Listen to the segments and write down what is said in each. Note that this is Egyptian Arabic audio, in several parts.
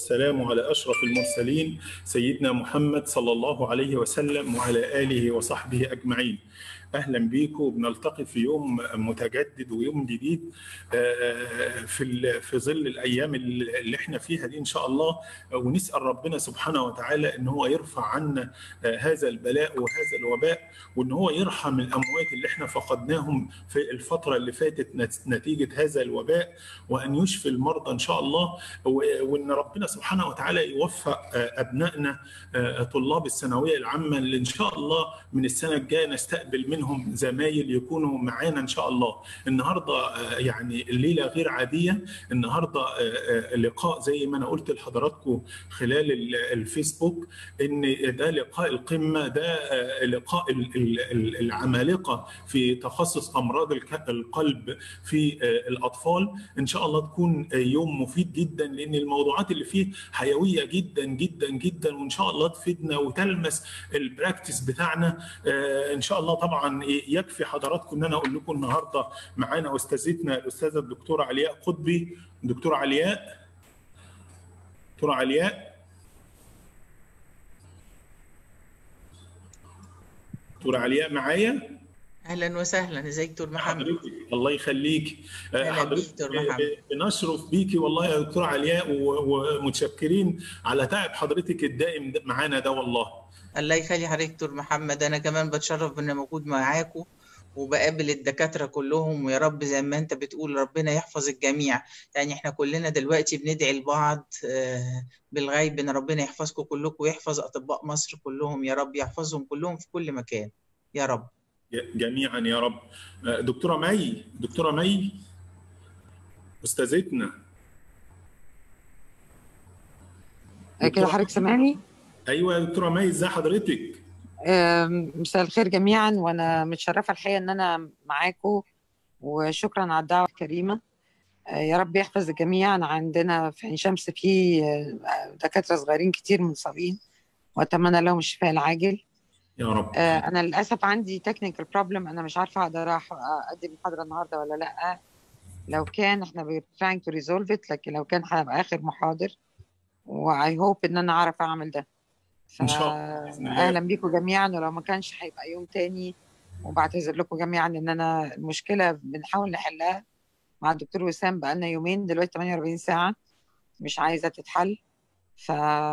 والسلام على أشرف المرسلين سيدنا محمد صلى الله عليه وسلم وعلى آله وصحبه أجمعين اهلا بيكم بنلتقي في يوم متجدد ويوم جديد في في ظل الايام اللي احنا فيها دي ان شاء الله ونسال ربنا سبحانه وتعالى ان هو يرفع عنا هذا البلاء وهذا الوباء وان هو يرحم الاموات اللي احنا فقدناهم في الفتره اللي فاتت نتيجه هذا الوباء وان يشفي المرضى ان شاء الله وان ربنا سبحانه وتعالى يوفق ابنائنا طلاب الثانويه العامه اللي ان شاء الله من السنه الجايه نستقبل منهم منهم زمايل يكونوا معانا ان شاء الله النهارده يعني الليله غير عاديه النهارده لقاء زي ما انا قلت لحضراتكم خلال الفيسبوك ان ده لقاء القمه ده لقاء العمالقه في تخصص امراض القلب في الاطفال ان شاء الله تكون يوم مفيد جدا لان الموضوعات اللي فيه حيويه جدا جدا جدا وان شاء الله تفيدنا وتلمس البراكتس بتاعنا ان شاء الله طبعا يكفي حضراتكم ان انا اقول لكم النهارده معانا استاذتنا الاستاذه الدكتوره علياء قطبي دكتوره علياء دكتوره علياء دكتوره علياء معايا اهلا وسهلا ازيك دكتور محمد حضرتك الله يخليك حضرتك بنشرف بيكي والله يا دكتوره علياء ومتشكرين على تعب حضرتك الدائم معانا ده والله الله يخلي حضرتك دكتور محمد انا كمان بتشرف باني موجود معاكم وبقابل الدكاتره كلهم ويا رب زي ما انت بتقول ربنا يحفظ الجميع يعني احنا كلنا دلوقتي بندعي لبعض بالغيب ان ربنا يحفظكم كلكم ويحفظ اطباء مصر كلهم يا رب يحفظهم كلهم في كل مكان يا رب جميعا يا رب دكتوره مي دكتوره مي استاذتنا كده حضرتك سامعني؟ ايوه يا دكتوره مي ازي حضرتك؟ مساء الخير جميعا وانا متشرفه الحقيقه ان انا معاكم وشكرا على الدعوه الكريمه يا رب يحفظ الجميع عندنا في عين شمس في دكاتره صغيرين كتير منصابين واتمنى لهم الشفاء العاجل يا رب انا للاسف عندي تكنيكال بروبلم انا مش عارفه اقدر اقدم المحاضره النهارده ولا لا لو كان احنا trying to resolve it لكن لو كان هيبقى اخر محاضر واي هوب ان انا اعرف اعمل ده ان شاء الله اهلا بيكم جميعا ولو ما كانش هيبقى يوم تاني وبعتذر لكم جميعا ان انا المشكله بنحاول نحلها مع الدكتور وسام بقالنا يومين دلوقتي 48 ساعه مش عايزه تتحل ف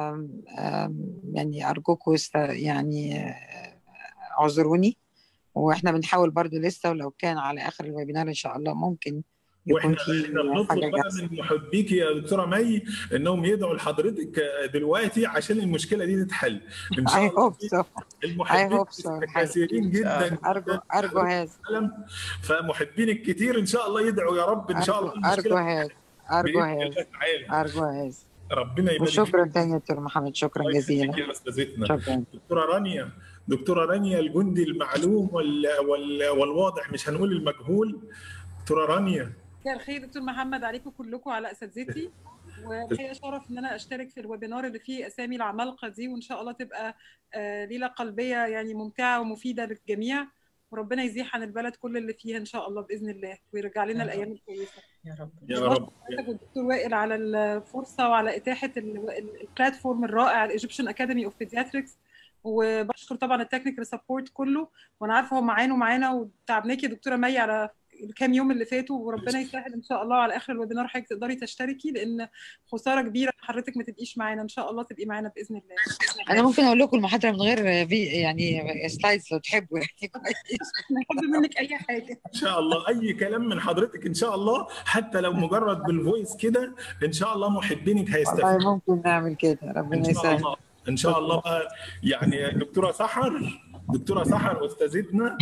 يعني ارجوكم يعني اعذروني واحنا بنحاول برضو لسه ولو كان على اخر الويبينار ان شاء الله ممكن يكون في احنا بنطلب بقى من محبيك يا دكتوره مي انهم يدعوا لحضرتك دلوقتي عشان المشكله دي تتحل ان شاء الله so. المحبين كثيرين جدا ارجو ارجو هذا فمحبينك كتير ان شاء الله يدعوا يا رب ان شاء الله ارجو هذا ارجو هذا ارجو هذا ربنا يبارك وشكرا تاني دكتور محمد شكرا جزيلا يا استاذتنا شكرا دكتوره رانيا دكتوره رانيا الجندي المعلوم وال... وال... والواضح مش هنقول المجهول دكتوره رانيا مساء الخير دكتور محمد عليكم كلكم على اساتذتي والحقيقه شرف ان انا اشترك في الويبينار اللي فيه اسامي العمالقه دي وان شاء الله تبقى ليله قلبيه يعني ممتعه ومفيده للجميع وربنا يزيح عن البلد كل اللي فيها ان شاء الله باذن الله ويرجع لنا الايام الكويسه يا رب يا رب الدكتور وائل على الفرصه وعلى اتاحه البلاتفورم الرائع الايجيبشن اكاديمي اوف بيدياتريكس وبشكر طبعا التكنيكال سبورت كله وانا عارفه هم معانا ومعانا وتعبناكي يا دكتوره مي على الكام يوم اللي فاتوا وربنا يسهل ان شاء الله على اخر الويبينار حضرتك تقدري تشتركي لان خساره كبيره حضرتك ما تبقيش معانا ان شاء الله تبقي معانا باذن الله انا ممكن اقول لكم المحاضره من غير في يعني سلايدز لو تحبوا يعني كويس نحب منك اي حاجه ان شاء الله اي كلام من حضرتك ان شاء الله حتى لو مجرد بالفويس كده ان شاء الله محبينك هيستفيدوا ممكن نعمل كده ربنا يسهل ان شاء الله بقى يعني دكتوره سحر دكتوره سحر استاذتنا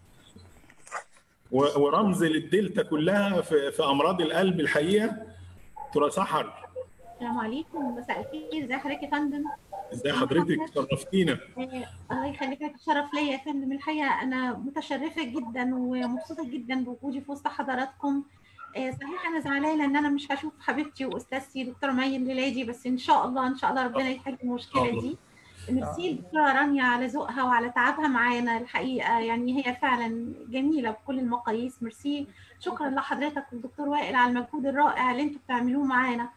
ورمز للدلتا كلها في, في امراض القلب الحقيقه دكتوره سحر السلام عليكم مساء الخير ازي حضرتك يا فندم ازي حضرتك شرفتينا الله يخليك شرف ليا يا فندم الحقيقه انا متشرفه جدا ومبسوطه جدا بوجودي في وسط حضراتكم صحيح انا زعلانه ان انا مش هشوف حبيبتي واستاذتي دكتوره مي الليلادي بس ان شاء الله ان شاء الله ربنا يحل المشكله دي ميرسي الدكتوره رانيا على ذوقها وعلى تعبها معانا الحقيقه يعني هي فعلا جميله بكل المقاييس ميرسي شكرا لحضرتك والدكتور وائل على المجهود الرائع اللي انتوا بتعملوه معانا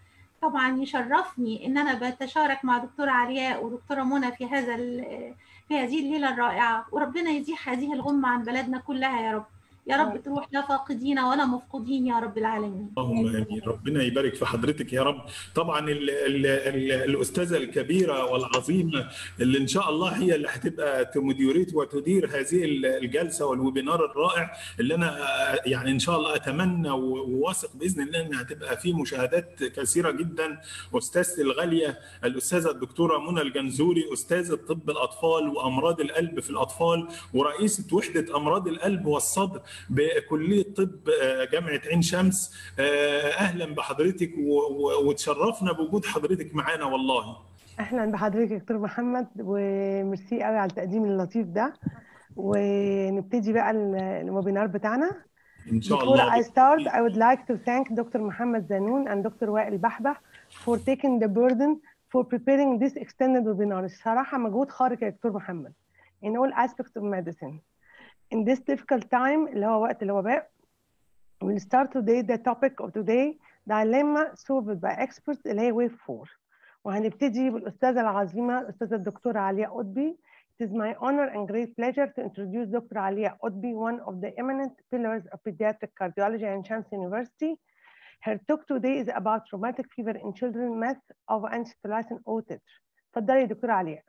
طبعا يشرفني ان انا بتشارك مع دكتوره علياء ودكتوره منى في هذا في هذه الليله الرائعه وربنا يزيح هذه الغمه عن بلدنا كلها يا رب يا رب تروح لا فاقدين ولا مفقودين يا رب العالمين اللهم امين ربنا يبارك في حضرتك يا رب طبعا ال ال ال الاستاذه الكبيره والعظيمه اللي ان شاء الله هي اللي هتبقى تمديريت وتدير هذه الجلسه والويبينار الرائع اللي انا يعني ان شاء الله اتمنى وواثق باذن الله انها هتبقى فيه مشاهدات كثيره جدا استاذتي الغاليه الاستاذه الدكتوره منى الجنزوري استاذه طب الاطفال وامراض القلب في الاطفال ورئيسه وحده امراض القلب والصدر بكليه طب جامعه عين شمس اهلا بحضرتك وتشرفنا بوجود حضرتك معانا والله اهلا بحضرتك يا دكتور محمد وميرسي قوي على التقديم اللطيف ده ونبتدي بقى الويبينار بتاعنا ان شاء الله Before I start I would like to thank Dr. محمد زانون and Dr. وائل بحبح for taking the burden for preparing this extended webinar الصراحه مجهود خارق يا دكتور محمد in all aspects of medicine in this difficult time اللي هو وقت الوباء we'll start today the topic of today dilemma solved by experts اللي هي wave 4 وهنبتدي بالأستاذة العظيمة الأستاذة الدكتورة علياء قطبي It is my honor and great pleasure to introduce Dr. Alia Otbi, one of the eminent pillars of pediatric cardiology at Chance University. Her talk today is about rheumatic fever in children, myth of antistolicin O-titr. اتفضلي دكتورة علياء.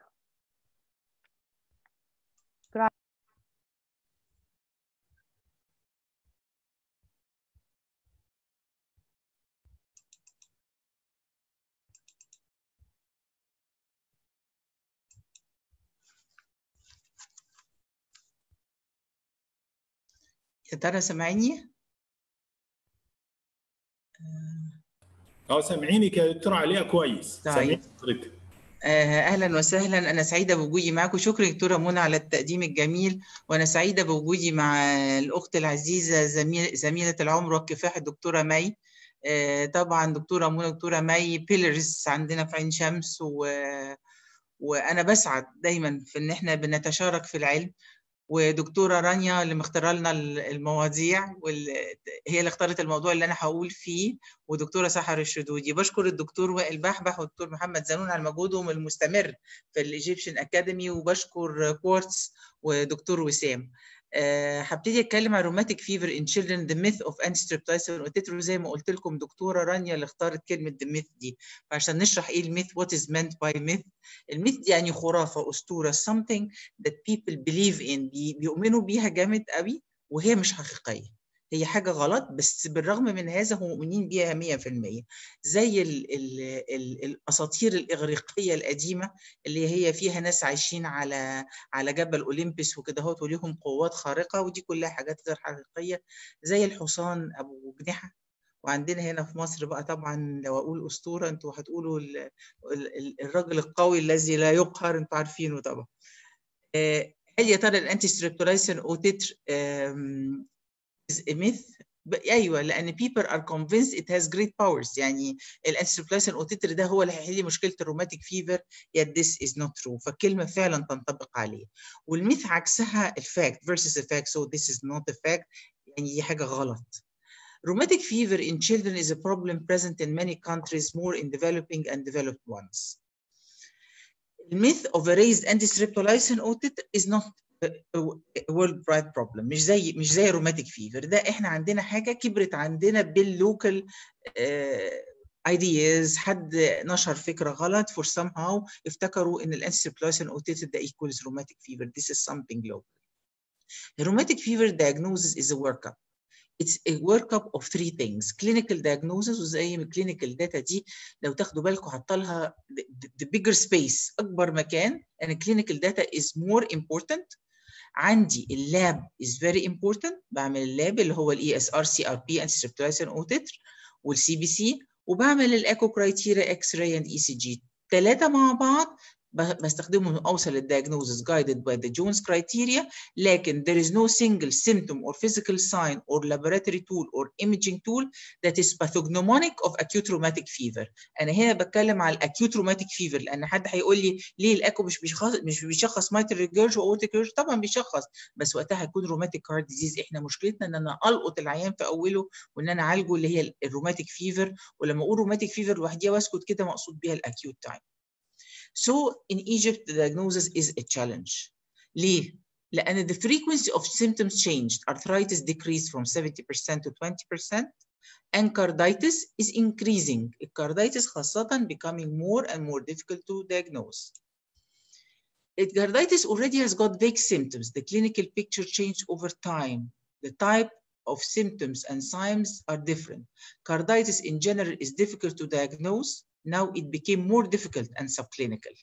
يا ترى سامعيني؟ اه سامعينك يا دكتور علياء كويس طيب. سامعين حضرتك اهلا وسهلا انا سعيده بوجودي معاكم شكرا دكتوره منى على التقديم الجميل وانا سعيده بوجودي مع الاخت العزيزه زميل زميله العمر والكفاح الدكتوره مي طبعا دكتوره منى دكتوره مي بيلرز عندنا في عين شمس و... وانا بسعد دايما في ان احنا بنتشارك في العلم ودكتوره رانيا اللي مختاره لنا المواضيع وال... هي اللي اختارت الموضوع اللي انا هقول فيه ودكتوره سحر الشدودي بشكر الدكتور وائل بحبح والدكتور محمد زانون على مجهودهم المستمر في الايجيبشن اكاديمي وبشكر كوارتز ودكتور وسام هبتدي اتكلم عن روماتيك فيفر ان children the myth of antistreptolysin وتترو زي ما قلت لكم دكتوره رانيا اللي اختارت كلمه the myth دي فعشان نشرح ايه الميث what is meant by myth الميث يعني خرافه اسطوره something that people believe in بي بيؤمنوا بيها جامد قوي وهي مش حقيقيه هي حاجه غلط بس بالرغم من هذا هم مؤمنين بيها 100% زي ال ال ال الاساطير الاغريقيه القديمه اللي هي فيها ناس عايشين على على جبل اوليمبس وكده اهوت وليهم قوات خارقه ودي كلها حاجات غير حقيقيه زي الحصان ابو جناحه وعندنا هنا في مصر بقى طبعا لو اقول اسطوره انتوا هتقولوا ال ال الرجل القوي الذي لا يقهر انتوا عارفينه طبعا هل يا ترى الانتي ستريبتولايسين او تتر is a myth ايوه لان people are convinced it has great powers يعني الانسيبلاسين اوتيتر ده هو اللي هيحل مشكله الروماتيك فيفر yet this is not true فالكلمه فعلا تنطبق عليه والميث عكسها الفاكت versus a fact so this is not a fact يعني دي حاجه غلط Rheumatic fever in children is a problem present in many countries, more in developing and developed ones. The myth of a raised antistreptolysin otit is not world wide problem مش زي مش زي روماتيك فيفر ده احنا عندنا حاجه كبرت عندنا باللوكال ايدياز حد نشر فكره غلط for somehow افتكروا ان الانسيبلوسين اوتيتد ده equals rheumatic fever this is something local the rheumatic fever diagnosis is a workup It's a workup of three things clinical diagnosis وزي ما clinical data دي لو تاخدوا بالكم حاطه لها the bigger space اكبر مكان and clinical data is more important عندي اللاب is very important بعمل اللاب اللي هو الاي اس ار سي ار بي انتي ستريبتولايسين او تتر والسي بي سي وبعمل الايكو كرايتيريا اكس راي اند اي سي جي ثلاثه مع بعض بستخدمه من اوصل للdiagnosis guided by the Jones criteria لكن there is no single symptom or physical sign or laboratory tool or imaging tool that is pathognomonic of acute rheumatic fever انا هنا بتكلم على الاكيوت rheumatic fever لان حد هيقول لي ليه الاكو مش بيشخص مش بيشخص مايتر ريجيرج واورتيك ريجيرج طبعا بيشخص بس وقتها هيكون روماتيك هارت ديزيز احنا مشكلتنا ان انا القط العيان في اوله وان انا اعالجه اللي هي الروماتيك فيفر ولما اقول روماتيك فيفر لوحديها واسكت كده مقصود بيها الاكيوت تايم So in Egypt the diagnosis is a challenge. ليه؟ لأن the frequency of symptoms changed. Arthritis decreased from 70% to 20% and carditis is increasing. Carditis خاصة becoming more and more difficult to diagnose. Carditis already has got vague symptoms. The clinical picture changed over time. The type of symptoms and signs are different. Carditis in general is difficult to diagnose. Now it became more difficult and subclinical.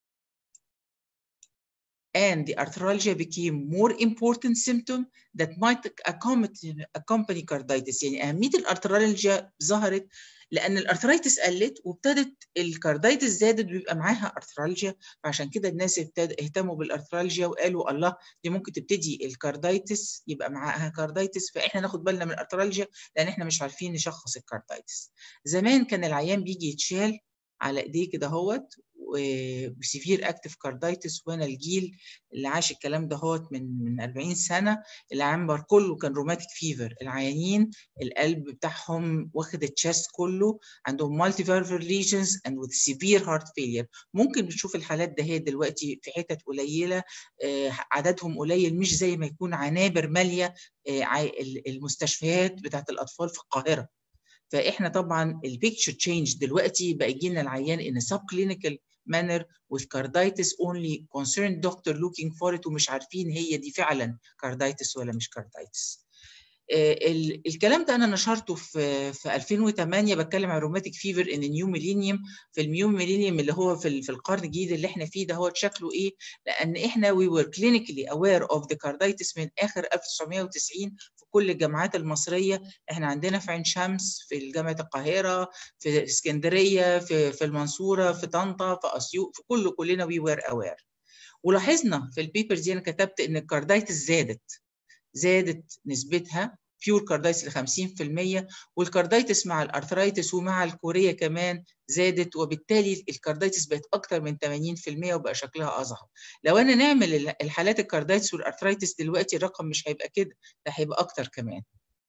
And the arthralgia became more important symptom that might accompany, accompany carditis. يعني أهمية الارترالجيا ظهرت لأن الارثرايتس قلت وابتدت الكاردايتس زادت بيبقى معاها ارثرالجيا فعشان كده الناس ابتدى اهتموا بالارثرالجيا وقالوا الله دي ممكن تبتدي الكاردايتس يبقى معاها كاردايتس فاحنا ناخد بالنا من الارثرالجيا لأن احنا مش عارفين نشخص الكاردايتس. زمان كان العيان بيجي يتشال على ايديه كده اهوت وسيفير اكتف كاردايتس وانا الجيل اللي عاش الكلام ده هوت من من 40 سنه العنبر كله كان روماتيك فيفر العيانين القلب بتاعهم واخد التشست كله عندهم مالتي فالفر ليجنز اند وذ سيفير هارت فيلير ممكن نشوف الحالات ده هي دلوقتي في حتت قليله عددهم قليل مش زي ما يكون عنابر ماليه المستشفيات بتاعت الاطفال في القاهره فاحنا طبعا البيكتشر تشينج دلوقتي بقى يجي لنا العيان ان سب كلينيكال manner with carditis only concerned doctor looking for it ومش عارفين هي دي فعلا carditis ولا مش carditis. الكلام ده انا نشرته في في 2008 بتكلم عن روماتيك فيفر ان نيو ميلينيوم في النيو ميلينيوم اللي هو في في القرن الجديد اللي احنا فيه ده هو شكله ايه لان احنا we were clinically aware of the carditis من اخر 1990 في كل الجامعات المصريه احنا عندنا في عين شمس في جامعه القاهره في اسكندريه في في المنصوره في طنطا في اسيوط في كل كلنا we were aware ولاحظنا في البيبرز دي انا كتبت ان الكاردايتس زادت زادت نسبتها بيور كاردايتس ل 50% والكاردايتس مع الارثرايتس ومع الكوريا كمان زادت وبالتالي الكاردايتس بقت اكتر من 80% وبقى شكلها اظهر لو انا نعمل الحالات الكاردايتس والارثرايتس دلوقتي الرقم مش هيبقى كده ده هيبقى اكتر كمان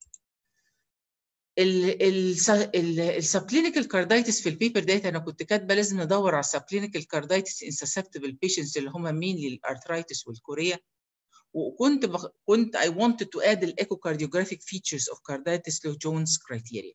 السبكلينيكال كاردايتس في البيبر ديت انا كنت كاتبه لازم ندور على السبكلينيكال كاردايتس ان سسبتبل بيشنتس اللي هم مين للارثرايتس والكوريا وكنت بخ... كنت I wanted to add echocardiographic features of carditis له جونز criteria.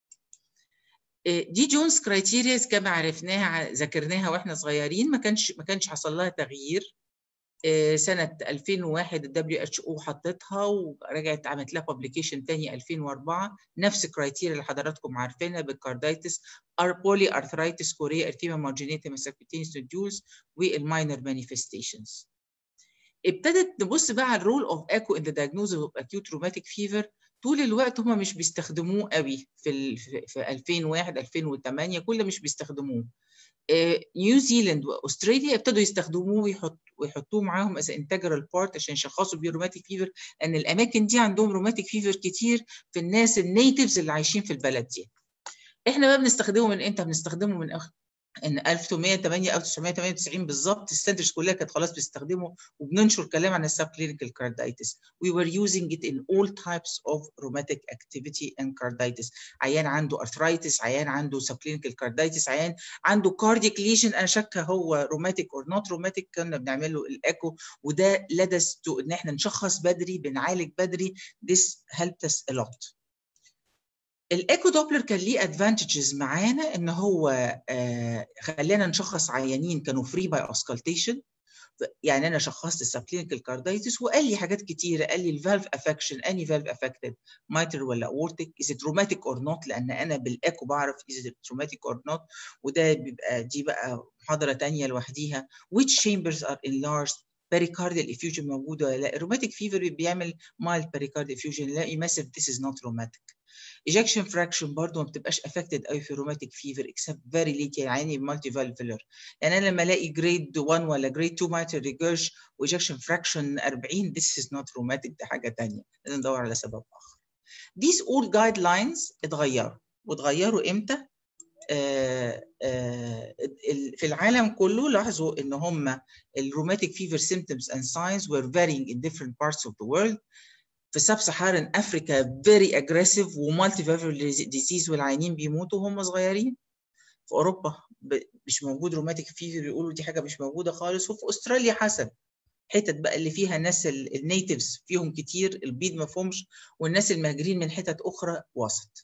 دي جونز كرايتيريا كما عرفناها ذاكرناها واحنا صغيرين ما كانش ما كانش حصل لها تغيير سنة 2001 ال WHO حطتها ورجعت عملت لها بابليكيشن تاني 2004 نفس الكرايتيريا اللي حضراتكم عارفينها بالكاردايتس بولي ارثرايتس كوريا ارتيما مارجينيتا مساكوتينيس نوديولز والماينر مانيفستيشنز ابتدت نبص بقى على الرول اوف اكو ان ذا diagnosis اوف اكيوت روماتيك فيفر طول الوقت هم مش بيستخدموه قوي في ال في 2001 2008 كل مش بيستخدموه نيوزيلاند واستراليا ابتدوا يستخدموه ويحط ويحطوه معاهم از انتجرال بارت عشان يشخصوا بيه روماتيك فيفر لان الاماكن دي عندهم روماتيك فيفر كتير في الناس النيتيفز اللي عايشين في البلد دي احنا بقى بنستخدمه من امتى بنستخدمه من ان 1808 او 1998 بالظبط السنترز كلها كانت خلاص بتستخدمه وبننشر كلام عن السب كلينيكال كاردايتس we were using it in all types of rheumatic activity and carditis عيان عنده arthritis عيان عنده سب كلينيكال كاردايتس عيان عنده كاردياك ليجن انا شاكه هو روماتيك اور نوت روماتيك كنا بنعمل له الايكو وده led us to ان احنا نشخص بدري بنعالج بدري this helped us a lot الايكو دوبلر كان ليه ادفانتجز معانا ان هو آه خلانا نشخص عيانين كانوا فري باي اوسكالتيشن يعني انا شخصت السبكلينيكال كاردايتس وقال لي حاجات كتيره قال لي الفالف افكشن اني فالف افكتد مايتر ولا اورتيك از ات روماتيك اور نوت لان انا بالايكو بعرف از ات روماتيك اور نوت وده بيبقى دي بقى محاضره ثانيه لوحديها which chambers are enlarged pericardial effusion موجوده ولا لا الروماتيك فيفر بيعمل mild pericardial effusion لا massive this is not rheumatic ejection fraction برضه ما بتبقاش affected قوي في rheumatic fever except very late يعني multi valvular يعني انا لما الاقي grade 1 ولا grade 2 mitral regurg و ejection fraction 40 this is not rheumatic ده حاجه ثانيه لازم ندور على سبب اخر these all guidelines اتغيروا واتغيروا امتى آه آه في العالم كله لاحظوا ان هم الروماتيك فيفر symptoms and signs were varying in different parts of the world في سب سهران افريكا very aggressive ومالتي فيفر ديزيز والعيانين بيموتوا وهم صغيرين في اوروبا مش موجود روماتيك فيفر يقولوا دي حاجه مش موجوده خالص وفي استراليا حسب حتت بقى اللي فيها ناس النيتيفز فيهم كتير البيض ما فيهمش والناس المهاجرين من حتت اخرى وسط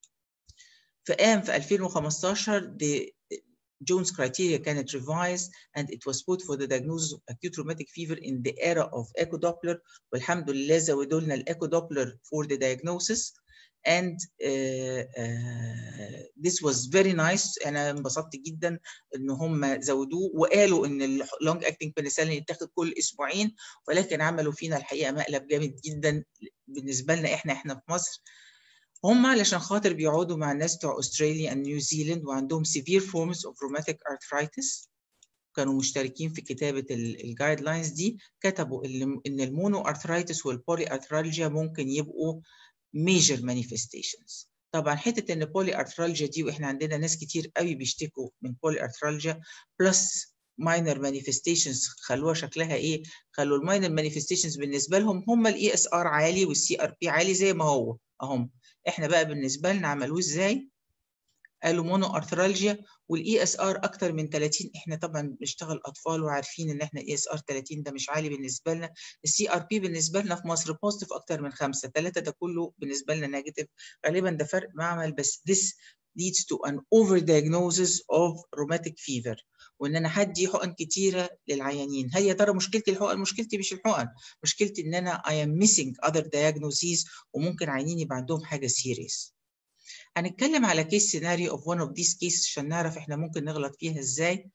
فقام في 2015 the Jones criteria كانت revised and it was put for the diagnosis of acute rheumatic fever in the era of echo Doppler والحمد لله زودوا لنا الايكو دوبلر for the diagnosis and uh, uh, this was very nice انا انبسطت جدا ان هم زودوه وقالوا ان اللونج اكتنج بنسلين يتاخد كل اسبوعين ولكن عملوا فينا الحقيقه مقلب جامد جدا بالنسبه لنا احنا احنا في مصر هم علشان خاطر بيقعدوا مع الناس بتوع استراليا ونيوزيلاند وعندهم severe forms of rheumatic arthritis كانوا مشتركين في كتابة الجايد لاينز دي كتبوا إن المونو ارثرايتس والبولي ارثرالجيا ممكن يبقوا major manifestations طبعا حتة إن بولي ارثرالجيا دي وإحنا عندنا ناس كتير قوي بيشتكوا من بولي ارثرالجيا بلس minor manifestations خلوها شكلها ايه؟ خلوا الماينر manifestations بالنسبة لهم هم الاي اس ار عالي والسي ار بي عالي زي ما هو اهم احنا بقى بالنسبه لنا عملوه ازاي قالوا مونو ارثرالجيا والاي اس ار اكتر من 30 احنا طبعا بنشتغل اطفال وعارفين ان احنا الاي اس ار 30 ده مش عالي بالنسبه لنا السي ار بي بالنسبه لنا في مصر بوزيتيف اكتر من خمسه ثلاثه ده كله بالنسبه لنا نيجاتيف غالبا ده فرق معمل بس this leads to an overdiagnosis of rheumatic fever وان انا هدي حقن كتيره للعيانين هل يا ترى مشكلتي الحقن مشكلتي مش الحقن مشكلتي ان انا I am missing other diagnoses وممكن عيانين يبقى عندهم حاجه serious هنتكلم على case scenario of one of these cases عشان نعرف احنا ممكن نغلط فيها ازاي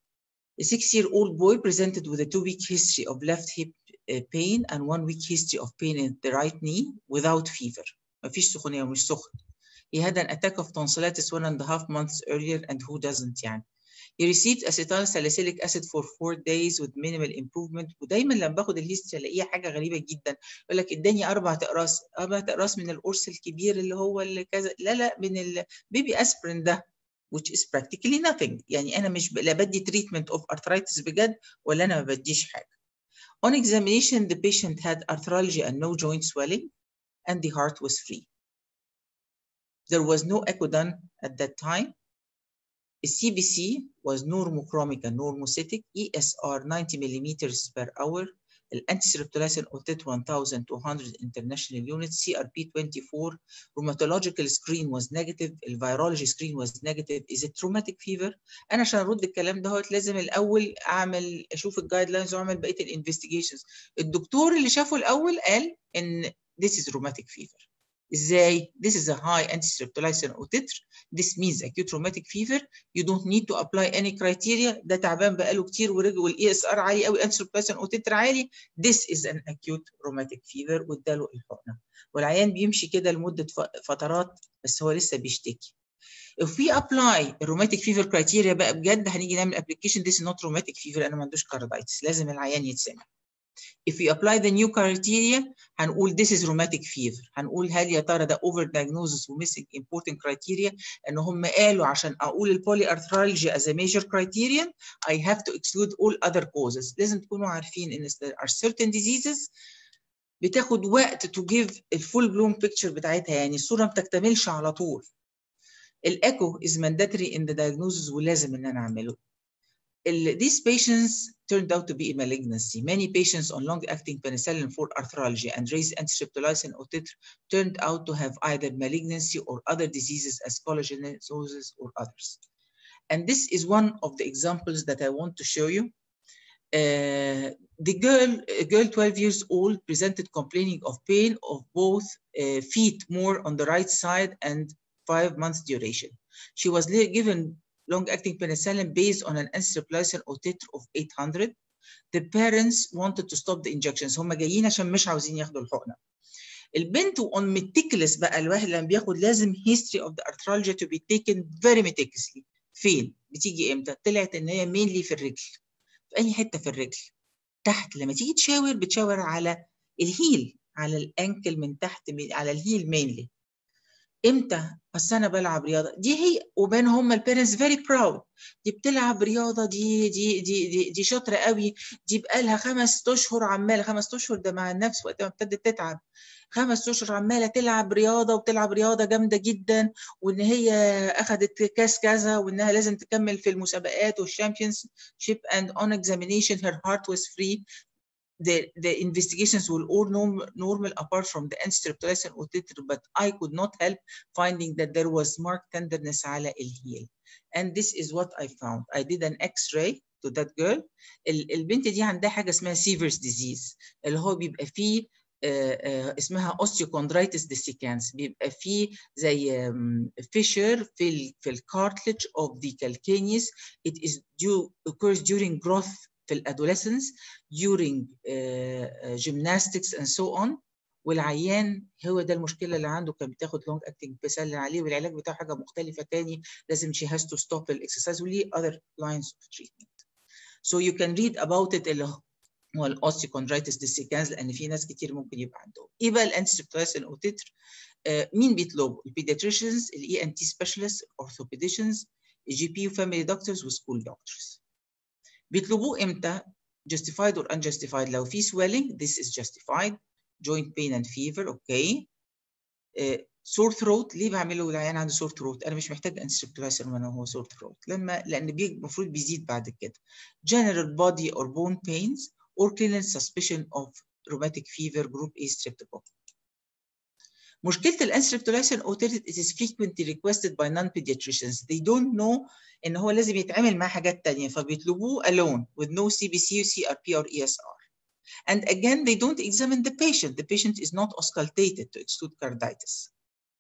A six-year-old boy presented with a two-week history of left hip pain and one week history of pain in the right knee without fever. مفيش سخونية ومش سخن. He had an attack of tonsillitis one and a half months earlier and who doesn't يعني. He received acetyl salicylic acid for four days with minimal improvement ودايما لما باخد الهيستوري الاقيها حاجه غريبه جدا يقول لك اداني اربع اقراص اربع اقراص من القرص الكبير اللي هو اللي كذا لا لا من البيبي اسبرين ده which is practically nothing يعني انا مش لا بدي treatment of arthritis بجد ولا انا ما بديش حاجه. On examination the patient had arthralgia and no joint swelling and the heart was free. There was no echo done at that time CBC was normochromic and normocytic, ESR 90 millimeters per hour, الانتيسيربتولايسين اوتيت 1200 international units, CRP 24, rheumatological screen was negative, الفيرولوجي screen was negative. Is it traumatic fever؟ أنا عشان أرد الكلام دهوت لازم الأول أعمل أشوف الجايد لاينز وأعمل بقية الانفستيجيشنز. الدكتور اللي شافه الأول قال إن this is rheumatic fever. ازاي this is a high antistreptolysin او تتر this means acute rheumatic fever you don't need to apply any criteria ده تعبان بقاله كتير ورجع والاي اس ار عالي قوي antistreptolysin او تتر عالي this is an acute rheumatic fever واداله الحقنه والعيان بيمشي كده لمده فترات بس هو لسه بيشتكي if we apply الروماتيك فيفر كرايتيريا بقى بجد هنيجي نعمل ابلكيشن this is not rheumatic fever انا ما عندوش كاردايتس لازم العيان يتسمع if we apply the new criteria هنقول this is rheumatic fever هنقول هل يا ترى ده over diagnosis و missing important criteria ان هم قالوا عشان اقول البولي ارثرالجيا as a major criterion I have to exclude all other causes لازم تكونوا عارفين ان there are certain diseases بتاخد وقت to give الفول بلوم picture بتاعتها يعني الصوره ما بتكتملش على طول الايكو is mandatory in the diagnosis ولازم ان انا اعمله these patients turned out to be a malignancy. Many patients on long-acting penicillin for arthralgia and raised antistreptolysin or titr turned out to have either malignancy or other diseases as collagenosis or others. And this is one of the examples that I want to show you. Uh, the girl, a girl 12 years old, presented complaining of pain of both uh, feet, more on the right side, and five months duration. She was given long-acting penicillin based on an antistreptolysin or titr of 800. The parents wanted to stop the injections. هم جايين عشان مش عاوزين ياخدوا الحقنة. البنت اون ميتيكلس بقى الواحد لما بياخد لازم history of the arthralgia to be taken very meticulously فين بتيجي امتى طلعت ان هي مينلي في الرجل في اي حته في الرجل تحت لما تيجي تشاور بتشاور على الهيل على الانكل من تحت على الهيل مينلي امتى بس انا بلعب رياضه دي هي وبين هم البيرنتس فيري براود دي بتلعب رياضه دي دي دي دي, دي شاطره قوي دي بقالها خمس اشهر عماله خمس اشهر ده مع النفس وقت ما ابتدت تتعب خمس اشهر عماله تلعب رياضه وبتلعب رياضه جامده جدا وان هي اخذت كاس كذا وانها لازم تكمل في المسابقات والشامبيونز شيب اند اون اكزامينيشن هير هارت was free the, the investigations were all normal, normal apart from the enstreptolysin otitter, but I could not help finding that there was marked tenderness على الهيل. And this is what I found. I did an X-ray to that girl. البنت دي عندها حاجة اسمها Sever's disease اللي هو بيبقى فيه uh, uh, اسمها osteochondritis dissecans بيبقى فيه زي um, fissure في ال في الكارتلج of the calcaneus. It is due occurs during growth في الادوليسنس during uh, uh, gymnastics and so on والعيان هو ده المشكله اللي عنده كان بتاخد لونج اكتنج بيسلم عليه والعلاج بتاعه حاجه مختلفه تاني لازم she has to stop الاكسرسايز وليه other lines of treatment so you can read about it اللي هو الاوستيكوندرايتس ديسيكانز لان في ناس كتير ممكن يبقى عندهم ايه بقى الانتيسبتويسن اوتيتر آه مين بيطلبوا البيدياتريشنز الاي ان تي سبيشالست اورثوبيديشنز الجي بي وفاميلي دكتورز وسكول دكتورز بيطلبوه امتى justified or unjustified لو في swelling this is justified joint pain and fever اوكي uh, sore throat ليه بعمله العيان عنده sore throat انا مش محتاج انسبتولايسر وانا هو sore throat لما لان المفروض بيزيد بعد كده general body or bone pains or clinical suspicion of rheumatic fever group A streptococcus مشكله الانسربتولايسين اوتيريت it is frequently requested by non-pediatricians they don't know ان هو لازم يتعمل معاه حاجات تانية فبيطلبوه alone with no CBC, CRP or ESR and again they don't examine the patient the patient is not auscultated to exclude carditis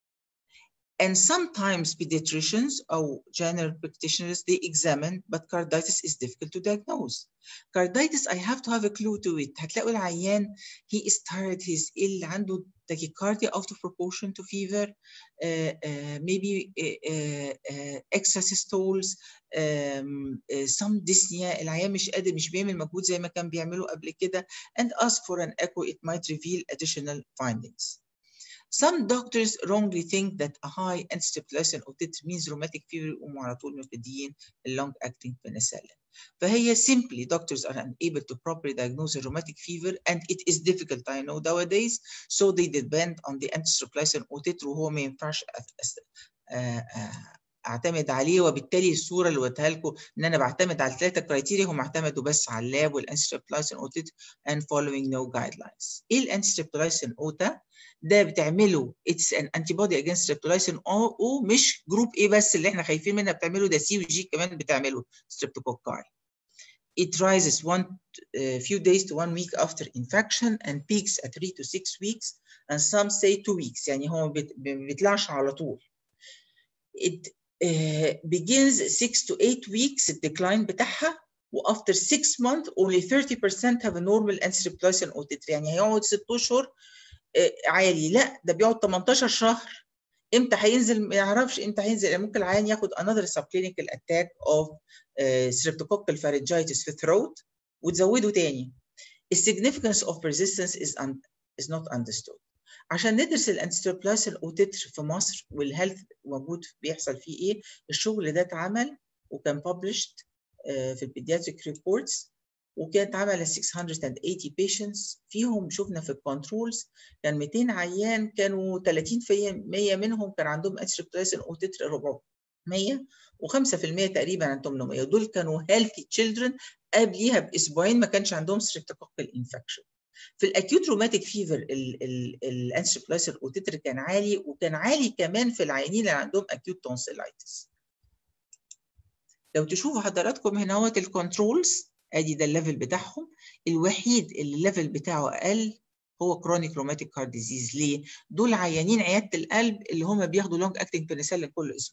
and sometimes pediatricians or general practitioners they examine but carditis is difficult to diagnose carditis I have to have a clue to it هتلاقوا العيان he is tired he's ill عنده tachycardia out of proportion to fever uh, uh, maybe uh, extrasystoles um, some dyspnea العيان مش قادر مش بيعمل مجهود زي ما كان بيعمله قبل كده and ask for an echo it might reveal additional findings Some doctors wrongly think that a high encephalocin otitis means rheumatic fever يقوموا على طول مبتدئين long acting penicillin. فهي simply doctors are unable to properly diagnose a rheumatic fever and it is difficult I know nowadays so they depend on the encephalocin otitis وهو ما ينفعش اعتمد عليه وبالتالي الصوره اللي وريتها لكم ان انا بعتمد على الثلاثه كرايتيريا هم اعتمدوا بس على اللاب والانستريبتولايسين اوتيت and following no guidelines. ايه الانستريبتولايسين اوتا؟ ده بتعمله اتس ان انتي بودي اجينست ستريبتولايسين او مش جروب ايه بس اللي احنا خايفين منها بتعمله ده سي وجي كمان بتعمله ستريبتوكوكاي. It rises one uh, few days to one week after infection and peaks at three to six weeks and some say two weeks يعني هو ما بيطلعش على طول. It uh, begins six to eight weeks الديكلاين بتاعها وافter 6 months only 30% have a normal encephalocin otitis يعني هيقعد 6 اشهر عالي لا ده بيقعد 18 شهر امتى هينزل ما يعرفش امتى هينزل ممكن العيان ياخد another subclinical attack of uh, streptococcal pharyngitis في throat وتزوده تاني The significance of persistence is, un, is not understood. عشان ندرس الانستروبلاسين اوتيتر في مصر والهيلث موجود بيحصل فيه ايه الشغل ده اتعمل وكان published uh, في البيدياتريك ريبورتس وكانت عمل 680 patients فيهم شفنا في الكنترولز كان 200 عيان كانوا 30% منهم كان عندهم انستروبلاسين اوتيتر 400 و5% تقريبا عن 800 ودول كانوا healthy children قبليها باسبوعين ما كانش عندهم streptococcal انفكشن في الاكيوت روماتيك فيفر الانسبلاسر اوتيتر كان عالي وكان عالي كمان في العيانين اللي عندهم اكيوت تونسيلايتس لو تشوفوا حضراتكم هنا هوت الكنترولز ادي ده الليفل بتاعهم الوحيد اللي الليفل بتاعه اقل هو كرونيك روماتيك هارت ديزيز ليه؟ دول عيانين عياده القلب اللي هم بياخدوا لونج اكتنج بنسلين كل اسبوعين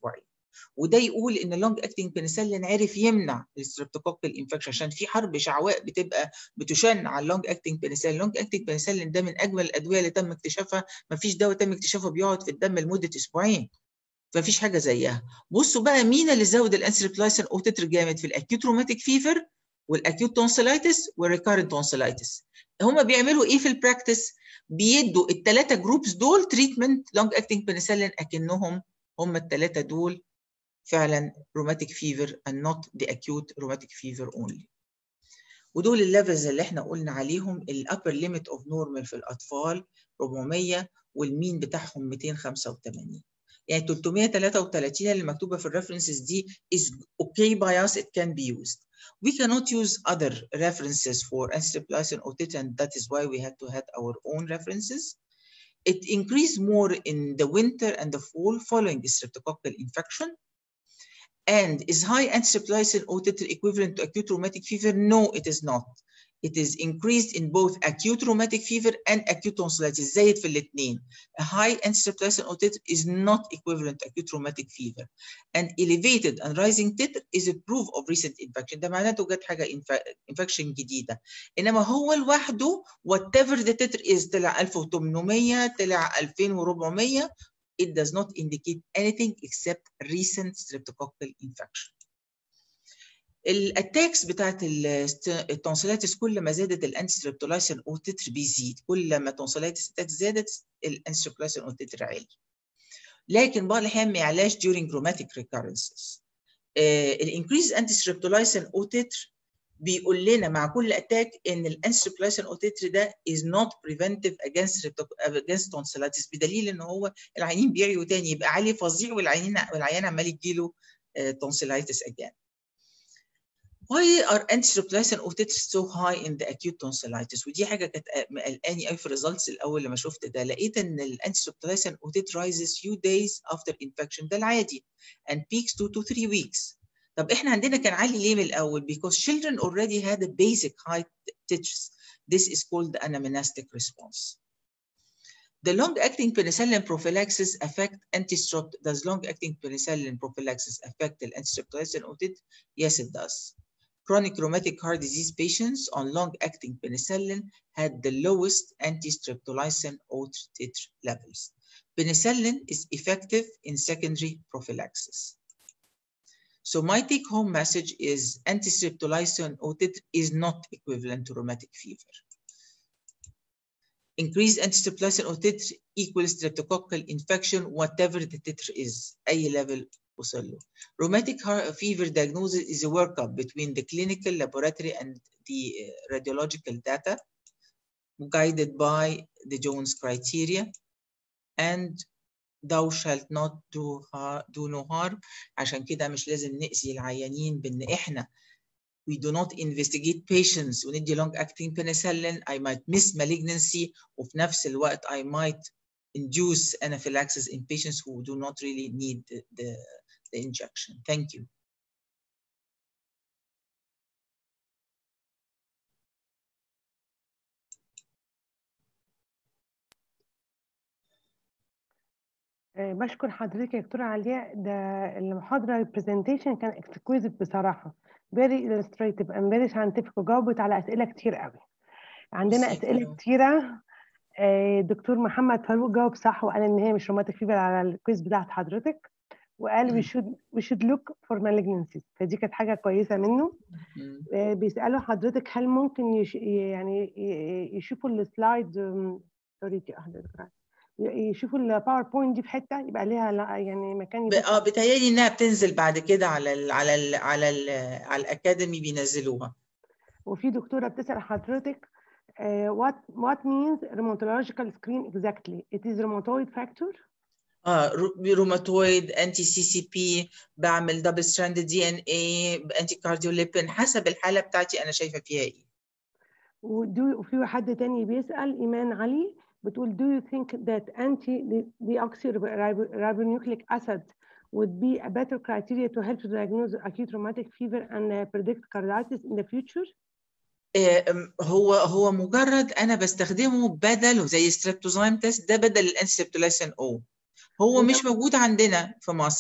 وده يقول ان اللونج اكتنج بنسلين عرف يمنع الستريبتوكوكال انفكشن عشان في حرب شعواء بتبقى بتشن على اللونج اكتنج بنسلين اللونج اكتنج بنسلين ده من اجمل الادويه اللي تم اكتشافها ما فيش دواء تم اكتشافه بيقعد في الدم لمده اسبوعين فمفيش حاجه زيها بصوا بقى مين اللي زود الانسريبلايسين اوتتر جامد في الاكيوت روماتيك فيفر والاكيوت تونسيلايتس والريكارنت تونسيلايتس هما بيعملوا ايه في البراكتس بيدوا الثلاثه جروبس دول تريتمنت لونج اكتنج بنسلين اكنهم هم الثلاثه دول فعلا rheumatic fever and not the acute rheumatic fever only ودول الليفلز اللي احنا قلنا عليهم الابر ليميت اوف نورمال في الاطفال 400 والمين بتاعهم 285 يعني 333 اللي مكتوبه في الريفرنسز دي is okay by us it can be used we cannot use other references for antidepressant otitis and that is why we had to have our own references it increased more in the winter and the fall following streptococcal infection and is high antidepressant otitis equivalent to acute rheumatic fever no it is not it is increased in both acute rheumatic fever and acute tonsillitis زايد في الاثنين. A high antidepressant otitis is not equivalent to acute rheumatic fever. And elevated and rising titer is a proof of recent infection. ده معناته جت حاجة infection جديدة. إنما هو لوحده whatever the titer is طلع 1800 طلع 2400 it does not indicate anything except recent streptococcal infection. الاتاكس بتاعت التونسيلايتس كل ما زادت الانستريبتولايسين او تتر بيزيد كل ما التونسيلايتس اتاك زادت الانستريبتولايسين او تتر عالي لكن بعض الاحيان ما يعلاش during rheumatic recurrences الانكريز انتستريبتولايسين او تتر بيقول لنا مع كل اتاك ان الانستريبتولايسين او تتر ده is not preventive against against tonsillitis بدليل ان هو العيانين بيعيوا تاني يبقى عالي فظيع والعيانين والعيان عمال يجيله tonsillitis again Why are antiretroviral otitis so high in the acute tonsillitis؟ ودي حاجه كانت قلقاني قوي في الريزلتس الاول لما شفت ده لقيت ان الانتيريتروفيرال otitis rises few days after infection ده العادي and peaks 2 to 3 weeks. طب احنا عندنا كان عالي ليه من الاول؟ Because children already had a basic high titers. This is called the anamnestic response. The long-acting penicillin prophylaxis affect antistrep. Does long-acting penicillin prophylaxis affect the antistreptolysin otitis? Yes, it does. chronic rheumatic heart disease patients on long-acting penicillin had the lowest anti-streptolysin titer levels. Penicillin is effective in secondary prophylaxis. So my take-home message is anti-streptolysin titer is not equivalent to rheumatic fever. Increased anti-streptolysin titer equals streptococcal infection, whatever the titer is, أي level وصل له. Rheumatic fever diagnosis is a workup between the clinical laboratory and the radiological data guided by the Jones criteria and thou shalt not do, do no harm عشان كده مش لازم نأذي العيانين بان احنا we do not investigate patients وندي long acting penicillin I might miss malignancy وفي نفس الوقت I might induce anaphylaxis in patients who do not really need the, the the injection. Thank you. بشكر حضرتك يا دكتورة علياء ده المحاضرة البرزنتيشن كان اكسكويزيت بصراحة very illustrative and very scientific وجاوبت على أسئلة كتير قوي عندنا أسئلة كتيرة دكتور محمد فاروق جاوب صح وقال إن هي مش روماتيك فيبر على الكويز بتاعت حضرتك وقال we should we should look for malignancies فدي كانت حاجه كويسه منه بيسالوا حضرتك هل ممكن يش يعني يشوفوا السلايد سوري يشوفوا الباوربوينت دي في حته يبقى ليها يعني مكان اه بتهيألي انها بتنزل بعد كده على ال على ال على ال على الاكاديمي بينزلوها وفي دكتوره بتسال حضرتك uh, what what means rheumatological screen exactly it is rheumatoid factor اه روماتويد انتي سي سي بي بعمل دبل ستراند دي ان اي انتي كارديوليبين حسب الحاله بتاعتي انا شايفه فيها ايه ودو وفي حد تاني بيسال ايمان علي بتقول do you think that anti deoxyribonucleic acid would be a better criteria to help to diagnose acute rheumatic fever and uh, predict carditis in the future هو هو مجرد انا بستخدمه بدل زي ستريبتوزايم تيست ده بدل الانسبتولايسين او هو مش موجود عندنا في مصر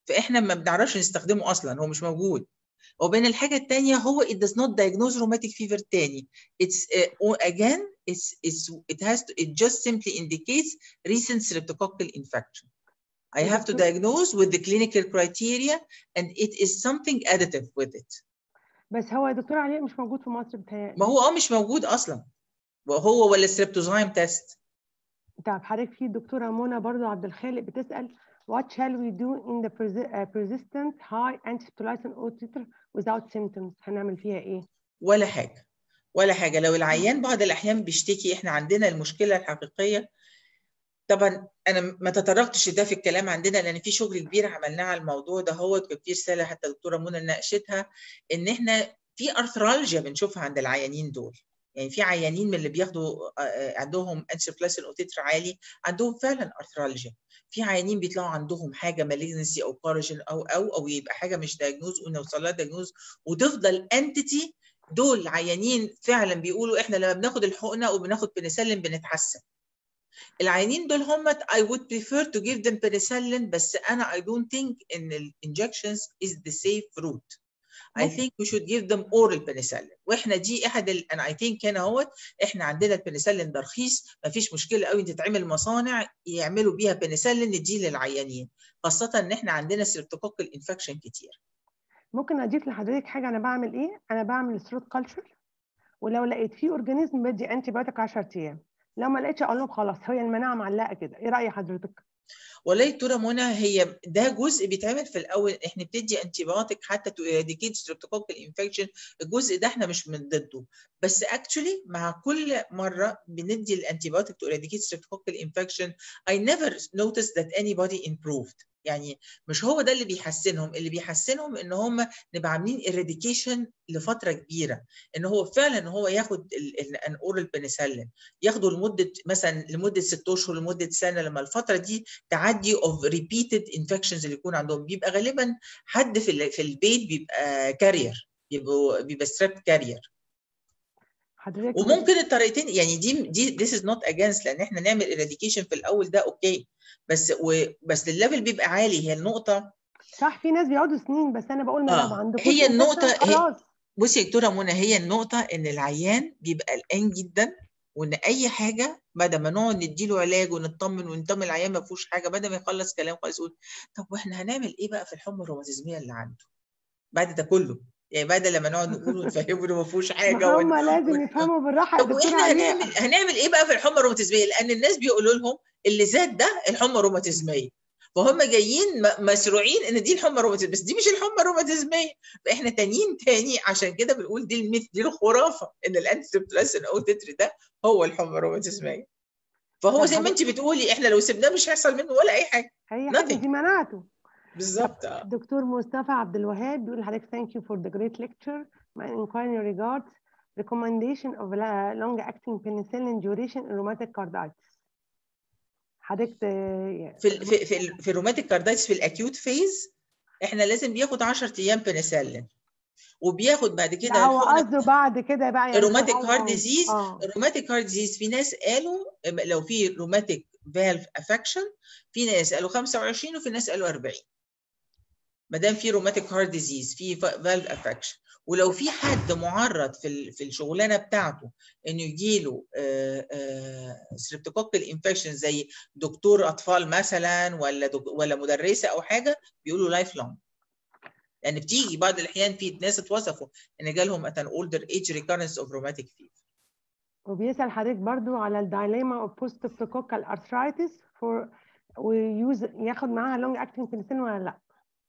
فاحنا ما بنعرفش نستخدمه اصلا هو مش موجود وبين الحاجه الثانيه هو it does not diagnose rheumatic fever تاني it's uh, again it's, it's it has to, it just simply indicates recent streptococcal infection I have to diagnose with the clinical criteria and it is something additive with it بس هو يا دكتور علي مش موجود في مصر بتهيألي ما هو اه مش موجود اصلا وهو ولا السريبتوزايم تيست طب حضرتك في الدكتوره منى برضو عبد الخالق بتسال what shall we do in the persi- uh, persistent high antiptolysin O titer without symptoms هنعمل فيها ايه؟ ولا حاجه ولا حاجه لو العيان بعض الاحيان بيشتكي احنا عندنا المشكله الحقيقيه طبعا انا ما تطرقتش ده في الكلام عندنا لان في شغل كبير عملناه على الموضوع ده هو كان في رساله حتى الدكتوره منى ناقشتها ان احنا في ارثرالجيا بنشوفها عند العيانين دول يعني في عيانين من اللي بياخدوا عندهم انسفلاسين اوتيتر عالي عندهم فعلا ارثرالجيا في عيانين بيطلعوا عندهم حاجه مالجنسي او بارجن او او او يبقى حاجه مش دايجنوز ونوصل لها دايجنوز وتفضل انتيتي دول عيانين فعلا بيقولوا احنا لما بناخد الحقنه وبناخد بنسلين بنتحسن العيانين دول هم I would prefer to give them penicillin بس أنا I don't think إن ال injections is the safe route. I think we should give them oral penicillin واحنا دي احد ال... انا I think هنا اهوت احنا عندنا البنسلين ده رخيص ما فيش مشكله قوي ان تتعمل مصانع يعملوا بيها بنسلين نديه للعيانين خاصه ان احنا عندنا سيرتوكوكال انفكشن كتير ممكن اضيف لحضرتك حاجه انا بعمل ايه؟ انا بعمل ثروت كلتشر ولو لقيت فيه اورجانيزم بدي انتي بايوتيك 10 ايام لو ما لقيتش اقول لهم خلاص هي المناعه معلقه كده ايه راي حضرتك والله دكتوره منى هي ده جزء بيتعمل في الاول احنا بتدي انتي بايوتيك حتى تو اراديكيت ستريبتوكوكال انفكشن الجزء ده احنا مش من ضده بس اكشولي مع كل مره بندي الانتي بايوتيك تو اراديكيت ستريبتوكوكال انفكشن I never noticed that anybody improved يعني مش هو ده اللي بيحسنهم اللي بيحسنهم ان هم نبقى عاملين اراديكيشن لفتره كبيره ان هو فعلا هو ياخد ان اورال بنسلين ياخده لمده مثلا لمده ست اشهر لمده سنه لما الفتره دي تعدي اوف ريبيتد انفكشنز اللي يكون عندهم بيبقى غالبا حد في في البيت بيبقى كارير بيبقى بيبقى ستريب كارير حضرتك وممكن الطريقتين يعني دي دي this is not against لان احنا نعمل eradication في الاول ده اوكي بس و بس الليفل بيبقى عالي هي النقطه صح في ناس بيقعدوا سنين بس انا بقول ما آه. ما عندكوش هي النقطة infection، هي- خلاص بصي يا دكتوره منى هي النقطه ان العيان بيبقى قلقان جدا وان اي حاجه بدل ما نقعد نديله علاج ونطمن ونطمن العيان ما فيهوش حاجه بدل ما يخلص كلام خالص يقول طب واحنا هنعمل ايه بقى في الحمى الروماتيزميه اللي عنده بعد ده كله يعني بعد لما نقعد نقول ونفهمه انه ما فيهوش حاجه ما هم ون- لازم ون- يفهموا بالراحه يا طب دكتور واحنا علي هنعمل هنعمل ايه بقى في الحمى الروماتيزميه لان الناس بيقولوا لهم اللي زاد ده الحمى الروماتيزميه فهم جايين م- مسروعين ان دي الحمى الروماتيزميه بس دي مش الحمى الروماتيزميه فاحنا تانيين تاني عشان كده بنقول دي الميث دي الخرافه ان الانتيبلاسين او تتر ده هو الحمى الروماتيزميه فهو طب زي ما حضرتك- انت بتقولي احنا لو سيبناه مش هيحصل منه ولا اي حاجه هي حاجه nothing. دي مناعته بالظبط آه. دكتور مصطفى عبد الوهاب بيقول لحضرتك thank you for the great lecture my inquiry regards recommendation of long acting penicillin duration in rheumatic carditis حضرتك آه، في ال في في, ال- في الروماتيك كاردايتس في الاكيوت فيز احنا لازم بياخد 10 ايام بنسلين وبياخد بعد كده لا هو الحقنة- قصده بعد كده بقى يعني الروماتيك هو- هارت ديزيز اه الروماتيك هارت ديزيز في ناس قالوا لو في روماتيك فالف افكشن في ناس قالوا 25 وفي ناس قالوا 40 ما دام في روماتيك هارت ديزيز في فالف افكشن ولو في حد معرض في ال- في الشغلانه بتاعته انه يجيله ستريبتوكوكال انفكشن زي دكتور اطفال مثلا ولا دك ولا مدرسه او حاجه بيقولوا لايف لونج لان بتيجي بعض الاحيان في ناس اتوصفوا ان جالهم at an older age recurrence of rheumatic fever وبيسأل حضرتك برضو على الدايليما اوف بوست ستريبتوكوكال ارثرايتس فور ويوز ياخد معاها لونج اكتنج بنسلين ولا لا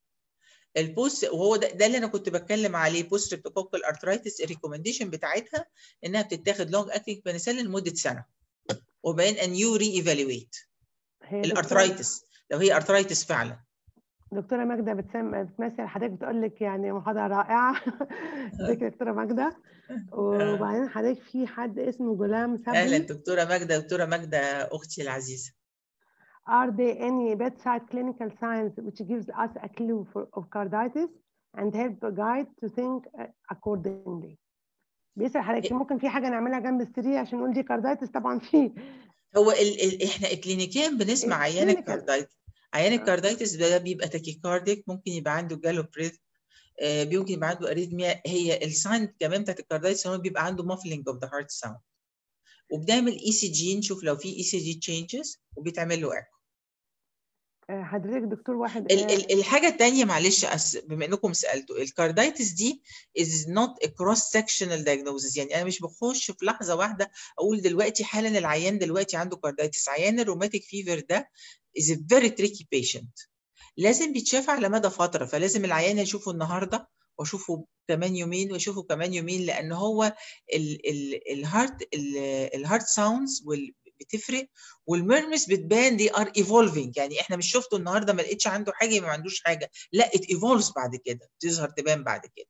البوست وهو ده, ده اللي انا كنت بتكلم عليه بوست ستريبتوكوكال ارثرايتس الريكومنديشن بتاعتها انها بتتاخد لونج اكتنج بنسلين لمده سنه وبعدين ان يو ري ايفالويت هي دكتورة- الارثرايتس لو هي ارثرايتس فعلا دكتوره ماجده بتسم... بتمثل حضرتك بتقول لك يعني محاضره رائعه ازيك يا دكتوره ماجده وبعدين حضرتك في حد اسمه غلام اهلا صبري دكتوره ماجده دكتوره ماجده اختي العزيزه are there any bedside clinical signs which gives us a clue for of carditis and help a guide to think accordingly بيسأل حضرتك ممكن في حاجه نعملها جنب السرير عشان نقول دي كاردايتس طبعا في هو ال ال احنا اكلينيكيا بنسمع عيان الكلينيكال. الكاردايتس عيان الكاردايتس ده بيبقى تاكيكارديك ممكن يبقى عنده جالو بريث ممكن يبقى عنده اريثميا هي الساين كمان بتاعت الكاردايتس هو بيبقى عنده مافلينج اوف ذا هارت ساوند وبنعمل اي سي جي نشوف لو في اي سي جي تشينجز وبيتعمل له ايكو آه، حضرتك دكتور واحد ال- آه، ال- الحاجه الثانيه معلش أس- بما انكم سالتوا الكاردايتس دي is not a cross sectional diagnosis يعني انا مش بخش في لحظه واحده اقول دلوقتي حالا العيان دلوقتي عنده كاردايتس عيان الروماتيك فيفر ده is a very tricky patient لازم بيتشاف على مدى فتره فلازم العيان اشوفه النهارده واشوفه كمان يومين واشوفه كمان يومين لان هو ال- ال- الهارت ال- الهارت ساوندز بتفرق والميرمس بتبان دي ار ايفولفينج يعني احنا مش شفته النهارده ما لقيتش عنده حاجه يبقى ما عندوش حاجه لا ات ايفولفز بعد كده تظهر تبان بعد كده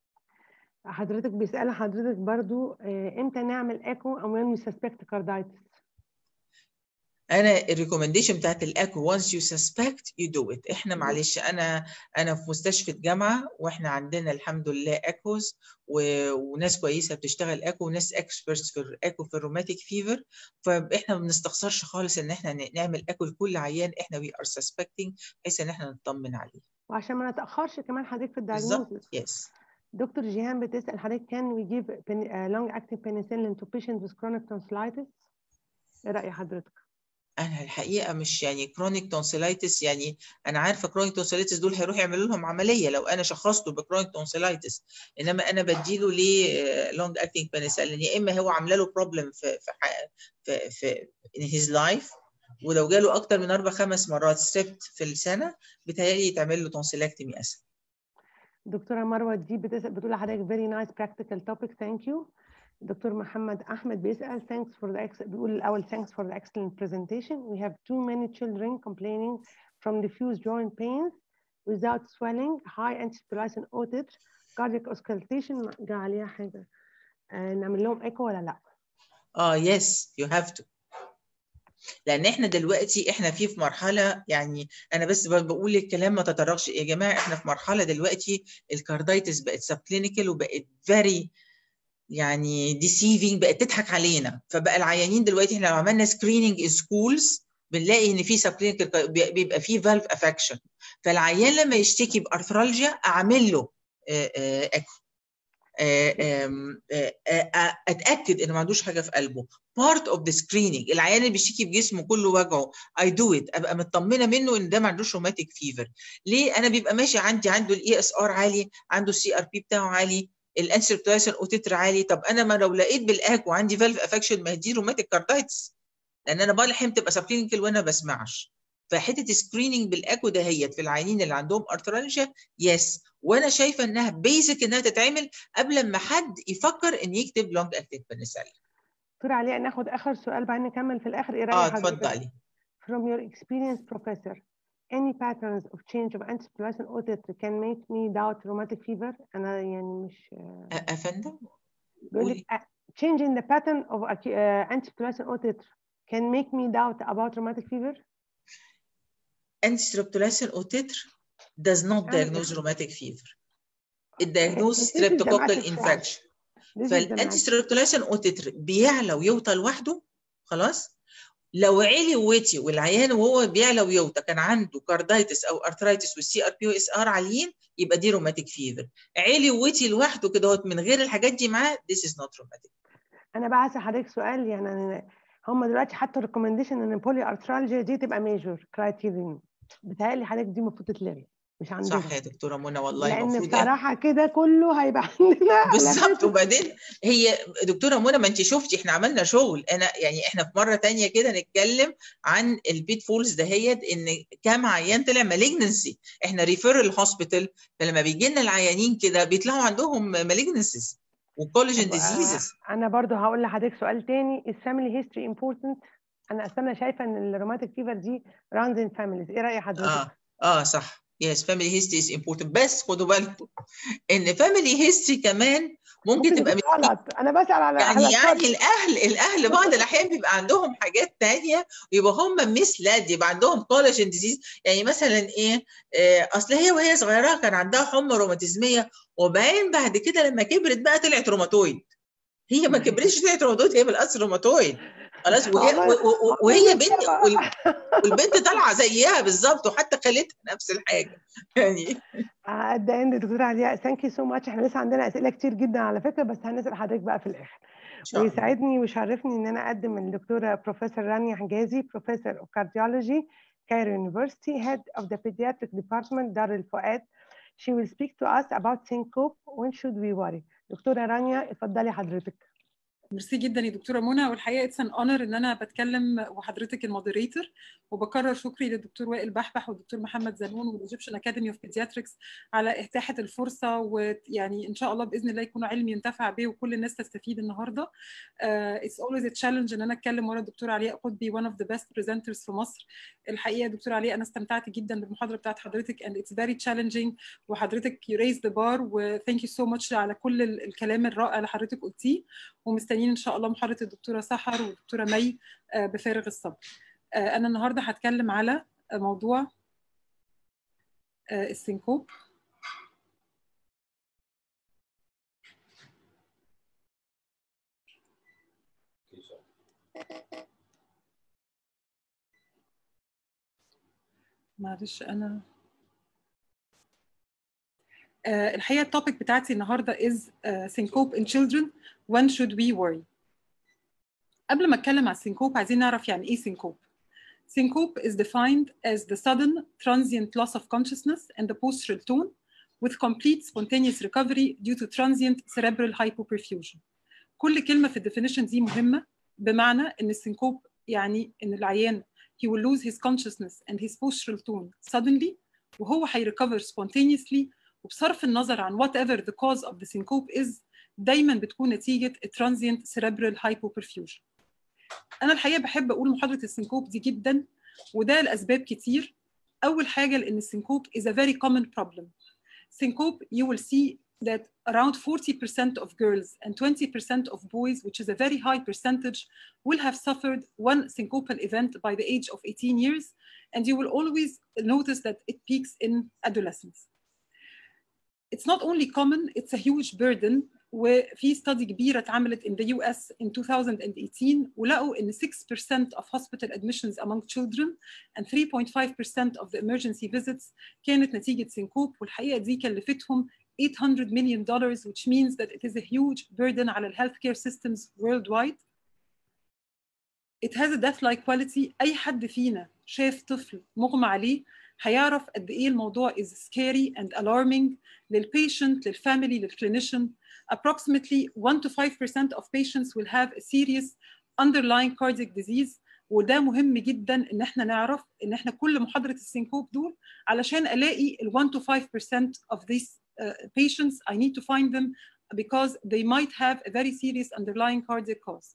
حضرتك بيسأل حضرتك برضو آه، امتى نعمل ايكو او when we suspect carditis انا الريكومنديشن بتاعت الاكو once you suspect you do it احنا معلش انا انا في مستشفى جامعه واحنا عندنا الحمد لله اكوز و... وناس كويسه بتشتغل اكو وناس اكسبرتس في الاكو في الروماتيك فيفر فاحنا ما بنستخسرش خالص ان احنا ن- نعمل اكو لكل عيان احنا وي ار سسبكتنج بحيث ان احنا نطمن عليه وعشان ما نتأخرش كمان حضرتك في بالظبط الدايجنوستس يس دكتور جيهان بتسأل حضرتك can we give pen- uh, long acting penicillin to patients with chronic tonsillitis ايه رأي حضرتك؟ انا الحقيقه مش يعني كرونيك تونسيلايتس يعني انا عارفه كرونيك تونسيلايتس دول هيروحوا يعملوا لهم عمليه لو انا شخصته بكرونيك تونسيلايتس انما انا بديله ليه لونج اكتنج بنسلين يا اما هو عامله له بروبلم في في ح- في في in his life ولو جاله اكتر من اربع خمس مرات ستريبت في السنه بيتهيألي يتعمل له تونسيلاكتمي اسهل دكتورة مروة دي بتسأل بتقول لحضرتك very nice practical topic thank you دكتور محمد أحمد بيسأل thanks for the ex- بيقول الأول thanks for the excellent presentation we have too many children complaining from diffuse joint pains without swelling high antisplicin otitis cardiac auscultation جا عليها حاجة آه نعمل لهم ايكو ولا لا؟ اه يس يو هاف تو لان احنا دلوقتي احنا في في مرحله يعني انا بس ب- بقول الكلام ما تطرقش يا جماعه احنا في مرحله دلوقتي الكاردايتس بقت سب كلينيكال وبقت فيري يعني ديسيفينج بقت تضحك علينا فبقى العيانين دلوقتي احنا لو عملنا سكريننج ان سكولز بنلاقي ان في سب كلينيكال بيبقى في فالف افكشن فالعيان لما يشتكي بارثرالجيا اعمل له آه، آه، اكو آه، آم، آه، آه، اتاكد انه ما عندوش حاجه في قلبه بارت اوف ذا سكريننج العيان اللي بيشتكي بجسمه كله وجعه اي دو ات ابقى مطمنه منه ان ده ما عندوش روماتيك فيفر ليه انا بيبقى ماشي عندي عنده الاي اس ار عالي عنده السي ار بي بتاعه عالي الانسربتايسن اوتيتر عالي طب انا ما لو لقيت بالاكو عندي فالف افكشن ما هي دي روماتيك كاردايتس لان انا بقى الحين تبقى سب كلينيكال وانا بسمعش فحته سكريننج بالاكو دهيت في العيانين اللي عندهم ارثرالجيا يس وانا شايفه انها بيزك انها تتعمل قبل ما حد يفكر ان يكتب لونج اكتنج بنسلين دكتور علياء ناخد آخر سؤال بعدين نكمل في الآخر ايه اه رأي حضرتك؟ اتفضلي From your experience, Professor, any patterns of change of antisplicin otitis can make me doubt rheumatic fever? أنا يعني مش أ- افندم بيقول قولي. لك uh, change in the pattern of acu- uh, antisplicin otitis can make me doubt about rheumatic fever? انتي اوتيتر does not أنا- diagnose rheumatic fever it diagnoses This is the streptococcal matter infection This is the فالانتي matter. ستريبتوليشن اوتيتر بيعلى ويوطى لوحده خلاص لو علي ووطي والعيان وهو بيعلى ويوطى كان عنده كاردايتس او ارثرايتس والسي ار بي واس ار عاليين يبقى دي روماتيك فيفر علي ووطي لوحده كده هوت من غير الحاجات دي معاه this is not rheumatic أنا بقى هسأل حضرتك سؤال يعني هم دلوقتي حطوا ريكومنديشن إن البولي ارثرالجيا دي تبقى ميجور كرايتيريون بتهيألي حضرتك دي المفروض تتلغي مش عندنا صح يا دكتوره منى والله لأن المفروض إحنا- بصراحة كده كله هيبقى عندنا بالظبط وبعدين هي دكتوره منى ما انت شفتي احنا عملنا شغل انا يعني احنا في مره تانية كده نتكلم عن البيت فولز دهيت ان كام عيان طلع مالجنسي احنا ريفيرال هوسبيتال فلما بيجي لنا العيانين كده بيطلعوا عندهم مالجنسيز وكولاجين طب، ديزيزز آه، انا برضو هقول لحضرتك سؤال تاني الفاميلي هيستوري امبورتنت انا اصل انا شايفه ان الروماتيك فيفر دي راوند ان فاميليز ايه راي حضرتك اه اه صح يس فاميلي هيستوري از امبورتنت بس خدوا بالكم ان فاميلي هيستوري كمان ممكن تبقى يكون غلط انا بسال على يعني على يعني الفرد. الاهل الاهل بعض الاحيان بيبقى عندهم حاجات تانية ويبقى هم مسلاد يبقى عندهم كولاجين ديزيز يعني مثلا ايه آه، اصل هي وهي صغيره كان عندها حمى روماتيزميه وبعدين بعد كده لما كبرت بقى طلعت روماتويد هي ما كبرتش طلعت روماتويد هي بالاصل روماتويد خلاص وهي, وهي بنت والبنت طالعه زيها بالظبط وحتى خالتها نفس الحاجه يعني قد ايه دكتوره علياء ثانك يو سو ماتش احنا لسه عندنا اسئله كتير جدا على فكره بس هنسال حضرتك بقى في الاخر ويسعدني ويشرفني ان انا اقدم الدكتوره بروفيسور رانيا حجازي بروفيسور اوف كارديولوجي كايرو يونيفرسيتي هيد اوف ذا pediatric department دار الفؤاد She will speak to us about syncope when should we worry دكتوره رانيا اتفضلي حضرتك ميرسي جدا يا دكتوره منى والحقيقه اتس ان اونر ان انا بتكلم وحضرتك المودريتور وبكرر شكري للدكتور وائل بحبح والدكتور محمد زنون والايجيبشن اكاديمي اوف بيدياتريكس على اتاحه الفرصه ويعني ان شاء الله باذن الله يكون علم ينتفع به وكل الناس تستفيد النهارده اتس اولويز تشالنج ان انا اتكلم ورا الدكتور علياء قطبي one of the best presenters في مصر الحقيقه دكتور علياء انا استمتعت جدا بالمحاضره بتاعت حضرتك and it's very challenging وحضرتك you raised the bar و thank you so much على كل الكلام الرائع اللي حضرتك قلتيه ومستنيين ان شاء الله محاضره الدكتوره سحر والدكتوره مي بفارغ الصبر انا النهارده هتكلم على موضوع السينكوب معلش انا الحقيقه التوبيك بتاعتي النهارده is uh, syncope in children when should we worry قبل ما اتكلم على السينكوب عايزين نعرف يعني ايه سينكوب syncope is defined as the sudden transient loss of consciousness and the postural tone with complete spontaneous recovery due to transient cerebral hypoperfusion كل كلمه في الديفينيشن دي مهمه بمعنى ان السينكوب يعني ان العيان he will lose his consciousness and his postural tone suddenly وهو هيريكفر spontaneously وبصرف النظر عن whatever the cause of the syncope is دايما بتكون نتيجه transient cerebral hypoperfusion. انا الحقيقه بحب اقول محاضره السينكوب دي جدا وده لاسباب كتير. اول حاجه لان السينكوب is a very common problem. Syncope you will see that around 40% of girls and 20% of boys, which is a very high percentage, will have suffered one syncopal event by the age of 18 years, and you will always notice that it peaks in adolescence. It's not only common, it's a huge burden وفي study كبيرة اتعملت in the US in 2018 ولقوا إن 6% of hospital admissions among children and 3.5% of the emergency visits كانت نتيجة سينكوب والحقيقة دي كلفتهم 800 million dollars which means that it is a huge burden على ال healthcare systems worldwide. It has a death-like quality أي حد فينا شاف طفل مغمى عليه هيعرف قد إيه الموضوع is scary and alarming للبيشنت للفاميلي للكلينيشن approximately 1 to 5% of patients will have a serious underlying cardiac disease وده مهم جدا ان احنا نعرف ان احنا كل محاضره السينكوب دول علشان الاقي ال 1 to 5% of these uh, patients I need to find them because they might have a very serious underlying cardiac cause.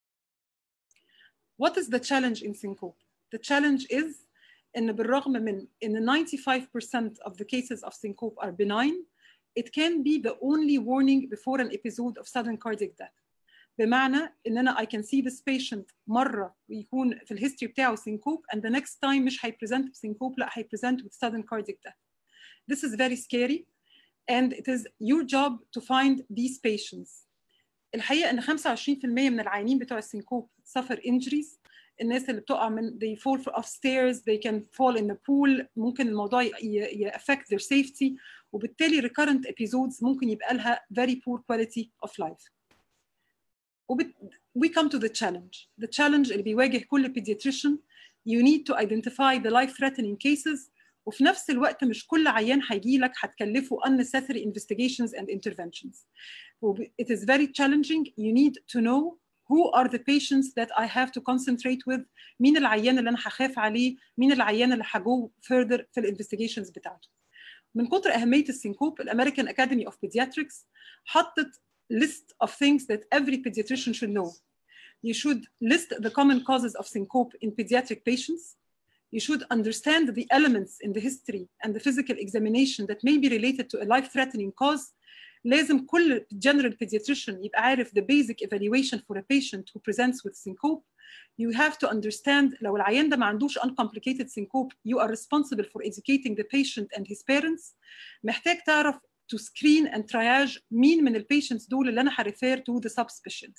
What is the challenge in syncope? The challenge is ان بالرغم من ان 95% of the cases of syncope are benign it can be the only warning before an episode of sudden cardiac death. بمعنى ان انا I can see this patient مره ويكون في الهيستوري بتاعه syncope and the next time مش هيبريزنت بسyncope لا هيبريزنت with sudden cardiac death. This is very scary and it is your job to find these patients. الحقيقه ان 25% من العيانين بتوع السينكوب suffer injuries الناس اللي بتقع من they fall off stairs they can fall in the pool ممكن الموضوع ي affect their safety وبالتالي recurrent episodes ممكن يبقى لها very poor quality of life. وبت... we come to the challenge. The challenge اللي بيواجه كل pediatrician you need to identify the life threatening cases وفي نفس الوقت مش كل عيان هيجي لك هتكلفه unnecessary investigations and interventions. It is very challenging. You need to know who are the patients that I have to concentrate with مين العيان اللي انا هخاف عليه مين العيان اللي هجو further في الانفستيجيشنز بتاعته من كتر اهميه السينكوب الامريكان اكاديمي اوف بيدياتريكس حطت list of things that every pediatrician should know you should list the common causes of syncope in pediatric patients you should understand the elements in the history and the physical examination that may be related to a life-threatening cause لازم كل general pediatrician يبقى عارف the basic evaluation for a patient who presents with syncope. You have to understand لو العيان ده ما عندوش uncomplicated syncope, you are responsible for educating the patient and his parents. محتاج تعرف to screen and triage مين من ال patients دول اللي أنا هريفير to the subspecialist.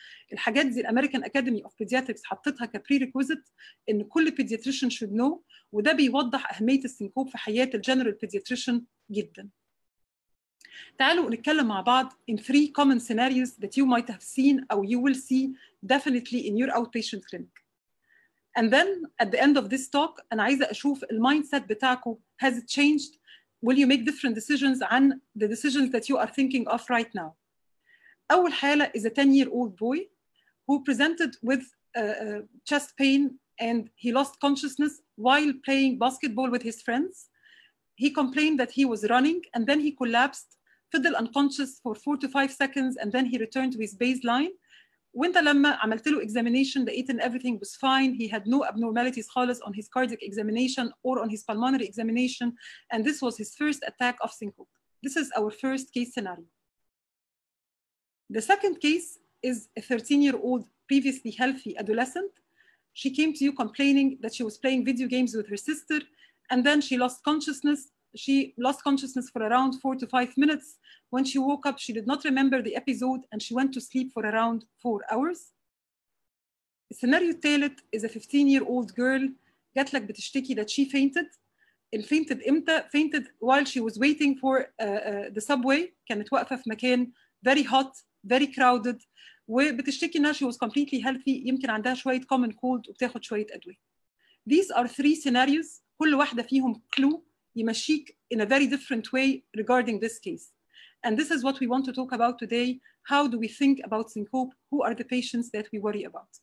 الحاجات دي الامريكان اكاديمي اوف بيدياتريكس حطتها كبري ريكويزيت ان كل بيدياتريشن شود نو وده بيوضح اهميه السنكوب في حياه الجنرال بيدياتريشن جدا تعالوا نتكلم مع بعض in three common scenarios that you might have seen or you will see definitely in your outpatient clinic. And then at the end of this talk أنا عايزة أشوف المايند سيت بتاعكم has it changed? Will you make different decisions عن the decisions that you are thinking of right now? أول حالة is a 10-year-old boy who presented with uh, uh, chest pain and he lost consciousness while playing basketball with his friends. He complained that he was running and then he collapsed فضل unconscious for 4 to 5 seconds and then he returned to his baseline وانت لما عملت له examination لقيت ان everything was fine he had no abnormalities خالص on his cardiac examination or on his pulmonary examination and this was his first attack of syncope this is our first case scenario the second case is a 13 year old previously healthy adolescent she came to you complaining that she was playing video games with her sister and then she lost consciousness she lost consciousness for around four to five minutes. When she woke up, she did not remember the episode and she went to sleep for around four hours. السيناريو الثالث is a 15 year old girl جات لك بتشتكي that she fainted. fainted امتى؟ fainted while she was waiting for uh, uh, the subway كانت واقفة في مكان very hot, very crowded وبتشتكي انها she was completely healthy يمكن عندها شوية common cold وبتاخد شوية أدوية. These are three scenarios كل واحدة فيهم clue يمشيك in a very different way regarding this case. And this is what we want to talk about today. How do we think about syncope? Who are the patients that we worry about?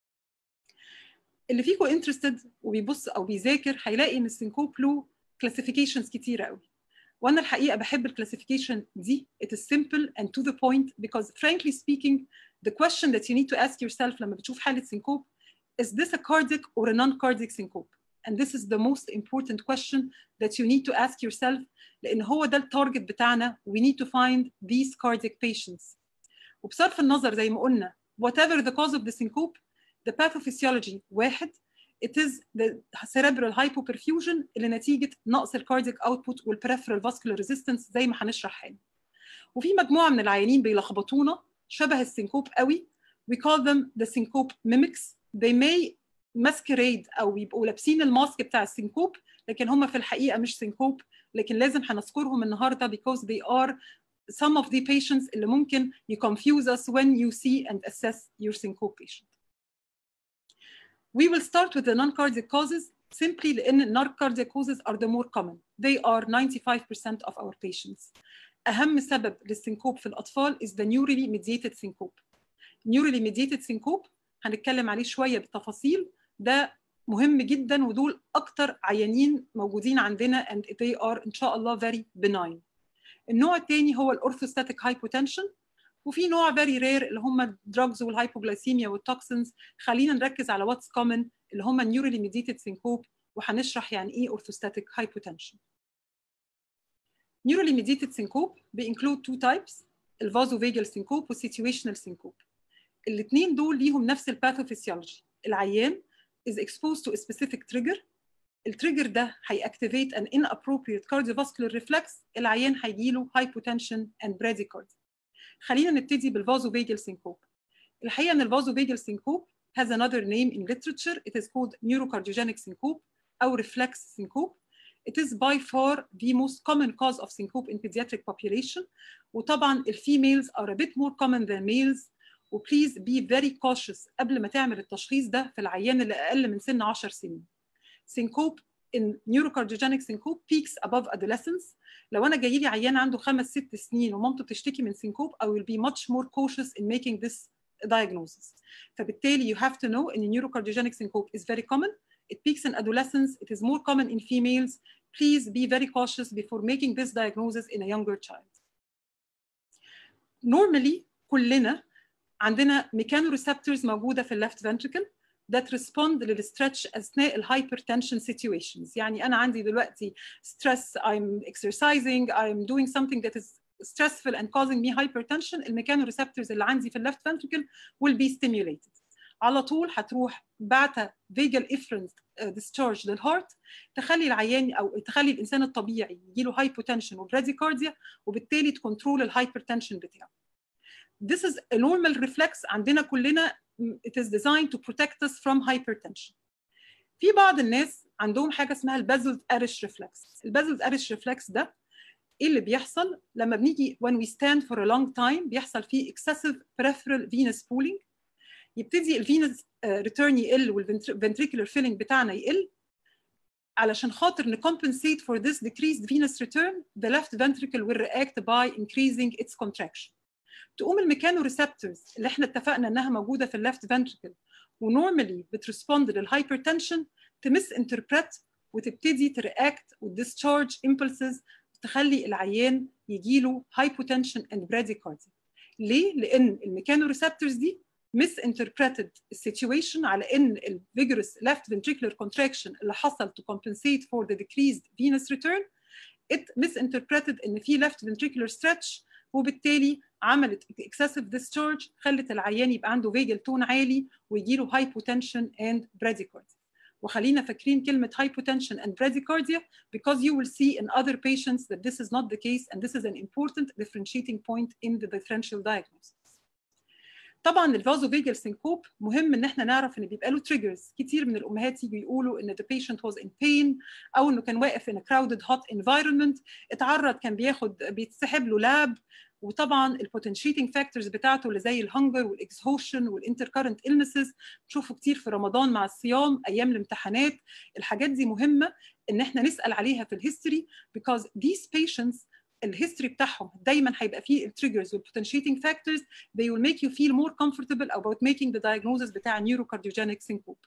اللي فيكم interested وبيبص او بيذاكر هيلاقي ان السنكوب له classifications كتيره قوي. وانا الحقيقه بحب الكلاسيفيكيشن دي it is simple and to the point because frankly speaking the question that you need to ask yourself لما بتشوف حاله سنكوب is this a cardiac or a non-cardiac syncope? And this is the most important question that you need to ask yourself لأن هو ده التارجت بتاعنا we need to find these cardiac patients. وبصرف النظر زي ما قلنا whatever the cause of the syncope the pathophysiology واحد it is the cerebral hypoperfusion اللي نتيجة نقص الكاردياك output والperipheral vascular resistance زي ما هنشرح حالا. وفي مجموعة من العيانين بيلخبطونا شبه السنكوب قوي we call them the syncope mimics they may masquerade او يبقوا لابسين الماسك بتاع السنكوب لكن هم في الحقيقه مش سنكوب لكن لازم هنذكرهم النهارده because they are some of the patients اللي ممكن you confuse us when you see and assess your syncope patient. We will start with the non-cardiac causes simply لأن non-cardiac causes are the more common. They are 95% of our patients. أهم سبب للسنكوب في الأطفال is the neurally mediated syncope. Neurally mediated syncope هنتكلم عليه شوية بالتفاصيل ده مهم جدا ودول اكتر عيانين موجودين عندنا and they are ان شاء الله very benign. النوع الثاني هو الاورثوستاتيك هايبوتنشن وفي نوع very rare اللي هم الدراجز والهايبوغلايسيميا والتوكسينز خلينا نركز على واتس كومن اللي هم نيورالي ميديتد سينكوب وهنشرح يعني ايه اورثوستاتيك هايبوتنشن. Neurally mediated syncope بينكلود two types الفازوفيجال syncope والسيتويشنال syncope. الاثنين دول ليهم نفس الباثوفيسيولوجي العيان is exposed to a specific trigger التريجر ده هيأكتيفيت an inappropriate cardiovascular reflex العيان هيجيله hypotension and bradycardia خلينا نبتدي بالفازوفيجال syncope الحقيقة ان الفازوفيجال syncope has another name in literature it is called neurocardiogenic syncope أو reflex syncope It is by far the most common cause of syncope in pediatric population وطبعا الفيميلز are a bit more common than males وبليز بي فيري كوشس قبل ما تعمل التشخيص ده في العيان اللي اقل من سن 10 سنين. سينكوب in neurocardiogenic syncope peaks above adolescence لو انا جاي لي عيان عنده خمس ست سنين ومامته بتشتكي من سينكوب I will be much more cautious in making this diagnosis. فبالتالي you have to know ان neurocardiogenic syncope is very common. It peaks in adolescence. It is more common in females. Please be very cautious before making this diagnosis in a younger child. Normally كلنا عندنا ميكانوريسبتورز موجوده في الليفت ventricle that respond للستريتش اثناء الهايبرتنشن situations يعني انا عندي دلوقتي stress I'm exercising I'm doing something that is stressful and causing me hypertension الميكانوريسبتورز اللي عندي في الليفت ventricle will be stimulated على طول هتروح بعتة vagal efferent discharge للهارت تخلي العيان او تخلي الانسان الطبيعي يجيله hypotension وبراديكارديا وبالتالي تكنترول الهايبرتنشن بتاعه this is a normal reflex عندنا كلنا it is designed to protect us from hypertension في بعض الناس عندهم حاجه اسمها البازل اريش ريفلكس البازل اريش ريفلكس ده ايه اللي بيحصل لما بنيجي when we stand for a long time بيحصل فيه excessive peripheral venous pooling يبتدي الفينس ريتيرن يقل والفنتريكولار فيلينج بتاعنا يقل علشان خاطر نcompensate for this decreased venous return the left ventricle will react by increasing its contraction تقوم الميكانوريسبتورز اللي احنا اتفقنا انها موجوده في الليفت فنتريكل ونورمالي بترسبوند للهايبرتنشن تمس انتربريت وتبتدي ترياكت وتديسشارج امبلسز تخلي العيان يجيله hypotension and bradycardia ليه؟ لان الميكانوريسبتورز دي misinterpreted السيتويشن على ان ال vigorous left ventricular contraction اللي حصل to compensate for the decreased venous return it misinterpreted ان في left ventricular stretch وبالتالي عملت excessive discharge خلت العيان يبقى عنده vagal tone عالي ويجيله hypotension and bradycardia وخلينا فاكرين كلمة hypotension and bradycardia because you will see in other patients that this is not the case and this is an important differentiating point in the differential diagnosis. طبعا الفازوفيجال سينكوب مهم ان احنا نعرف ان بيبقى له تريجرز كتير من الامهات يجوا يقولوا ان the patient was in pain او انه كان واقف in a crowded hot environment اتعرض كان بياخد بيتسحب له لاب وطبعا البوتنشيتنج فاكتورز بتاعته اللي زي الهنجر والاكسهوشن والانتركرنت illnesses تشوفوا كتير في رمضان مع الصيام ايام الامتحانات الحاجات دي مهمه ان احنا نسال عليها في الهيستوري because these patients الهيستوري بتاعهم دايما هيبقى فيه التريجرز والبوتنشيتنج فاكتورز they will make you feel more comfortable about making the diagnosis بتاع neurocardiogenic syncope.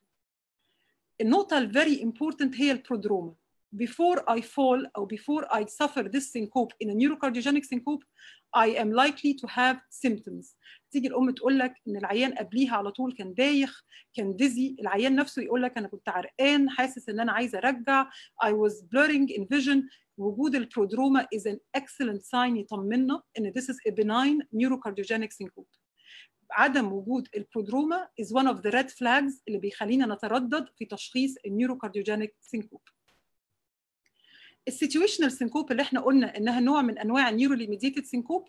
النقطة ال very important هي البرودروما. Before I fall أو before I suffer this syncope in a neurocardiogenic syncope I am likely to have symptoms. تيجي الأم تقول لك إن العيان قبليها على طول كان دايخ، كان ديزي، العيان نفسه يقول لك أنا كنت عرقان، حاسس إن أنا عايزة أرجع، I was blurring in vision، وجود البرودروما is an excellent sign يطمنا ان this is a benign neurocardiogenic syncope. عدم وجود البرودروما is one of the red flags اللي بيخلينا نتردد في تشخيص النيوروكارديوجينيك سينكوب. السيتويشنال سينكوب اللي احنا قلنا انها نوع من انواع النيورولي ميديتد سينكوب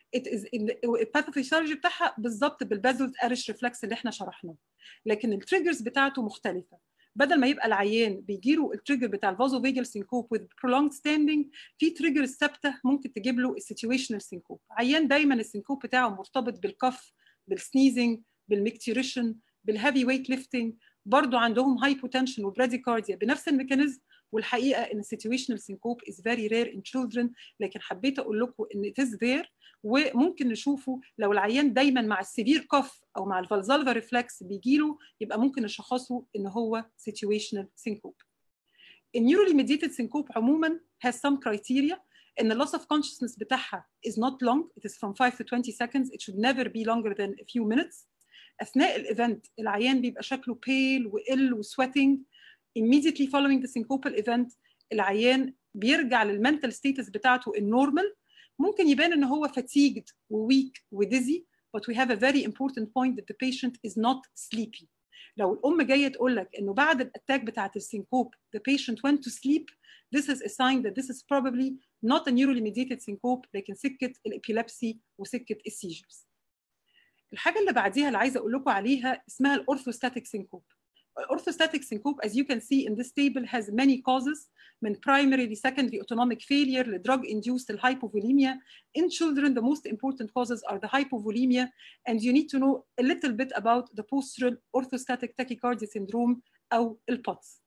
الباثوفيسيولوجي بتاعها بالظبط بالبازلت ارش ريفلكس اللي احنا شرحناه لكن التريجرز بتاعته مختلفه بدل ما يبقى العيان بيجيله التريجر بتاع الفازو فيجل سينكوب with prolonged standing في تريجرز ثابته ممكن تجيب له السيتويشنال سينكوب عيان دايما السينكوب بتاعه مرتبط بالكف بالسنيزنج بالميكتيريشن بالهيفي ويت ليفتنج برضه عندهم هايبوتنشن وبراديكارديا بنفس الميكانيزم والحقيقه ان السيتويشنال سينكوب is very rare in children لكن حبيت اقول لكم ان it is there وممكن نشوفه لو العيان دايما مع السيفير كف او مع الفالزالفا ريفلكس بيجيله يبقى ممكن نشخصه ان هو situational syncope. النيورولي ميديتد سينكوب عموما has some criteria ان loss of consciousness بتاعها is not long it is from 5 to 20 seconds it should never be longer than a few minutes اثناء الايفنت العيان بيبقى شكله pale وill وسويتنج immediately following the syncopal event العيان بيرجع للمنتال ستيتس بتاعته النورمال ممكن يبان ان هو fatigued وweak ودizzy but we have a very important point that the patient is not sleepy لو الام جايه تقول لك انه بعد الاتاك بتاعت السينكوب the patient went to sleep this is a sign that this is probably not a neurally mediated syncope لكن سكه الابيلابسي وسكه السيجرز الحاجه اللي بعديها اللي عايزه اقول لكم عليها اسمها الاورثوستاتيك سينكوب orthostatic syncope as you can see in this table has many causes من primarily secondary autonomic failure ل drug induced hypovolemia in children the most important causes are the hypovolemia and you need to know a little bit about the postural orthostatic tachycardia syndrome أو الPOTS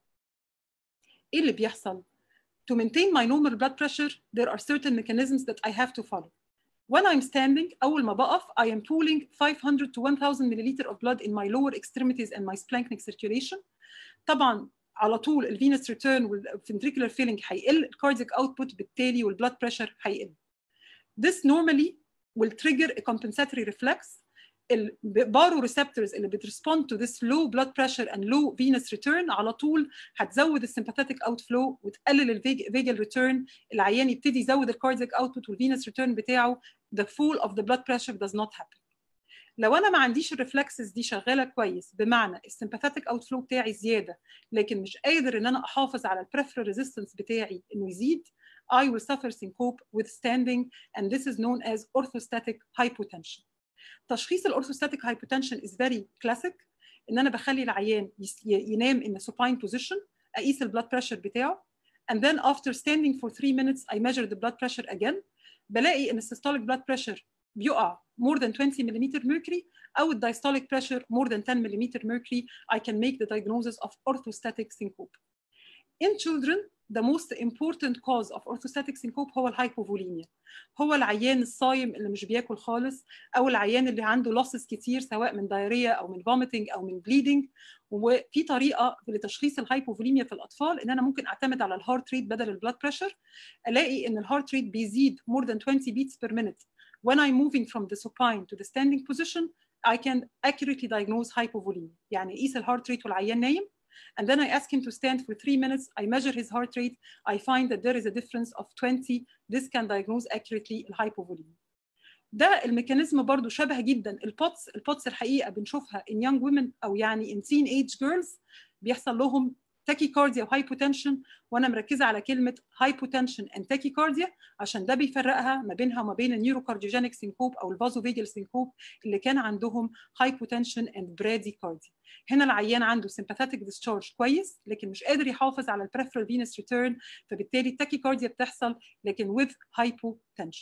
إيه اللي بيحصل؟ To maintain my normal blood pressure there are certain mechanisms that I have to follow When I'm standing, أول ما بقف, I am pooling 500 to 1000 milliliter of blood in my lower extremities and my splanchnic circulation. طبعا على طول الفينس ريتيرن والفنتريكولار فيلينج هيقل الكاردياك اوتبوت بالتالي والبلاد بريشر هيقل. This normally will trigger a compensatory reflex. الباروreceptors اللي بترسبوند to this low blood pressure and low venous return على طول هتزود السمباثيك اوت فلو وتقلل الفيجال ريتيرن العيان يبتدي يزود الكاردياك اوتبوت والفينس ريتيرن بتاعه the fall of the blood pressure does not happen. لو انا ما عنديش الريفلكسز دي شغاله كويس بمعنى السمباثيك اوت فلو بتاعي زياده لكن مش قادر ان انا احافظ على البريفرال ريزيستنس بتاعي انه يزيد I will suffer syncope with standing and this is known as orthostatic hypotension. تشخيص الاورثوستاتيك هايبوتنشن از فيري كلاسيك ان انا بخلي العيان ينام in a supine position اقيس البلاد بريشر بتاعه and then after standing for 3 minutes I measure the blood pressure again بلاقي ان السيستوليك blood pressure بيقع more than 20 mm mercury او الدايستوليك pressure more than 10 mm mercury I can make the diagnosis of orthostatic syncope. In children the most important cause of orthostatic syncope هو الهايبوفوليميا هو العيان الصايم اللي مش بياكل خالص او العيان اللي عنده لوسز كتير سواء من دايريا او من فوميتنج او من بليدنج وفي طريقه لتشخيص الهايبوفوليميا في الاطفال ان انا ممكن اعتمد على الهارت ريت بدل البلاد بريشر الاقي ان الهارت ريت بيزيد more than 20 beats per minute when I'm moving from the supine to the standing position I can accurately diagnose hypovolemia يعني اقيس الهارت ريت والعيان نايم and then I ask him to stand for three minutes. I measure his heart rate. I find that there is a difference of 20. This can diagnose accurately الهايبوفوليميا. ده الميكانيزم برضو شبه جدا البوتس البوتس الحقيقه بنشوفها in young women او يعني in teen age girls بيحصل لهم تاكيكارديا وهايبوتنشن وانا مركزه على كلمه هايبوتنشن اند تاكيكارديا عشان ده بيفرقها ما بينها وما بين النيوروكارديوجينيك سينكوب او الفازوفيجل سينكوب اللي كان عندهم هايبوتنشن اند براديكارديا هنا العيان عنده سمباثيك ديسشارج كويس لكن مش قادر يحافظ على البريفرال فينس ريتيرن فبالتالي التاكيكارديا بتحصل لكن with hypotension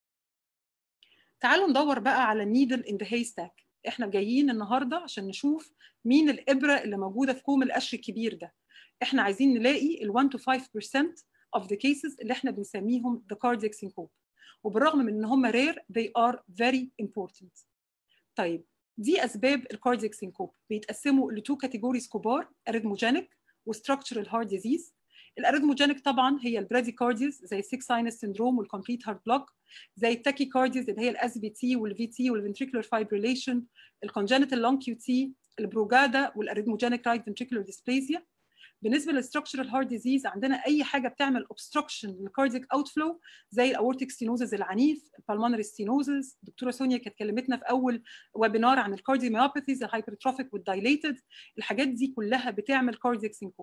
تعالوا ندور بقى على النيدل ان ذا هيستاك احنا جايين النهارده عشان نشوف مين الابره اللي موجوده في كوم القش الكبير ده احنا عايزين نلاقي ال 1 to 5% of the cases اللي احنا بنسميهم the cardiac syncope وبالرغم من ان هم rare they are very important طيب دي اسباب الكاردياك سينكوب بيتقسموا لتو كاتيجوريز كبار اريثموجينيك وستراكشرال هارت ديزيز الاريثموجينيك طبعا هي البراديكارديز زي السيك ساينس سيندروم والكومبليت هارت بلوك زي التاكيكارديز اللي هي الاس بي تي والفي تي والفنتريكولار فايبريليشن الكونجنتال لونج كيو تي البروجادا والاريثموجينيك رايت فنتريكولار ديسبليزيا بالنسبه للستراكشرال هارت ديزيز عندنا اي حاجه بتعمل اوبستراكشن للكاردياك اوت فلو زي الاورتيك ستينوزز العنيف البالمونري ستينوزز دكتوره سونيا كانت كلمتنا في اول ويبينار عن الكارديوميوباثيز الهايبرتروفيك والدايليتد الحاجات دي كلها بتعمل كاردياك سينكوب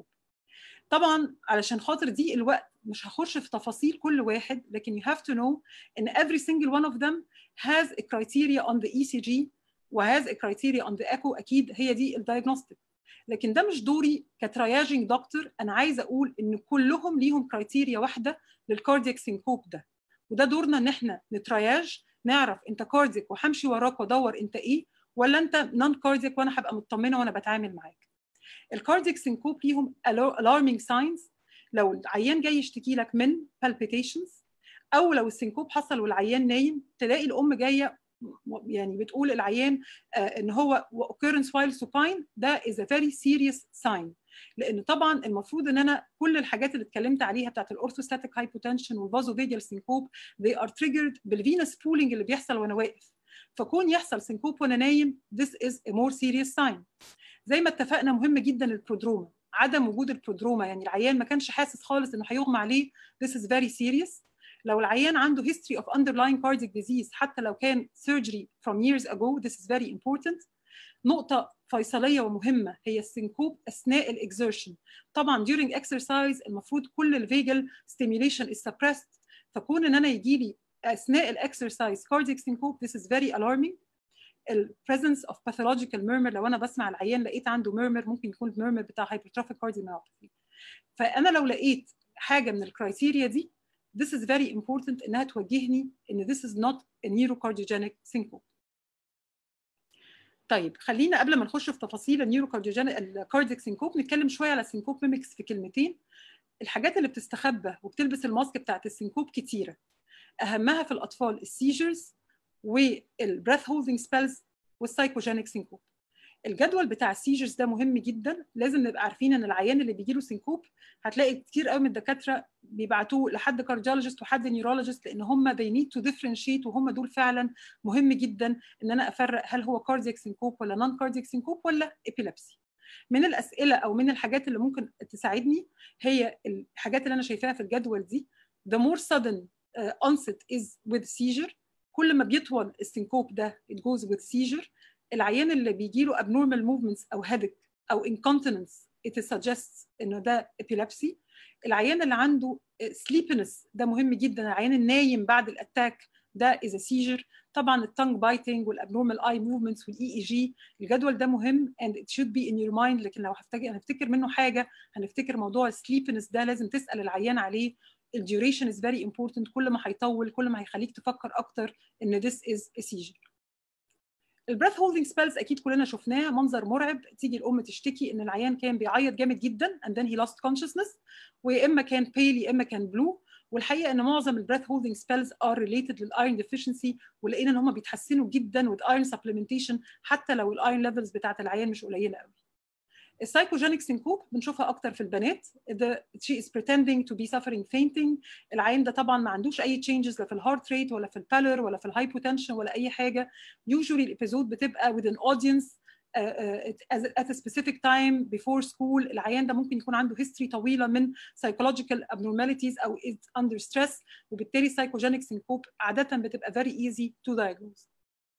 طبعا علشان خاطر دي الوقت مش هخش في تفاصيل كل واحد لكن you have to know ان every single one of them has a criteria on the ECG وهاز a criteria on the echo اكيد هي دي الدايجنوستيك لكن ده مش دوري كترياجنج دكتور انا عايزه اقول ان كلهم ليهم كرايتيريا واحده للكاردياك سينكوب ده وده دورنا ان احنا نترياج نعرف انت كاردياك وهمشي وراك وادور انت ايه ولا انت نون كاردياك وانا هبقى مطمنه وانا بتعامل معاك الكاردياك سينكوب ليهم alarming signs لو العيان جاي يشتكي لك من palpitations او لو السينكوب حصل والعيان نايم تلاقي الام جايه يعني بتقول العيان ان هو occurrence while supine ده is a very serious sign لان طبعا المفروض ان انا كل الحاجات اللي اتكلمت عليها بتاعت الاورثوستاتيك هايبوتنشن والفازوفيجال سينكوب they are triggered بالفينس بولينج اللي بيحصل وانا واقف فكون يحصل سينكوب وانا نايم this is a more serious sign زي ما اتفقنا مهم جدا البرودروما عدم وجود البرودروما يعني العيان ما كانش حاسس خالص انه هيغمى عليه this is very serious لو العيان عنده history of underlying cardiac disease حتى لو كان surgery from years ago this is very important نقطة فيصلية ومهمة هي السنكوب أثناء الإكزertion طبعا during exercise المفروض كل الفيجل stimulation is suppressed فكون إن أنا يجي لي أثناء الإكسرسايز cardiac syncope this is very alarming ال presence of pathological murmur لو أنا بسمع العيان لقيت عنده murmur ممكن يكون murmur بتاع hypertrophic cardiomyopathy فأنا لو لقيت حاجة من الكرايتيريا دي this is very important انها توجهني ان this is not a neurocardiogenic syncope. طيب خلينا قبل ما نخش في تفاصيل النيوروكارديوجينيك الكارديك سينكوب نتكلم شويه على السينكوب ميمكس في كلمتين. الحاجات اللي بتستخبى وبتلبس الماسك بتاعت السينكوب كتيره. اهمها في الاطفال السيجرز والبريث هولدنج سبيلز والسايكوجينيك سينكوب. الجدول بتاع السيجرز ده مهم جدا لازم نبقى عارفين ان العيان اللي بيجي له سينكوب هتلاقي كتير قوي من الدكاتره بيبعتوه لحد كارديولوجيست وحد نيورولوجيست لان هم they need to differentiate وهم دول فعلا مهم جدا ان انا افرق هل هو كاردياك سينكوب ولا نون كاردياك سينكوب ولا ابيلابسي من الاسئله او من الحاجات اللي ممكن تساعدني هي الحاجات اللي انا شايفاها في الجدول دي the more sudden uh, onset is with seizure كل ما بيطول السينكوب ده it goes with seizure العيان اللي بيجي له abnormal movements او headache او incontinence it suggests انه ده epilepsy العيان اللي عنده sleepiness ده مهم جدا العيان النايم بعد الاتاك ده is a seizure طبعا التانج بايتنج والابنورمال اي موفمنتس والاي اي جي الجدول ده مهم and it should be in your mind لكن لو هفتكر هنفتكر منه حاجه هنفتكر موضوع السليبنس ده لازم تسال العيان عليه الديوريشن is very important كل ما هيطول كل ما هيخليك تفكر اكتر ان this is a seizure البريث هولدنج سبيلز اكيد كلنا شفناه منظر مرعب تيجي الام تشتكي ان العيان كان بيعيط جامد جدا and then he lost consciousness ويا اما كان بيل يا اما كان بلو والحقيقه ان معظم البريث هولدنج سبيلز ار ريليتد للايرون ديفيشنسي ولقينا ان هم بيتحسنوا جدا with iron supplementation حتى لو الايرون ليفلز بتاعت العيان مش قليله قوي السايكوجينيك سينكوب بنشوفها اكتر في البنات the she is pretending to be suffering fainting العيان ده طبعا ما عندوش اي changes لا في الهارت ريت ولا في البالر ولا في الهايبوتنشن ولا اي حاجه usually الابيزود بتبقى with an audience uh, uh, at a specific time before school العيان ده ممكن يكون عنده history طويله من psychological abnormalities او is under stress وبالتالي psychogenic syncope عاده بتبقى very easy to diagnose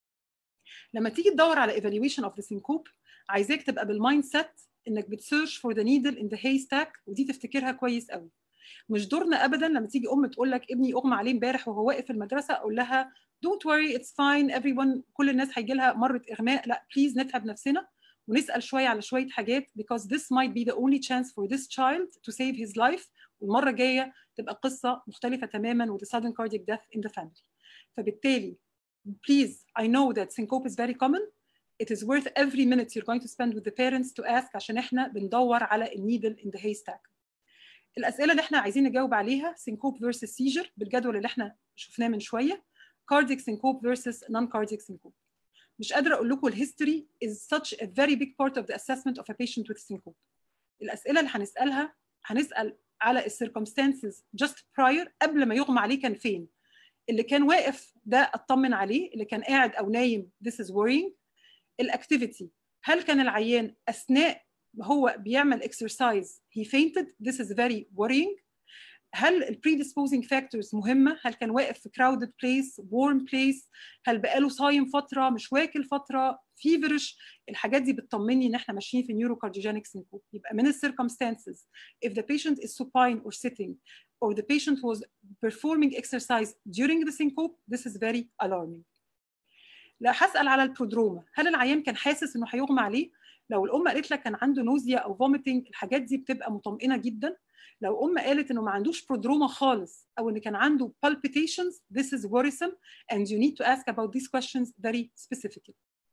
لما تيجي تدور على evaluation of the syncope عايزاك تبقى بالمايند سيت انك بتسيرش فور ذا نيدل ان ذا هيستاك ودي تفتكرها كويس قوي مش دورنا ابدا لما تيجي ام تقول لك ابني اغمى عليه امبارح وهو واقف في المدرسه اقول لها دونت وري اتس فاين ايفري ون كل الناس هيجي لها مره اغماء لا بليز نتعب نفسنا ونسال شويه على شويه حاجات because this might be the only chance for this child to save his life والمره الجايه تبقى قصه مختلفه تماما with a sudden cardiac death in the family فبالتالي please I know that syncope is very common it is worth every minute you're going to spend with the parents to ask عشان احنا بندور على النيدل in the haystack. الاسئله اللي احنا عايزين نجاوب عليها syncope versus seizure بالجدول اللي احنا شفناه من شويه cardiac syncope versus non-cardiac syncope. مش قادره اقول لكم الهيستوري is such a very big part of the assessment of a patient with syncope. الاسئله اللي هنسالها هنسال على السيركمستانسز just prior قبل ما يغمى عليه كان فين. اللي كان واقف ده اطمن عليه، اللي كان قاعد او نايم this is worrying. الاكتيفيتي هل كان العيان اثناء هو بيعمل اكسرسايز he fainted this is very worrying هل ال predisposing factors مهمة؟ هل كان واقف في crowded place, warm place؟ هل بقاله صايم فترة، مش واكل فترة، feverish؟ الحاجات دي بتطمني إن إحنا ماشيين في neurocardiogenic syncope. يبقى من ال circumstances if the patient is supine or sitting or the patient was performing exercise during the syncope this is very alarming. لا هسال على البرودروما هل العيان كان حاسس انه هيغمى عليه لو الام قالت لك كان عنده نوزيا او فوميتنج الحاجات دي بتبقى مطمئنه جدا لو ام قالت انه ما عندوش برودروما خالص او ان كان عنده palpitations this is worrisome and you need to ask about these questions very specifically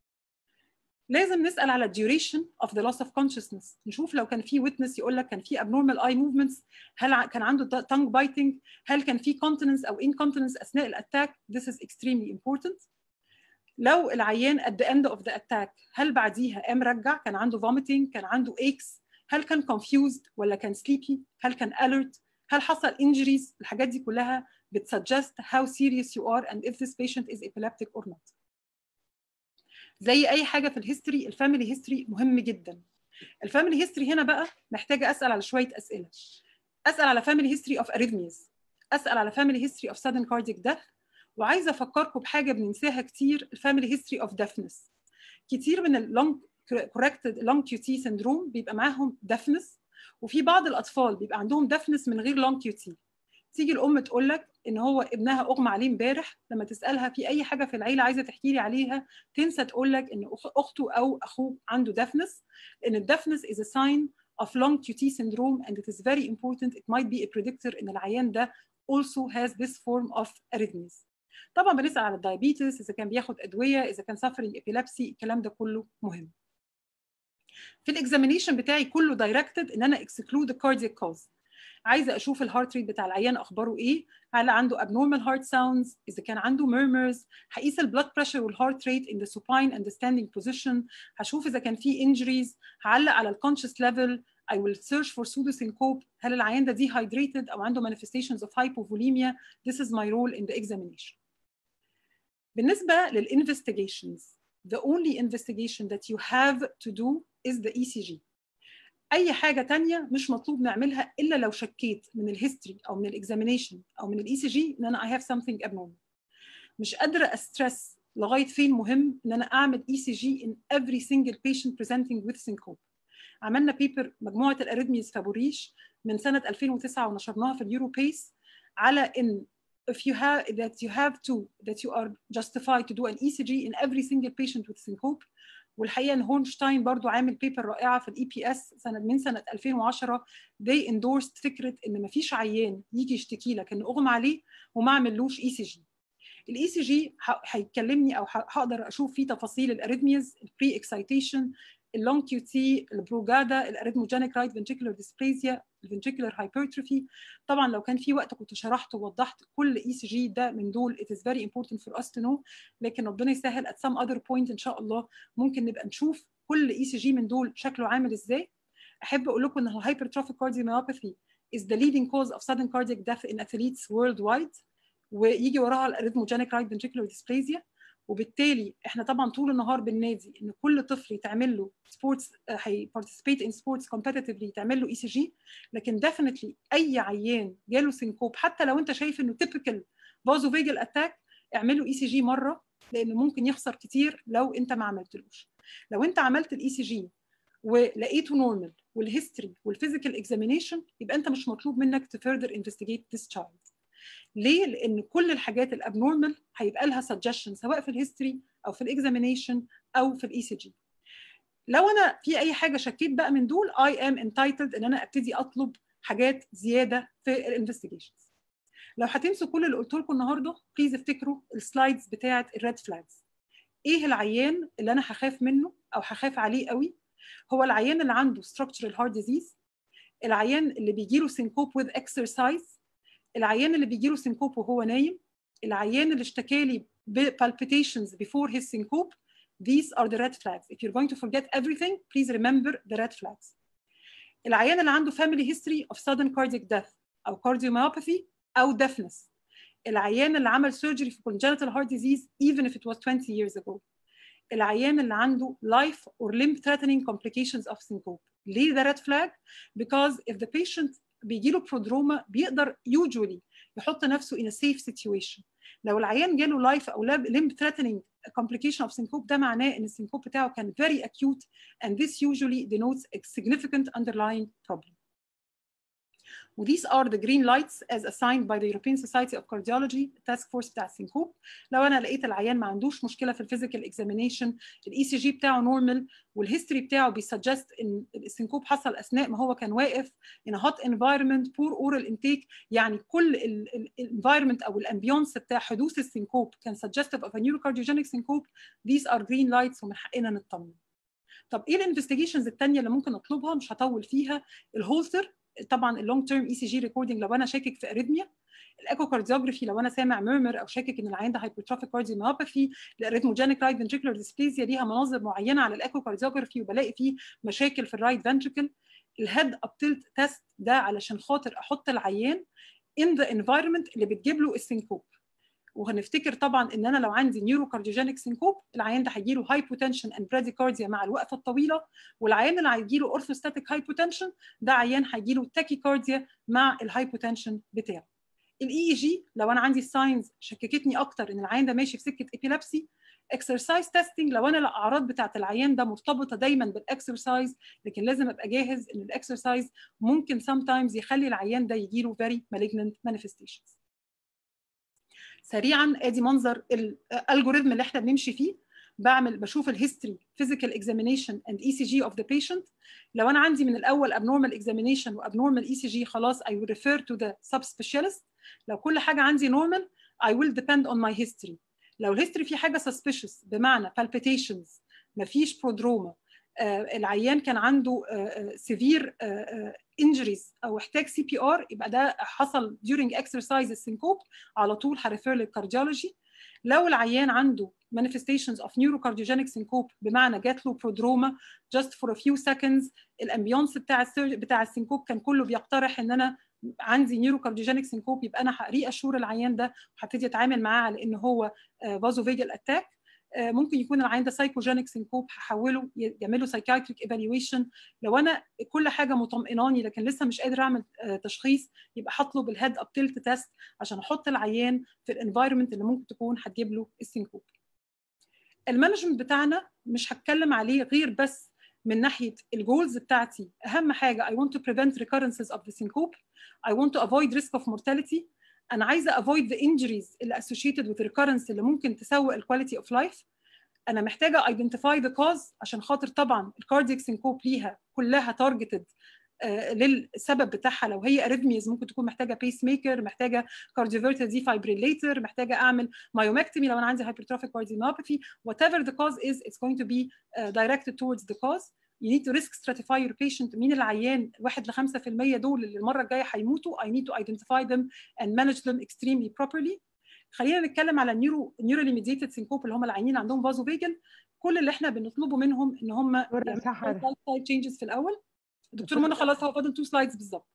لازم نسال على duration of the loss of consciousness نشوف لو كان في witness يقول لك كان في abnormal eye movements هل كان عنده tongue biting هل كان في continence او incontinence اثناء الاتاك this is extremely important لو العيان at the end of the attack هل بعديها قام رجع كان عنده vomiting كان عنده aches هل كان confused ولا كان sleepy هل كان alert هل حصل injuries الحاجات دي كلها بتsuggest how serious you are and if this patient is epileptic or not زي اي حاجه في الهيستوري الفاميلي هيستوري مهم جدا الفاميلي هيستوري هنا بقى محتاجه اسال على شويه اسئله اسال على family history of arrhythmias اسال على family history of sudden cardiac death وعايزه افكركم بحاجه بننساها كتير الفاميلي هيستوري اوف ديفنس كتير من اللونج كوركتد لونج كيو تي سندروم بيبقى معاهم ديفنس وفي بعض الاطفال بيبقى عندهم ديفنس من غير لونج كيو تي تيجي الام تقول لك ان هو ابنها اغمى عليه امبارح لما تسالها في اي حاجه في العيله عايزه تحكي لي عليها تنسى تقول لك ان اخته او اخوه عنده ديفنس لان الديفنس is a sign of long QT syndrome and it is very important it might be a predictor ان العيان ده also has this form of arrhythmias طبعا بنسال على الدايابيتس اذا كان بياخد ادويه اذا كان سافرنج ابيلابسي الكلام ده كله مهم في الاكزامينيشن بتاعي كله دايركتد ان انا اكسكلود الكاردياك كوز عايزه اشوف الهارت ريت بتاع العيان اخباره ايه هل عنده abnormal heart sounds اذا كان عنده murmurs هقيس البلاد بريشر والهارت ريت in the supine and the standing position هشوف اذا كان في injuries هعلق على الكونشس ليفل I will search for pseudosyncope هل العيان ده dehydrated او عنده manifestations of hypovolemia this is my role in the examination بالنسبة للinvestigations the only investigation that you have to do is the ECG اي حاجه تانية مش مطلوب نعملها الا لو شكيت من الهيستوري او من الاكزامينيشن او من الاي سي جي ان انا I have something abnormal مش قادره استرس لغايه فين مهم ان انا اعمل اي سي جي in every single patient presenting with syncope عملنا بيبر مجموعه الاريثميز فابوريش من سنه 2009 ونشرناها في اليورو بيس على ان if you have that you have to that you are justified to do an ECG in every single patient with syncope والحقيقه ان هورنشتاين برضو عامل بيبر رائعه في الاي بي اس سنه من سنه 2010 they endorsed فكره ان ما فيش عيان يجي يشتكي لك ان اغمى عليه وما عملوش اي سي جي الاي سي جي هيكلمني او هقدر اشوف فيه تفاصيل الاريثميز البري اكسايتيشن اللونج كيو تي البروجادا الاريثموجينيك رايت فنتريكولار ديسبليزيا الفنتريكولار هايبرتروفي طبعا لو كان في وقت كنت شرحت ووضحت كل اي سي جي ده من دول it is very important for us to know لكن ربنا يسهل at some other point ان شاء الله ممكن نبقى نشوف كل اي سي جي من دول شكله عامل ازاي احب اقول لكم ان الهايبرتروفيك cardiomyopathy is the leading cause of sudden cardiac death in athletes worldwide ويجي وراها الاريثموجينيك رايت فنتريكولار ديسبليزيا وبالتالي احنا طبعا طول النهار بالنادي ان كل طفل يتعمل له سبورتس هي participate in sports competitively يتعمل له اي سي جي لكن definitely اي عيان جاله سينكوب حتى لو انت شايف انه typical vasovagal اتاك اعمل له اي سي جي مره لانه ممكن يخسر كتير لو انت ما عملتلوش لو انت عملت الاي سي جي ولقيته نورمال والهيستوري والفيزيكال اكزامينيشن يبقى انت مش مطلوب منك to further investigate this child ليه؟ لان كل الحاجات الابنورمال هيبقى لها سجشن سواء في الهيستوري او في الاكزامينيشن او في الاي سي جي لو انا في اي حاجه شكيت بقى من دول اي ام انتايتلد ان انا ابتدي اطلب حاجات زياده في الانفستيجيشنز لو هتنسوا كل اللي قلت لكم النهارده بليز افتكروا السلايدز بتاعه الريد فلاجز ايه العيان اللي انا هخاف منه او هخاف عليه قوي هو العيان اللي عنده structural heart disease العيان اللي بيجي له syncope with exercise العيان اللي بيجي له syncope وهو نايم العيان اللي اشتكى لي palpitations before his syncope these are the red flags if you're going to forget everything please remember the red flags العيان اللي عنده family history of sudden cardiac death او cardiomyopathy او deafness العيان اللي عمل surgery for congenital heart disease even if it was 20 years ago العيان اللي عنده life or limb threatening complications of syncope ليه ده red flag because if the patient بيجي له برودروما بيقدر usually يحط نفسه in a safe situation لو العيان جاله life او limb threatening complication of syncope ده معناه ان السينكوب بتاعه كان very acute and this usually denotes a significant underlying problem. وthese are the green lights as assigned by the European Society of Cardiology task force بتاع السينكوب لو انا لقيت العيان ما عندوش مشكله في الفيزيكال اكزامينيشن الاي سي جي بتاعه نورمال والهيستوري بتاعه بيسجست ان السينكوب حصل اثناء ما هو كان واقف in a hot environment poor oral intake يعني كل الانفايرمنت او الامبيونس بتاع حدوث السينكوب كان suggestive of a neurocardiogenic syncope these are green lights ومن حقنا نطمن طب ايه الانفستيجيشنز الثانيه اللي ممكن اطلبها مش هطول فيها الهولتر طبعا اللونج تيرم اي سي جي ريكوردنج لو انا شاكك في اريثميا الايكوكارديوجرافي لو انا سامع ميرمر او شاكك ان العيان ده هايبرتروفيك كارديوميوباثي الاريثموجينيك رايت فنتريكولار ديسبليزيا ليها مناظر معينه على الايكوكارديوجرافي وبلاقي فيه مشاكل في الرايت فنتريكل الهيد اب تيلت تيست ده علشان خاطر احط العيان in the environment اللي بتجيب له السينكوب وهنفتكر طبعا ان انا لو عندي نيوروكارديوجينيك سينكوب العيان ده هيجي له هايبوتنشن اند براديكارديا مع الوقفه الطويله والعيان اللي هيجي له اورثوستاتيك هايبوتنشن ده عيان هيجي له تاكيكارديا مع الهايبوتنشن بتاعه الاي اي جي لو انا عندي ساينز شككتني اكتر ان العيان ده ماشي في سكه ابيلابسي اكسرسايز تيستنج لو انا الاعراض بتاعت العيان ده مرتبطه دايما بالاكسرسايز لكن لازم ابقى جاهز ان الاكسرسايز ممكن sometimes يخلي العيان ده يجي له very malignant manifestations سريعا ادي منظر الالجوريثم اللي احنا بنمشي فيه بعمل بشوف الهيستوري فيزيكال اكزامينيشن اند اي سي جي اوف ذا بيشنت لو انا عندي من الاول abnormal اكزامينيشن وابنورمال اي سي جي خلاص I will refer to the subspecialist لو كل حاجه عندي normal I will depend on my history لو الهيستوري فيه حاجه suspicious بمعنى palpitations مفيش برودروما آه العيان كان عنده سيفير انجريز او احتاج سي بي ار يبقى ده حصل during exercise السينكوب على طول هريفير للكارديولوجي لو العيان عنده manifestations of neurocardiogenic syncope بمعنى جات له برودروما just for a few seconds الامبيونس بتاع السيرج بتاع السينكوب كان كله بيقترح ان انا عندي نيوروكارديوجينيك سينكوب يبقى انا هري اشور العيان ده وهبتدي اتعامل معاه على ان هو فازوفيجال اتاك ممكن يكون العيان ده سايكوجينيك سينكوب هحوله يعمل له سايكايتريك ايفالويشن لو انا كل حاجه مطمئناني لكن لسه مش قادر اعمل تشخيص يبقى هطلب الهيد اب تيلت تيست عشان احط العيان في الانفايرمنت اللي ممكن تكون هتجيب له السينكوب المانجمنت بتاعنا مش هتكلم عليه غير بس من ناحيه الجولز بتاعتي اهم حاجه I want to prevent recurrences of the syncope I want to avoid risk of mortality انا عايزه avoid the injuries اللي associated with recurrence اللي ممكن تسوء الكواليتي اوف لايف انا محتاجه identify the cause عشان خاطر طبعا الكاردياك سينكوب ليها كلها تارجتد للسبب بتاعها لو هي اريثميز ممكن تكون محتاجه بيس ميكر محتاجه كارديوفيرتر دي فايبريليتر محتاجه اعمل مايومكتومي لو انا عندي hypertrophic cardiomyopathy whatever the cause is it's going to be uh, directed towards the cause you need to risk stratify your patient مين العيان 1 ل 5% دول اللي المره الجايه هيموتوا I need to identify them and manage them extremely properly خلينا نتكلم على النيورو نيورالي ميديتد سينكوب اللي هم العيانين اللي عندهم فازو فيجن كل اللي احنا بنطلبه منهم ان هم سحر تشينجز في الاول دكتور منى خلاص هو فاضل تو سلايدز بالظبط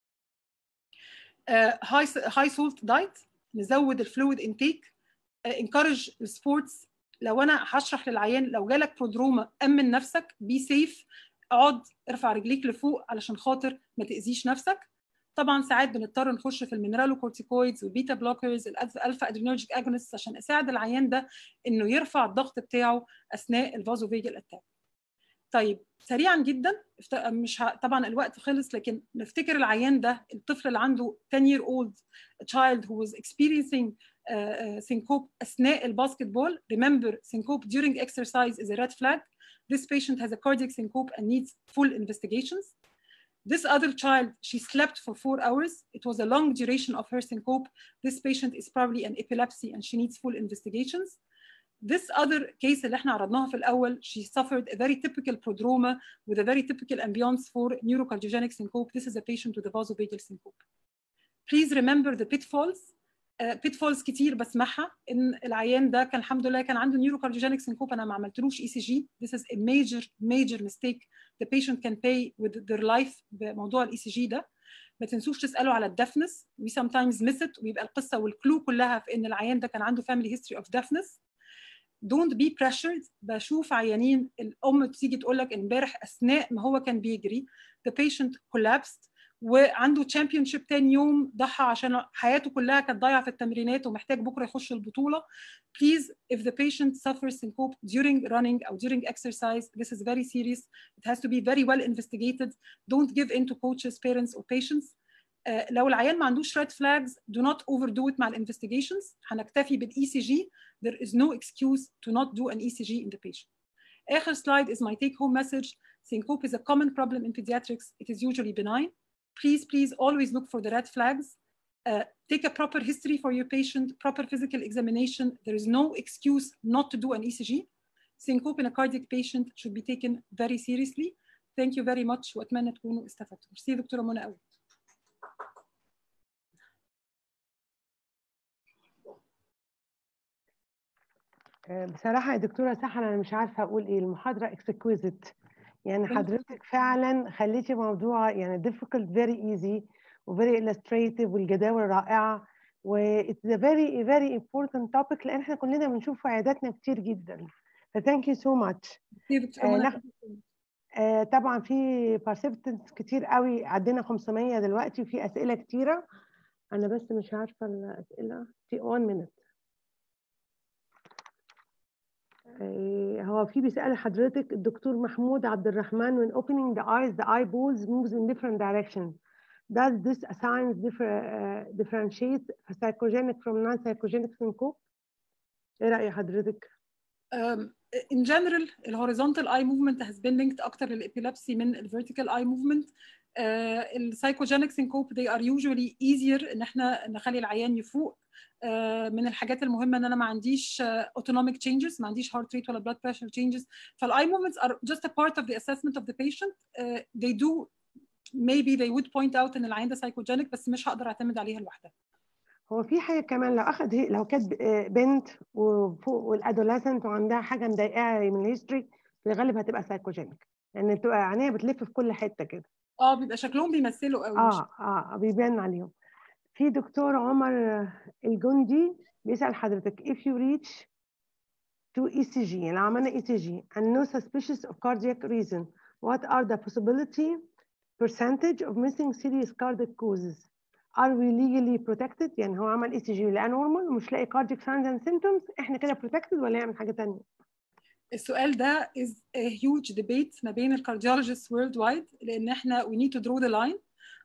هاي هاي سولت دايت نزود الفلويد انتيك انكارج السبورتس لو انا هشرح للعيان لو جالك برودروما امن نفسك بي سيف اقعد ارفع رجليك لفوق علشان خاطر ما تاذيش نفسك طبعا ساعات بنضطر نخش في المينرالو كورتيكويدز والبيتا بلوكرز الالفا ادرينرجيك اجونست عشان اساعد العيان ده انه يرفع الضغط بتاعه اثناء الفازو فيجل اتاك طيب سريعا جدا مش ه... طبعا الوقت خلص لكن نفتكر العيان ده الطفل اللي عنده 10 year old child who was experiencing uh, uh, syncope اثناء الباسكت بول remember syncope during exercise is a red flag this patient has a cardiac syncope and needs full investigations this other child she slept for four hours it was a long duration of her syncope this patient is probably an epilepsy and she needs full investigations this other case اللي احنا عرضناها في الاول she suffered a very typical prodroma with a very typical ambience for neurocardiogenic syncope this is a patient with a vasovagal syncope please remember the pitfalls uh, pitfalls كتير بسمعها ان العيان ده كان الحمد لله كان عنده neurocardiogenic syncope انا ما عملتلوش اي سي جي this is a major major mistake the patient can pay with their life بموضوع الاي سي جي ده ما تنسوش تسالوا على الدفنس we sometimes miss it ويبقى القصه والكلو كلها في ان العيان ده كان عنده family history of deafness don't be pressured بشوف عيانين الام تيجي تقول لك امبارح اثناء ما هو كان بيجري the patient collapsed وعنده تشامبيون شيب تاني يوم ضحى عشان حياته كلها كانت ضايعه في التمرينات ومحتاج بكره يخش البطوله please if the patient suffers syncope during running or during exercise this is very serious it has to be very well investigated don't give in to coaches parents or patients uh, لو العيان ما عندوش red flags do not overdo it مع الانفستيجيشنز هنكتفي بالاي سي جي there is no excuse to not do an ECG in the patient. آخر slide is my take home message. Syncope is a common problem in pediatrics. It is usually benign. Please, please always look for the red flags. Uh, take a proper history for your patient, proper physical examination. There is no excuse not to do an ECG. Syncope in a cardiac patient should be taken very seriously. Thank you very much وأتمنى تكونوا استفدتوا. ميرسي دكتورة منى قوي. بصراحة يا دكتورة سحر أنا مش عارفة أقول إيه المحاضرة اكسكويزيت يعني حضرتك فعلا خليتي موضوع يعني difficult very easy و very illustrative والجداول رائعة و it's a very very important topic لأن إحنا كلنا بنشوف في عياداتنا كتير جدا ف thank you so much آه نخ... آه طبعا في participants كتير قوي عدينا 500 دلوقتي وفي أسئلة كتيرة أنا بس مش عارفة الأسئلة في 1 minute هو في بيسأل حضرتك الدكتور محمود عبد الرحمن when opening the eyes the eyeballs moves in different directions does this assign differ, uh, differentiate psychogenic from non-psychogenic syncope ايه رأي حضرتك؟ Um, in general ال horizontal eye movement has been linked اكتر للابيلابسي من ال vertical eye movement السايكوجينيك syncope they are usually easier ان احنا نخلي العيان يفوق من الحاجات المهمه ان انا ما عنديش autonomic changes ما عنديش heart rate ولا blood pressure changes فالاي movements are just a part of the assessment of the patient uh, they do maybe they would point out ان العيان ده psychogenic بس مش هقدر اعتمد عليها لوحدها هو في حاجه كمان لو اخذ لو كانت بنت وفوق والادوليسنت وعندها حاجه مضايقاها من الهيستوري في الغالب هتبقى سايكوجينيك لان بتبقى عينيها بتلف في كل حته كده اه بيبقى شكلهم بيمثلوا قوي اه اه بيبان عليهم في دكتور عمر الجندي بيسال حضرتك if you reach to ECG يعني عملنا ECG and no suspicious of cardiac reason what are the possibility percentage of missing serious cardiac causes are we legally protected يعني هو عمل ECG لقى نورمال ومش لاقي cardiac signs and symptoms احنا كده protected ولا يعمل حاجه ثانيه السؤال ده is a huge debate ما بين الكارديولوجيست worldwide لان احنا we need to draw the line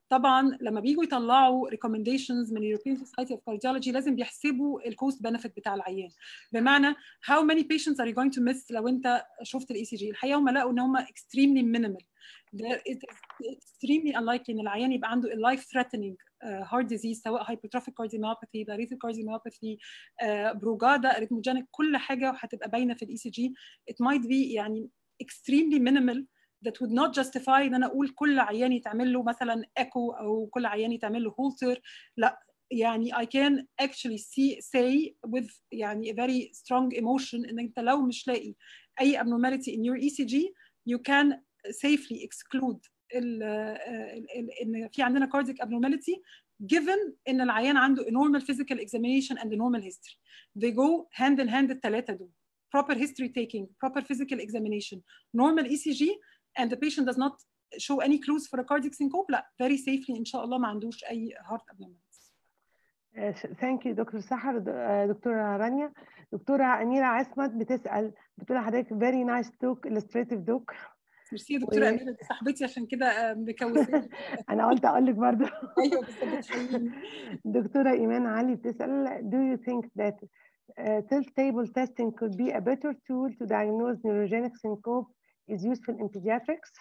طبعا لما بييجوا يطلعوا recommendations من European Society of Cardiology لازم بيحسبوا الكوست بنفيت بتاع العيان بمعنى how many patients are you going to miss لو انت شفت الاي سي جي الحقيقه هم لقوا ان هم extremely minimal there it is extremely unlikely ان العيان يبقى عنده life threatening uh, heart disease سواء hypertrophic cardiomyopathy dilated cardiomyopathy uh, بروجادا arrhythmogenic كل حاجه هتبقى باينه في الاي سي جي it might be يعني extremely minimal that would not justify ان انا اقول كل عيان يتعمل له مثلا ايكو او كل عيان يتعمل له هولتر لا يعني I can actually see say with يعني a very strong emotion ان انت لو مش لاقي اي abnormality in your ECG you can safely exclude ال ال ان في عندنا cardiac abnormality given ان العيان عنده a normal physical examination and a normal history they go hand in hand الثلاثه دول proper history taking proper physical examination normal ECG and the patient does not show any clues for a cardiac syncope لا very safely ان شاء الله ما عندوش اي heart abnormalities ثانك يو دكتور سحر دكتوره رانيا دكتوره اميره عصمت بتسال بتقول لحضرتك فيري نايس توك illustrative دوك ميرسي يا دكتوره اميره دي صاحبتي عشان كده مكوسه انا قلت اقول لك برضه ايوه بس بتحييني دكتوره ايمان علي بتسال do you think that uh, tilt table testing could be a better tool to diagnose neurogenic syncope is useful in pediatrics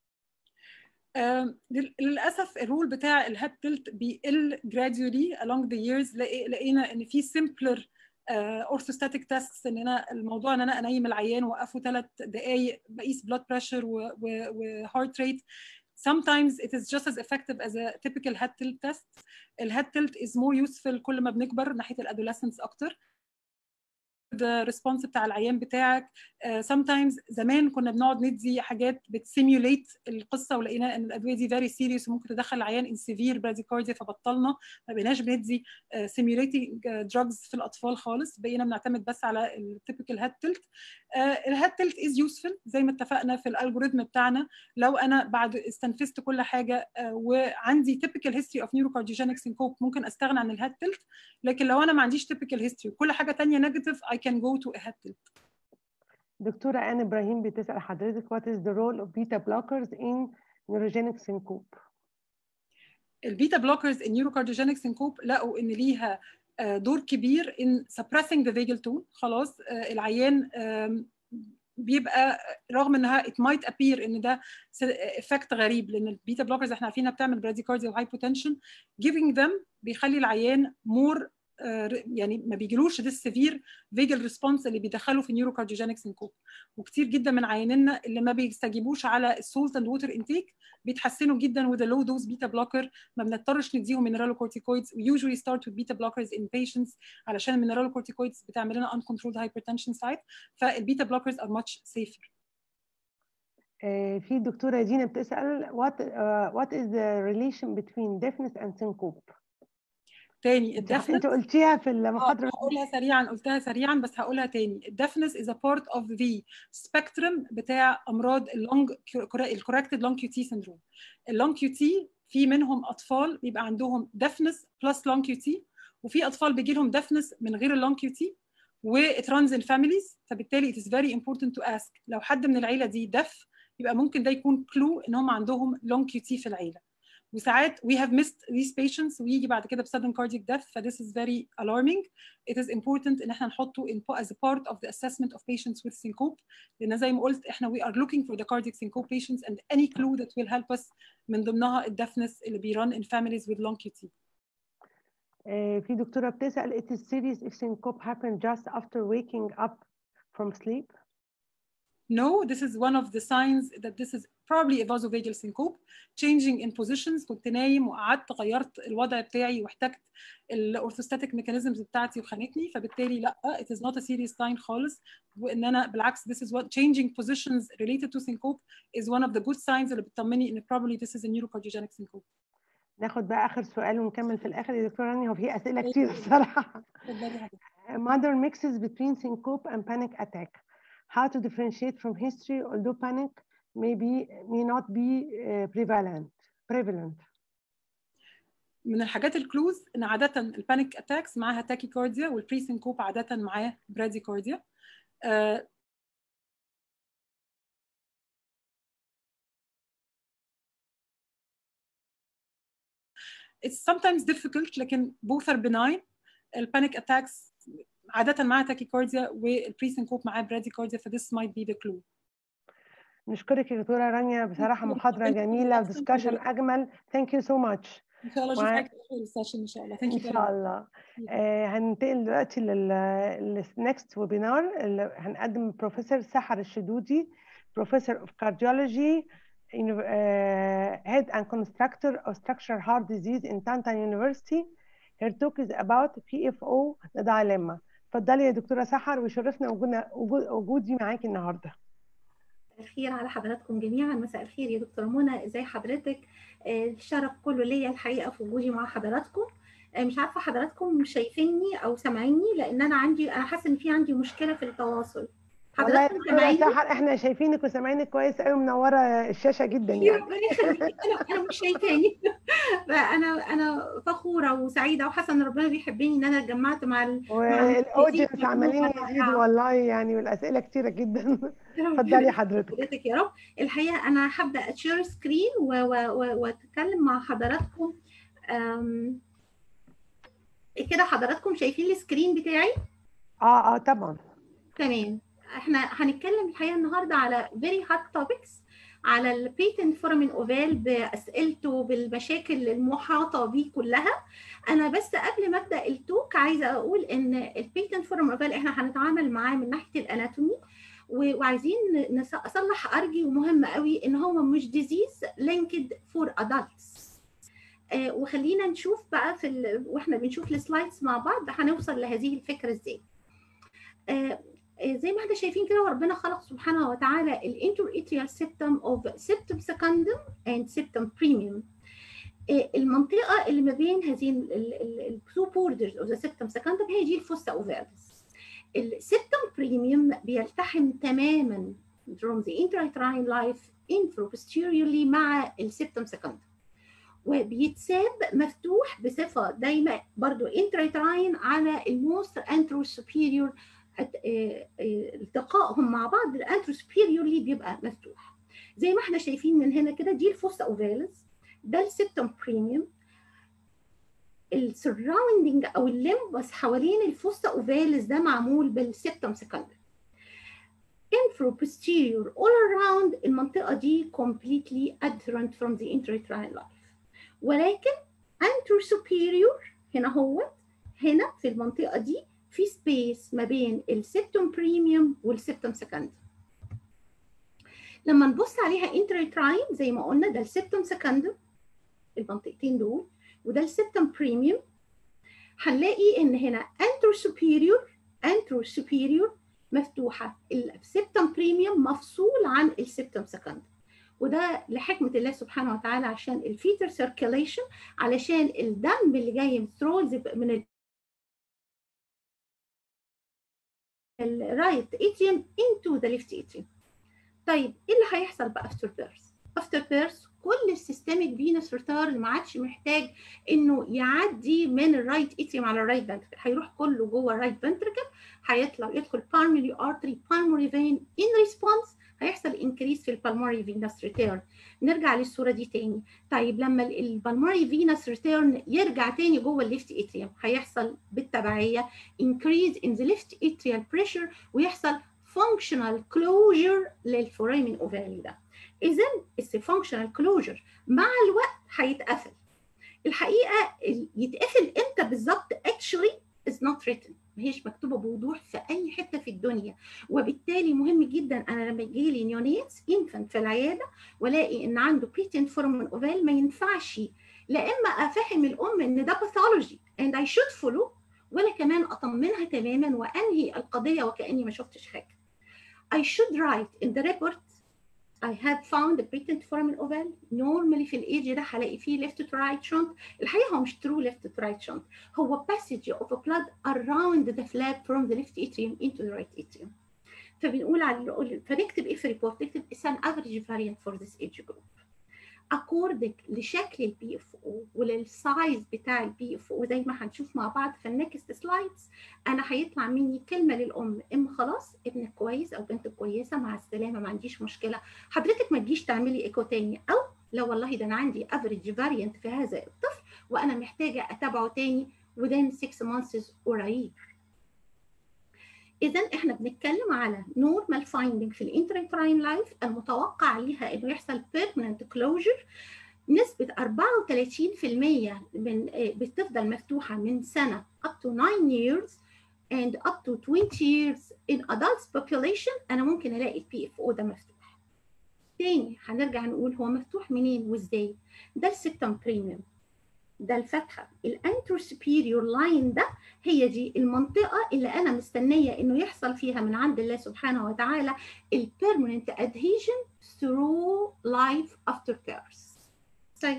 للاسف الرول بتاع الهاب تلت بيقل gradually along the years لقينا ان في simpler اورثوستاتيك uh, تيست ان انا الموضوع ان انا انيم العيان واوقفه ثلاث دقائق بقيس بلاد بريشر وهارت ريت sometimes it is just as effective as a typical head tilt test الهيد tilt is more useful كل ما بنكبر ناحيه الادولescence اكتر الريسبونس بتاع العيان بتاعك uh, sometimes زمان كنا بنقعد ندي حاجات بتسيميوليت القصه ولقينا ان الادويه دي فيري سيريس وممكن تدخل العيان ان سيفير براديكارديا فبطلنا ما بقيناش بندي سيميوليتنج uh, دراجز في الاطفال خالص بقينا بنعتمد بس على التيبيكال هيد تلت الهيد تلت از يوسفل زي ما اتفقنا في الالجوريثم بتاعنا لو انا بعد استنفذت كل حاجه uh, وعندي تيبيكال هيستوري اوف نيوروكارديوجينيك سينكوب ممكن استغنى عن الهيد تلت لكن لو انا ما عنديش تيبيكال هيستوري وكل حاجه ثانيه نيجاتيف I can go to a head tilt. دكتورة آن إبراهيم بتسأل حضرتك what is the role of beta blockers in neurogenic syncope؟ البيتا بلوكرز in neurocardiogenic syncope لقوا إن ليها دور كبير in suppressing the vagal tone خلاص العيان بيبقى رغم انها it might appear ان ده افكت غريب لان البيتا بلوكرز احنا عارفينها بتعمل براديكارديا وهايبوتنشن giving them بيخلي العيان more يعني ما بيجيلوش ده السيفير فيجل ريسبونس اللي بيدخله في نيوروكارديوجينيك سينكوب وكتير جدا من عيانينا اللي ما بيستجيبوش على السولت اند ووتر انتيك بيتحسنوا جدا وذ لو دوز بيتا بلوكر ما بنضطرش نديهم مينرالوكورتيكويدز we usually start with beta blockers in patients علشان المينرالوكورتيكويدز بتعمل لنا uncontrolled hypertension site فالبيتا blockers are much safer في الدكتوره دينا بتسال what uh, what is the relation between deafness and syncope تاني الدفنس انت قلتيها في المحاضره هقولها سريعا قلتها سريعا بس هقولها تاني الدفنس is a part of the spectrum بتاع امراض اللونج الكوركتد لونج كيو تي سندروم اللونج كيو تي في منهم اطفال بيبقى عندهم دفنس بلس لونج كيو تي وفي اطفال بيجي لهم دفنس من غير اللونج كيو تي وات رانز ان فاميليز فبالتالي it is very important to ask لو حد من العيله دي دف يبقى ممكن ده يكون كلو ان هم عندهم لونج كيو تي في العيله وساعات we have missed these patients ويجي بعد كده ب sudden cardiac death ف this is very alarming it is important ان احنا نحطه in, as a part of the assessment of patients with syncope لان زي ما قلت احنا we are looking for the cardiac syncope patients and any clue that will help us من ضمنها الدفنس اللي بيرun in families with long QT. في دكتوره بتسال it is serious if syncope happen just after waking up from sleep No, this is one of the signs that this is probably a vasovagal syncope changing in positions كنت نايم وقعدت غيرت الوضع بتاعي واحتجت الاورثوستاتيك ميكانيزمز بتاعتي وخانتني فبالتالي لا it is not a serious sign خالص وان انا بالعكس this is what changing positions related to syncope is one of the good signs اللي بتطمني ان probably this is a neurocardiogenic syncope ناخد بقى اخر سؤال ونكمل في الاخر يا دكتوره رانيا هو في اسئله كتير الصراحه mother mixes between syncope and panic attack how to differentiate from history although panic may be may not be uh, prevalent prevalent من الحاجات الكلوز ان عاده البانيك اتاكس معاها تاكيكارديا والبري سينكوب عاده معاه براديكارديا uh, it's sometimes difficult لكن both are benign البانيك اتاكس عاده معاها تاكيكارديا والبريسنكوب معاها براديكارديا فديس might be the clue نشكرك يا دكتوره رانيا بصراحه محاضره جميله ودسكشن اجمل ثانك يو سو ماتش ان شاء الله وع- اشوفك في السيشن ان شاء الله ثانك ان يو شاء الله آه هننتقل دلوقتي للنكست ويبينار هنقدم بروفيسور سحر الشدودي بروفيسور اوف كارديولوجي head and constructor of structural heart disease in Tantan University. Her talk is about PFO the dilemma. اتفضلي يا دكتورة سحر وشرفنا وجودنا وجود- وجودي معاكي النهارده. الخير على حضراتكم جميعا مساء الخير يا دكتوره منى ازي حضرتك آه، الشرف كله ليا الحقيقه في وجودي مع حضراتكم آه، مش عارفه حضراتكم شايفيني او سامعيني لان انا عندي انا حاسه ان في عندي مشكله في التواصل والله يا حضراتكم دكتورة سامعيني سحر احنا شايفينك وسامعينك كويس قوي منورة الشاشة جدا يا يعني. ربنا يخليك انا انا مش شايفاني فانا انا فخوره وسعيده وحاسه ان ربنا بيحبني ان انا اتجمعت مع ال... والاودينس عمالين يزيدوا والله يعني والاسئله كتيره جدا اتفضلي حضرتك حضرتك يا رب الحقيقه انا هبدا اتشير سكرين و- و- و- واتكلم مع حضراتكم أم، كده حضراتكم شايفين السكرين بتاعي اه اه طبعا تمام احنا هنتكلم الحقيقه النهارده على very hot topics على البيتنت فورمين اوفال باسئلته بالمشاكل المحاطه بيه كلها انا بس قبل ما ابدا التوك عايزه اقول ان البيتنت فورمين اوفال احنا هنتعامل معاه من ناحيه الاناتومي و- وعايزين نص- اصلح ارجي ومهم قوي ان هو مش ديزيز لينكد فور ادلتس وخلينا نشوف بقى في ال... واحنا بنشوف السلايدز مع بعض هنوصل لهذه الفكره ازاي آه، آه، زي ما احنا شايفين كده وربنا خلق سبحانه وتعالى الانتر اتريال سيبتم اوف سيبتم سكندم اند سيبتم بريميوم المنطقه اللي ما بين هذه التو بوردرز اوف ذا سيبتم سكندم هي دي الفوسا اوفاليس السيبتم بريميوم بيلتحم تماما from the intrauterine life infraposteriorly مع السيبتم سكندم وبيتساب مفتوح بصفه دايما برضو intrauterine على الموست انترو superior أت- آه، آه، التقائهم مع بعض الانترو superiorly بيبقى مفتوح زي ما احنا شايفين من هنا كده دي الفوسا اوفاليس ده السيبتم بريميوم السراوندنج او الليمبس حوالين الفوسا اوفاليس ده معمول بالسيبتم سكندر infro posterior all around المنطقة دي completely adherent from the intrauterine life ولكن anterior superior هنا هو هنا في المنطقة دي في سبيس ما بين السيبتوم بريميوم والسيبتوم سكندر لما نبص عليها intrauterine زي ما قلنا ده السيبتوم سكندر المنطقتين دول وده السيبتوم بريميوم هنلاقي ان هنا anterior superior anterior superior مفتوحه السيبتم بريميوم مفصول عن السيبتم سكندر وده لحكمه الله سبحانه وتعالى عشان الفيتر سيركيليشن علشان الدم اللي جاي من ثرولز من الرايت اتريوم انتو ذا ليفت اتريوم طيب ايه اللي هيحصل بقى افتر بيرث افتر بيرث كل السيستميك فينس ريتارد ما عادش محتاج انه يعدي من الرايت اتريوم على الرايت فنتركل هيروح كله جوه الرايت فنتركل هيطلع يدخل بالمري ارتري بالمري فين ان ريسبونس هيحصل انكريس في البالمري فينس ريتيرن نرجع للصوره دي تاني طيب لما البالمري فينس ريتيرن يرجع تاني جوه الليفت اتريوم هيحصل بالتبعيه increase in the left atrial pressure ويحصل functional closure للفورامين اوفالي ده اذا الفانكشنال كلوجر مع الوقت هيتقفل الحقيقه يتقفل امتى بالظبط actually is not written ما هيش مكتوبه بوضوح في اي حته في الدنيا وبالتالي مهم جدا انا لما يجي لي نيونيتس انفنت في العياده والاقي ان عنده بيتنت فورمن اوفال ما ينفعش لا اما افهم الام ان ده باثولوجي and I should follow ولا كمان اطمنها تماما وانهي القضيه وكاني ما شفتش حاجه I should write in the report I had found a patent foramen oval normally في الايدج ده هلاقي فيه left to right shunt الحقيقه هو مش true left to right shunt هو passage of blood around the flap from the left atrium into the right atrium فبنقول على فنكتب ايه في الريبورت نكتب it's an average variant for this age group according لشكل البي اف او وللسايز بتاع البي اف او زي ما هنشوف مع بعض في النكست سلايدز انا هيطلع مني كلمه للام ام خلاص ابنك كويس او بنتك كويسه مع السلامه ما عنديش مشكله حضرتك ما تجيش تعملي ايكو تاني او لا والله ده انا عندي افريج فاريانت في هذا الطفل وانا محتاجه اتابعه تاني within 6 months قريب اذا احنا بنتكلم على نورمال فايندنج في الانترنتراين لايف المتوقع ليها انه يحصل بيرمننت كلوجر نسبة 34% من بتفضل مفتوحة من سنة up to 9 years and up to 20 years in adults population أنا ممكن ألاقي البي اف او ده مفتوح. تاني هنرجع نقول هو مفتوح منين وازاي؟ ده السبتم بريميوم ده الفتحة الانترو سوبيريور لاين ده هي دي المنطقة اللي أنا مستنية إنه يحصل فيها من عند الله سبحانه وتعالى البيرمننت adhesion through life after birth. طيب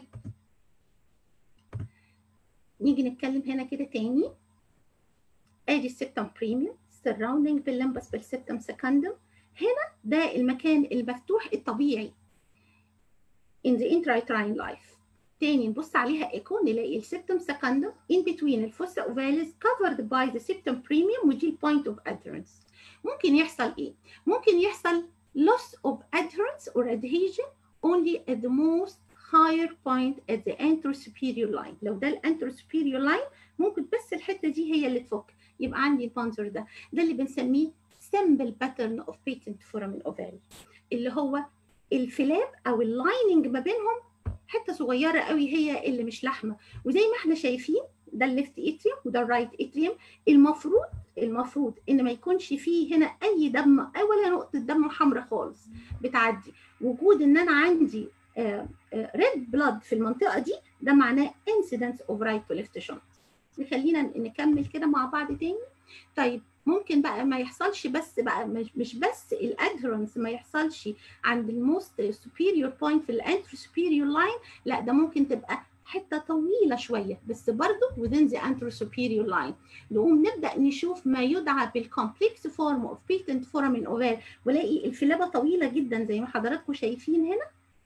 نيجي نتكلم هنا كده تاني ادي السبتم بريميوم سراوندينج باللمبس بالسبتم سكندم هنا ده المكان المفتوح الطبيعي in the intrauterine life تاني نبص عليها ايكو نلاقي السبتم سكندم in between الفوسا اوفاليس covered by the septum premium ودي البوينت اوف adherence ممكن يحصل ايه؟ ممكن يحصل loss of adherence or adhesion only at the most higher point at the anterosuperior line لو ده الانتروسuperior line ممكن بس الحته دي هي اللي تفك يبقى عندي المنظر ده ده اللي بنسميه simple pattern of patent foramen ovale اللي هو الفلاب او اللايننج ما بينهم حته صغيره قوي هي اللي مش لحمه وزي ما احنا شايفين ده الليفت اتريوم وده الرايت اتريوم المفروض المفروض ان ما يكونش فيه هنا اي دم ولا نقطه دم حمراء خالص بتعدي وجود ان انا عندي ريد بلاد في المنطقه دي ده معناه incidence of right to left shunt نخلينا نكمل كده مع بعض تاني طيب ممكن بقى ما يحصلش بس بقى مش بس الادهرنس ما يحصلش عند الموست سوبيريور بوينت في الانترو سوبيريور لاين لا ده ممكن تبقى حته طويله شويه بس برضه within the anterosuperior line نقوم نبدا نشوف ما يدعى بالكومبلكس فورم اوف بيتنت فورامين اوفال ولاقي الفلابه طويله جدا زي ما حضراتكم شايفين هنا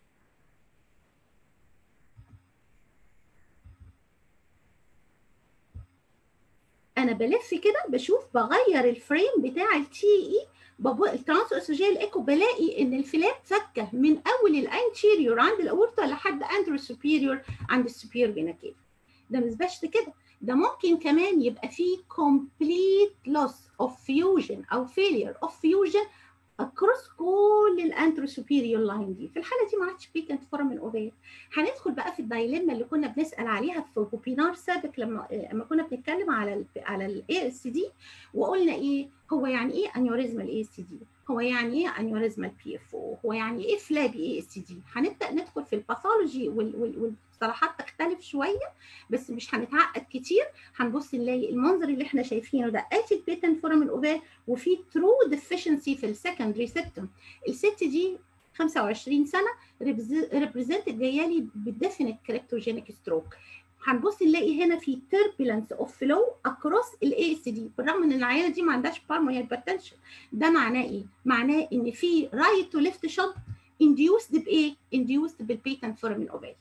انا بلف كده بشوف بغير الفريم بتاع التي اي الترانس اسوجيال ايكو بلاقي ان الفلاب فكه من اول الانتيريور عند الاورطه لحد اندرو سوبيريور عند السوبيريور فينا كيف ده مش بس كده ده ممكن كمان يبقى فيه complete loss of fusion او failure of fusion اكروس كل الانترو سوبيريور لاين دي في الحاله دي ما عادش بيتنت فورامين اوفال هندخل بقى في الدايليما اللي كنا بنسال عليها في ويبينار سابق لما لما كنا بنتكلم على ال على الاي اس دي وقلنا ايه هو يعني ايه انيوريزمال اي اس دي هو يعني ايه انيوريزمال بي اف او هو يعني ايه فلابي اي اس دي هنبدا ندخل في الباثولوجي والمصطلحات تختلف شويه بس مش هنتعقد كتير هنبص نلاقي المنظر اللي احنا شايفينه ده اتي البيتنت فورامين اوفال وفي ترو ديفيشنسي في السكندري سيبتم الست دي 25 سنه ريبريزنت جايه لي بالديفينيت كريبتوجينيك ستروك هنبص نلاقي هنا في تربulence اوف فلو اكروس الاي اس دي بالرغم ان العيانه دي ما عندهاش بارمو هايبرتنشن ده معناه ايه؟ معناه ان في رايت تو ليفت شوت induced بايه؟ induced بالبيتنت فورامين اوفال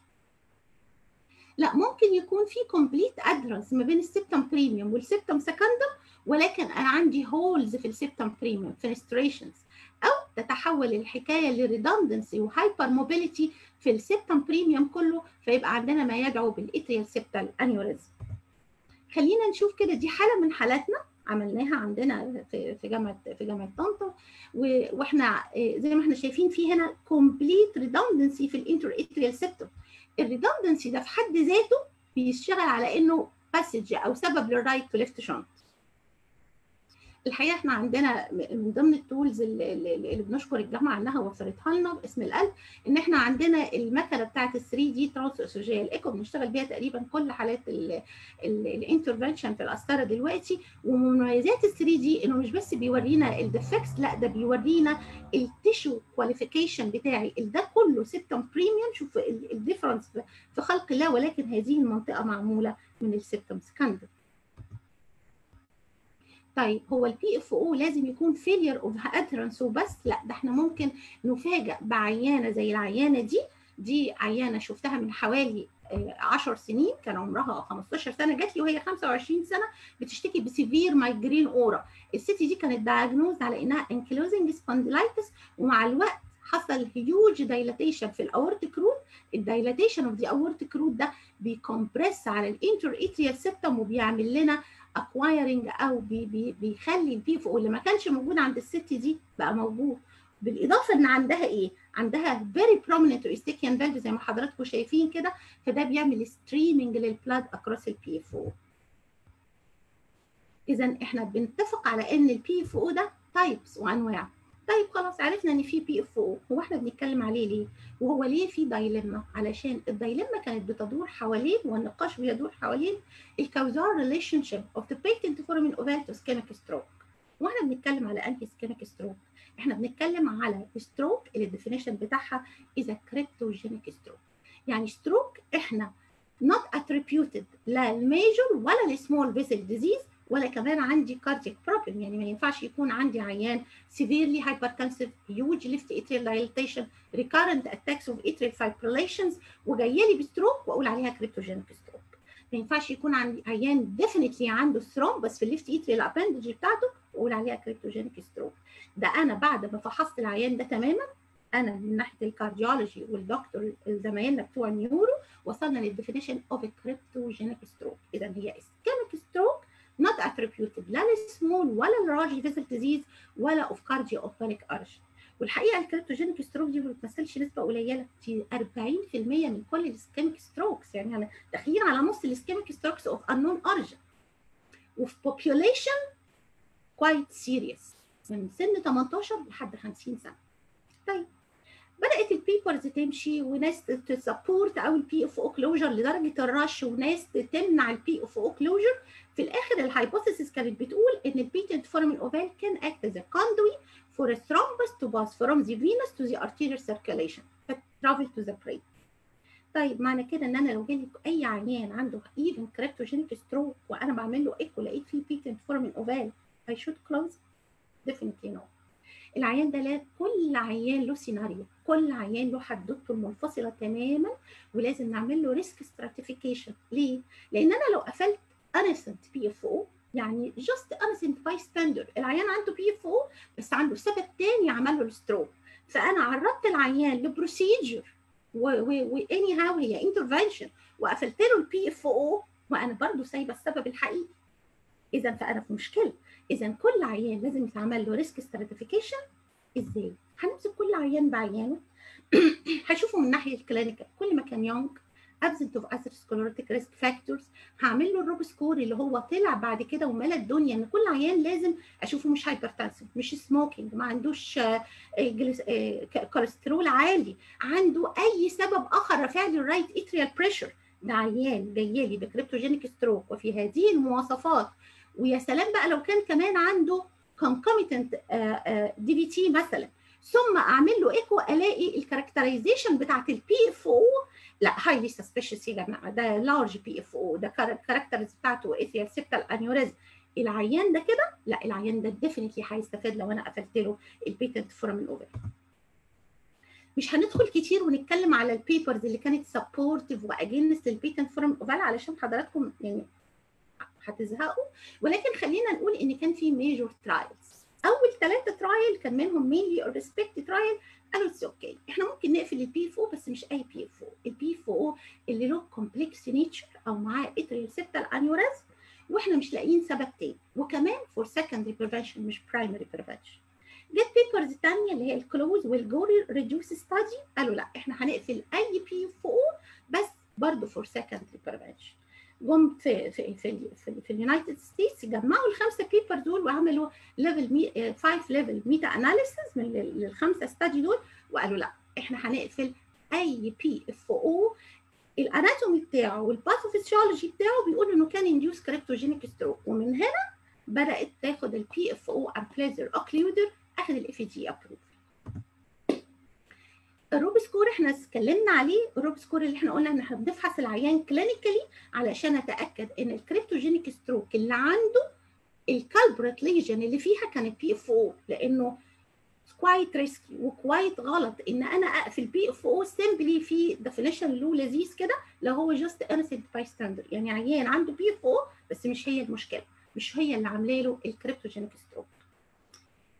لا ممكن يكون في كومبليت ادرس ما بين السبتم بريميوم والسبتم سكندم ولكن انا عندي هولز في السبتم بريميوم فينستريشنز او تتحول الحكايه لريدندنسي وهايبر موبيليتي في السبتم بريميوم كله فيبقى عندنا ما يدعو بالاتريال سبتال انيوريزم خلينا نشوف كده دي حاله من حالاتنا عملناها عندنا في في جامعه في جامعه طنطا واحنا زي ما احنا شايفين في هنا كومبليت ريدندنسي في الانتر اتريال سبتم الريدندنسي ده في حد ذاته بيشتغل على انه باسج او سبب للرايت تو ليفت شنط الحقيقه احنا عندنا من ضمن التولز اللي, اللي بنشكر الجامعه انها وفرتها لنا باسم القلب ان احنا عندنا المكنه بتاعه ال 3 دي ترانس اسوجيال ايكو بنشتغل بيها تقريبا كل حالات الانترفنشن في القسطره دلوقتي ومميزات ال 3 دي انه مش بس بيورينا الديفكتس لا ده بيورينا التيشو كواليفيكيشن بتاعي ده كله سيبتم بريميوم شوف الديفرنس في خلق الله ولكن هذه المنطقه معموله من السيبتم سكندر طيب هو البي اف او لازم يكون فيلير اوف ادهرنس وبس لا ده احنا ممكن نفاجئ بعيانه زي العيانه دي دي عيانه شفتها من حوالي 10 سنين كان عمرها 15 سنه جات لي وهي 25 سنه بتشتكي بسيفير مايجرين اورا الست دي كانت دايجنوز على انها انكلوزنج سبونديلايتس ومع الوقت حصل هيوج دايلاتيشن في الاورتيك روت الدايلاتيشن اوف ذا اورتيك روت ده بيكمبرس على الانتر اتريال سيبتم وبيعمل لنا اكوايرنج او بي بي بيخلي البي اف او اللي ما كانش موجود عند الست دي بقى موجود بالاضافه ان عندها ايه؟ عندها فيري بروميننت اوستيكيان فالف زي ما حضراتكم شايفين كده فده بيعمل ستريمنج للبلاد اكروس البي اف او اذا احنا بنتفق على ان البي اف او ده تايبس وانواع طيب خلاص عرفنا ان في بي اف او هو احنا بنتكلم عليه ليه وهو ليه في دايلما علشان الدايلما كانت بتدور حوالين والنقاش بيدور حوالين الكاوزال ريليشن شيب اوف ذا بيتنت فورمين اوفال تو سكيميك ستروك واحنا بنتكلم على انهي سكيميك ستروك احنا بنتكلم على ستروك اللي الديفينيشن بتاعها اذا كريبتوجينيك ستروك يعني ستروك احنا not attributed لا الميجور ولا السمول فيسل ديزيز ولا كمان عندي كاردياك بروبلم يعني ما ينفعش يكون عندي عيان severely hypertensive huge left atrial dilatation recurrent attacks of atrial fibrillations وجايه لي بستروك واقول عليها كريبتوجينيك ستروك ما ينفعش يكون عندي عيان definitely عنده ثروم بس في الليفت اتريال ابندج بتاعته واقول عليها كريبتوجينيك ستروك ده انا بعد ما فحصت العيان ده تماما انا من ناحيه الكارديولوجي والدكتور زمايلنا بتوع النيورو وصلنا للديفينيشن اوف كريبتوجينيك ستروك اذا هي اسكيميك ستروك not attributed لا للسمول ولا للراجي فيزل ديزيز ولا اوف كارديو اوف باليك ارش والحقيقه الكريبتوجينيك ستروك دي ما بتمثلش نسبه قليله دي 40% من كل الاسكيميك ستروكس يعني انا داخلين على نص الاسكيميك ستروكس اوف انون اوريجن وفي population quite serious من سن 18 لحد 50 سنه طيب بدات البيبرز تمشي وناس تسبورت او البي اف او كلوجر لدرجه الرش وناس تمنع البي اف او كلوجر في الاخر الهايبوثيسيس كانت بتقول ان البيتنت فورمين اوفال كان act as a conduit for a thrombus to pass from the venous to the arterial circulation travel to the brain طيب معنى كده ان انا لو جالي اي عيان عنده even cryptogenic stroke وانا بعمل له ايكو لقيت فيه بيتنت فورمين اوفال I should close definitely no العيان ده لا كل عيان له سيناريو كل عيان له حدوته المنفصله تماما ولازم نعمل له ريسك ستراتيفيكيشن ليه؟ لان انا لو قفلت innocent بي اف او يعني just innocent bystander العيان عنده بي اف او بس عنده سبب تاني عمل له الستروك فانا عرضت العيان لبروسيجر واني هاو هي انترفنشن وقفلت له البي اف او وانا برضه سايبه السبب الحقيقي اذا فانا في مشكله اذا كل عيان لازم يتعمل له ريسك ستراتيفيكيشن ازاي هنمسك كل عيان بعيانه هشوفه من ناحيه الكلينيكال كل ما كان يونج absent of atherosclerotic risk factors هعمل له الروب سكور اللي هو طلع بعد كده وملا الدنيا ان كل عيان لازم اشوفه مش هايبرتنسيف مش سموكينج ما عندوش كوليسترول عالي عنده اي سبب اخر رافع لي الرايت اتريال بريشر ده عيان جاي لي بكريبتوجينيك ستروك وفي هذه المواصفات ويا سلام بقى لو كان كمان عنده concomitant دي بي تي مثلا ثم اعمل له ايكو الاقي الكاركترايزيشن بتاعت البي اف او لا هايلي سسبيشس يا جماعه ده لارج بي اف او ده الكاركترز بتاعته اثيال سيبتال انيوريزم العيان ده كده لا العيان ده ديفينتلي هيستفاد لو انا قفلت له البيتنت فورمين اوفر مش هندخل كتير ونتكلم على البيبرز اللي كانت سبورتيف واجينست البيتنت فورمين اوفال علشان حضراتكم يعني هتزهقوا ولكن خلينا نقول ان كان في ميجور ترايلز اول ثلاثه ترايل كان منهم مينلي ريسبكت ترايل قالوا اتس اوكي احنا ممكن نقفل البي اف او بس مش اي بي اف او البي اف او اللي له كومبلكس نيتشر او معاه اتريال سيبتال انيوريزم واحنا مش لاقيين سبب تاني وكمان فور سكندري بريفنشن مش برايمري بريفنشن جت بيبرز ثانيه اللي هي الكلوز والجوري ريديوس ستادي قالوا لا احنا هنقفل اي بي اف او بس برضه فور سكندري بريفنشن جم في في في, في, في اليونايتد ستيتس جمعوا الخمسه بيبر دول وعملوا ليفل 5 ليفل ميتا اناليسيس من الخمسه ستادي دول وقالوا لا احنا هنقفل اي بي اف او الاناتومي بتاعه والباثوفيسيولوجي بتاعه بيقول انه كان انديوس كريبتوجينيك ستروك ومن هنا بدات تاخد البي اف او امبليزر اوكليودر اخذ الاف جي ابروف الروب سكور احنا اتكلمنا عليه الروب سكور اللي احنا قلنا ان احنا بنفحص العيان كلينيكالي علشان اتاكد ان الكريبتوجينيك ستروك اللي عنده الكالبريت ليجن اللي فيها كانت بي اف او لانه كوايت ريسكي وكوايت غلط ان انا اقفل بي اف او سيمبلي في ديفينيشن له لذيذ كده لو هو جاست انسنت باي ستاندر يعني عيان عنده بي اف او بس مش هي المشكله مش هي اللي عامله له الكريبتوجينيك ستروك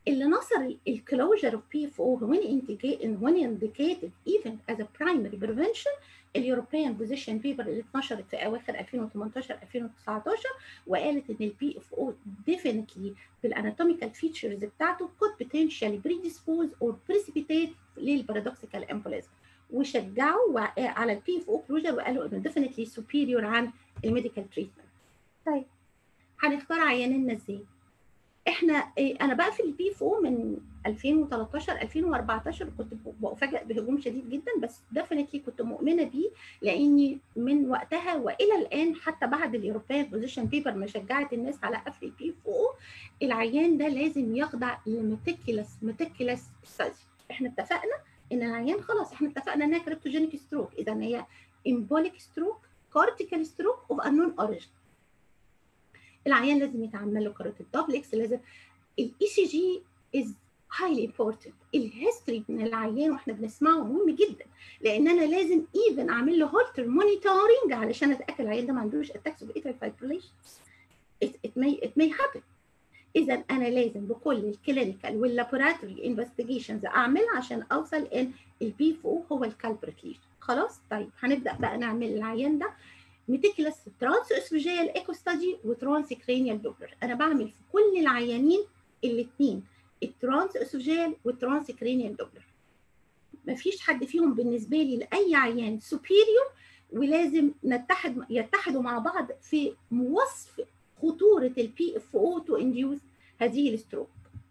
اللي نصر الكلوجر اوف بي اف او when indicated when indicated even as a primary prevention اليوروبيان بوزيشن بيبر اللي اتنشرت في اواخر 2018 2019 وقالت ان البي اف او ديفينتلي بالاناتوميكال فيتشرز بتاعته could potentially predispose or precipitate للبارادوكسيكال امبوليزم وشجعوا على البي اف او كلوجر وقالوا انه ديفينتلي سوبيريور عن الميديكال تريتمنت. طيب هنختار عيانينا ازاي؟ احنا انا بقفل البي اف او من 2013 2014 كنت بفاجئ بهجوم شديد جدا بس ديفينتلي كنت مؤمنه بيه لاني من وقتها والى الان حتى بعد اليوروبيان بوزيشن بيبر ما شجعت الناس على قفل البي اف او العيان ده لازم يخضع لميتيكيلس ميتيكيلس ستادي احنا اتفقنا ان العيان خلاص احنا اتفقنا انها كريبتوجينيك ستروك اذا هي امبوليك ستروك كورتيكال ستروك اوف انون اوريجن العيان لازم يتعمل له كاروتيد دوبلكس لازم الاي سي جي از هايلي امبورتنت الهيستوري من العيان واحنا بنسمعه مهم جدا لان انا لازم ايفن اعمل له هولتر مونيتورنج علشان اتاكد العيان ده ما عندوش اتاكس اوف اتريال فايبريليشن it may it may happen اذا انا لازم بكل الكلينيكال واللابوراتوري انفستيجيشنز اعملها عشان اوصل ان البي فو هو الكالبريت ليجن خلاص طيب هنبدا بقى نعمل العيان ده ميتيكلس ترانس اسفجيال ايكو ستادي وترانس كرينيال دوبلر انا بعمل في كل العيانين الاثنين الترانس اسفجيال والترانس كرينيال دوبلر مفيش حد فيهم بالنسبه لي لاي عيان سوبيريور ولازم نتحد يتحدوا مع بعض في وصف خطوره البي اف او تو انديوز هذه الستروك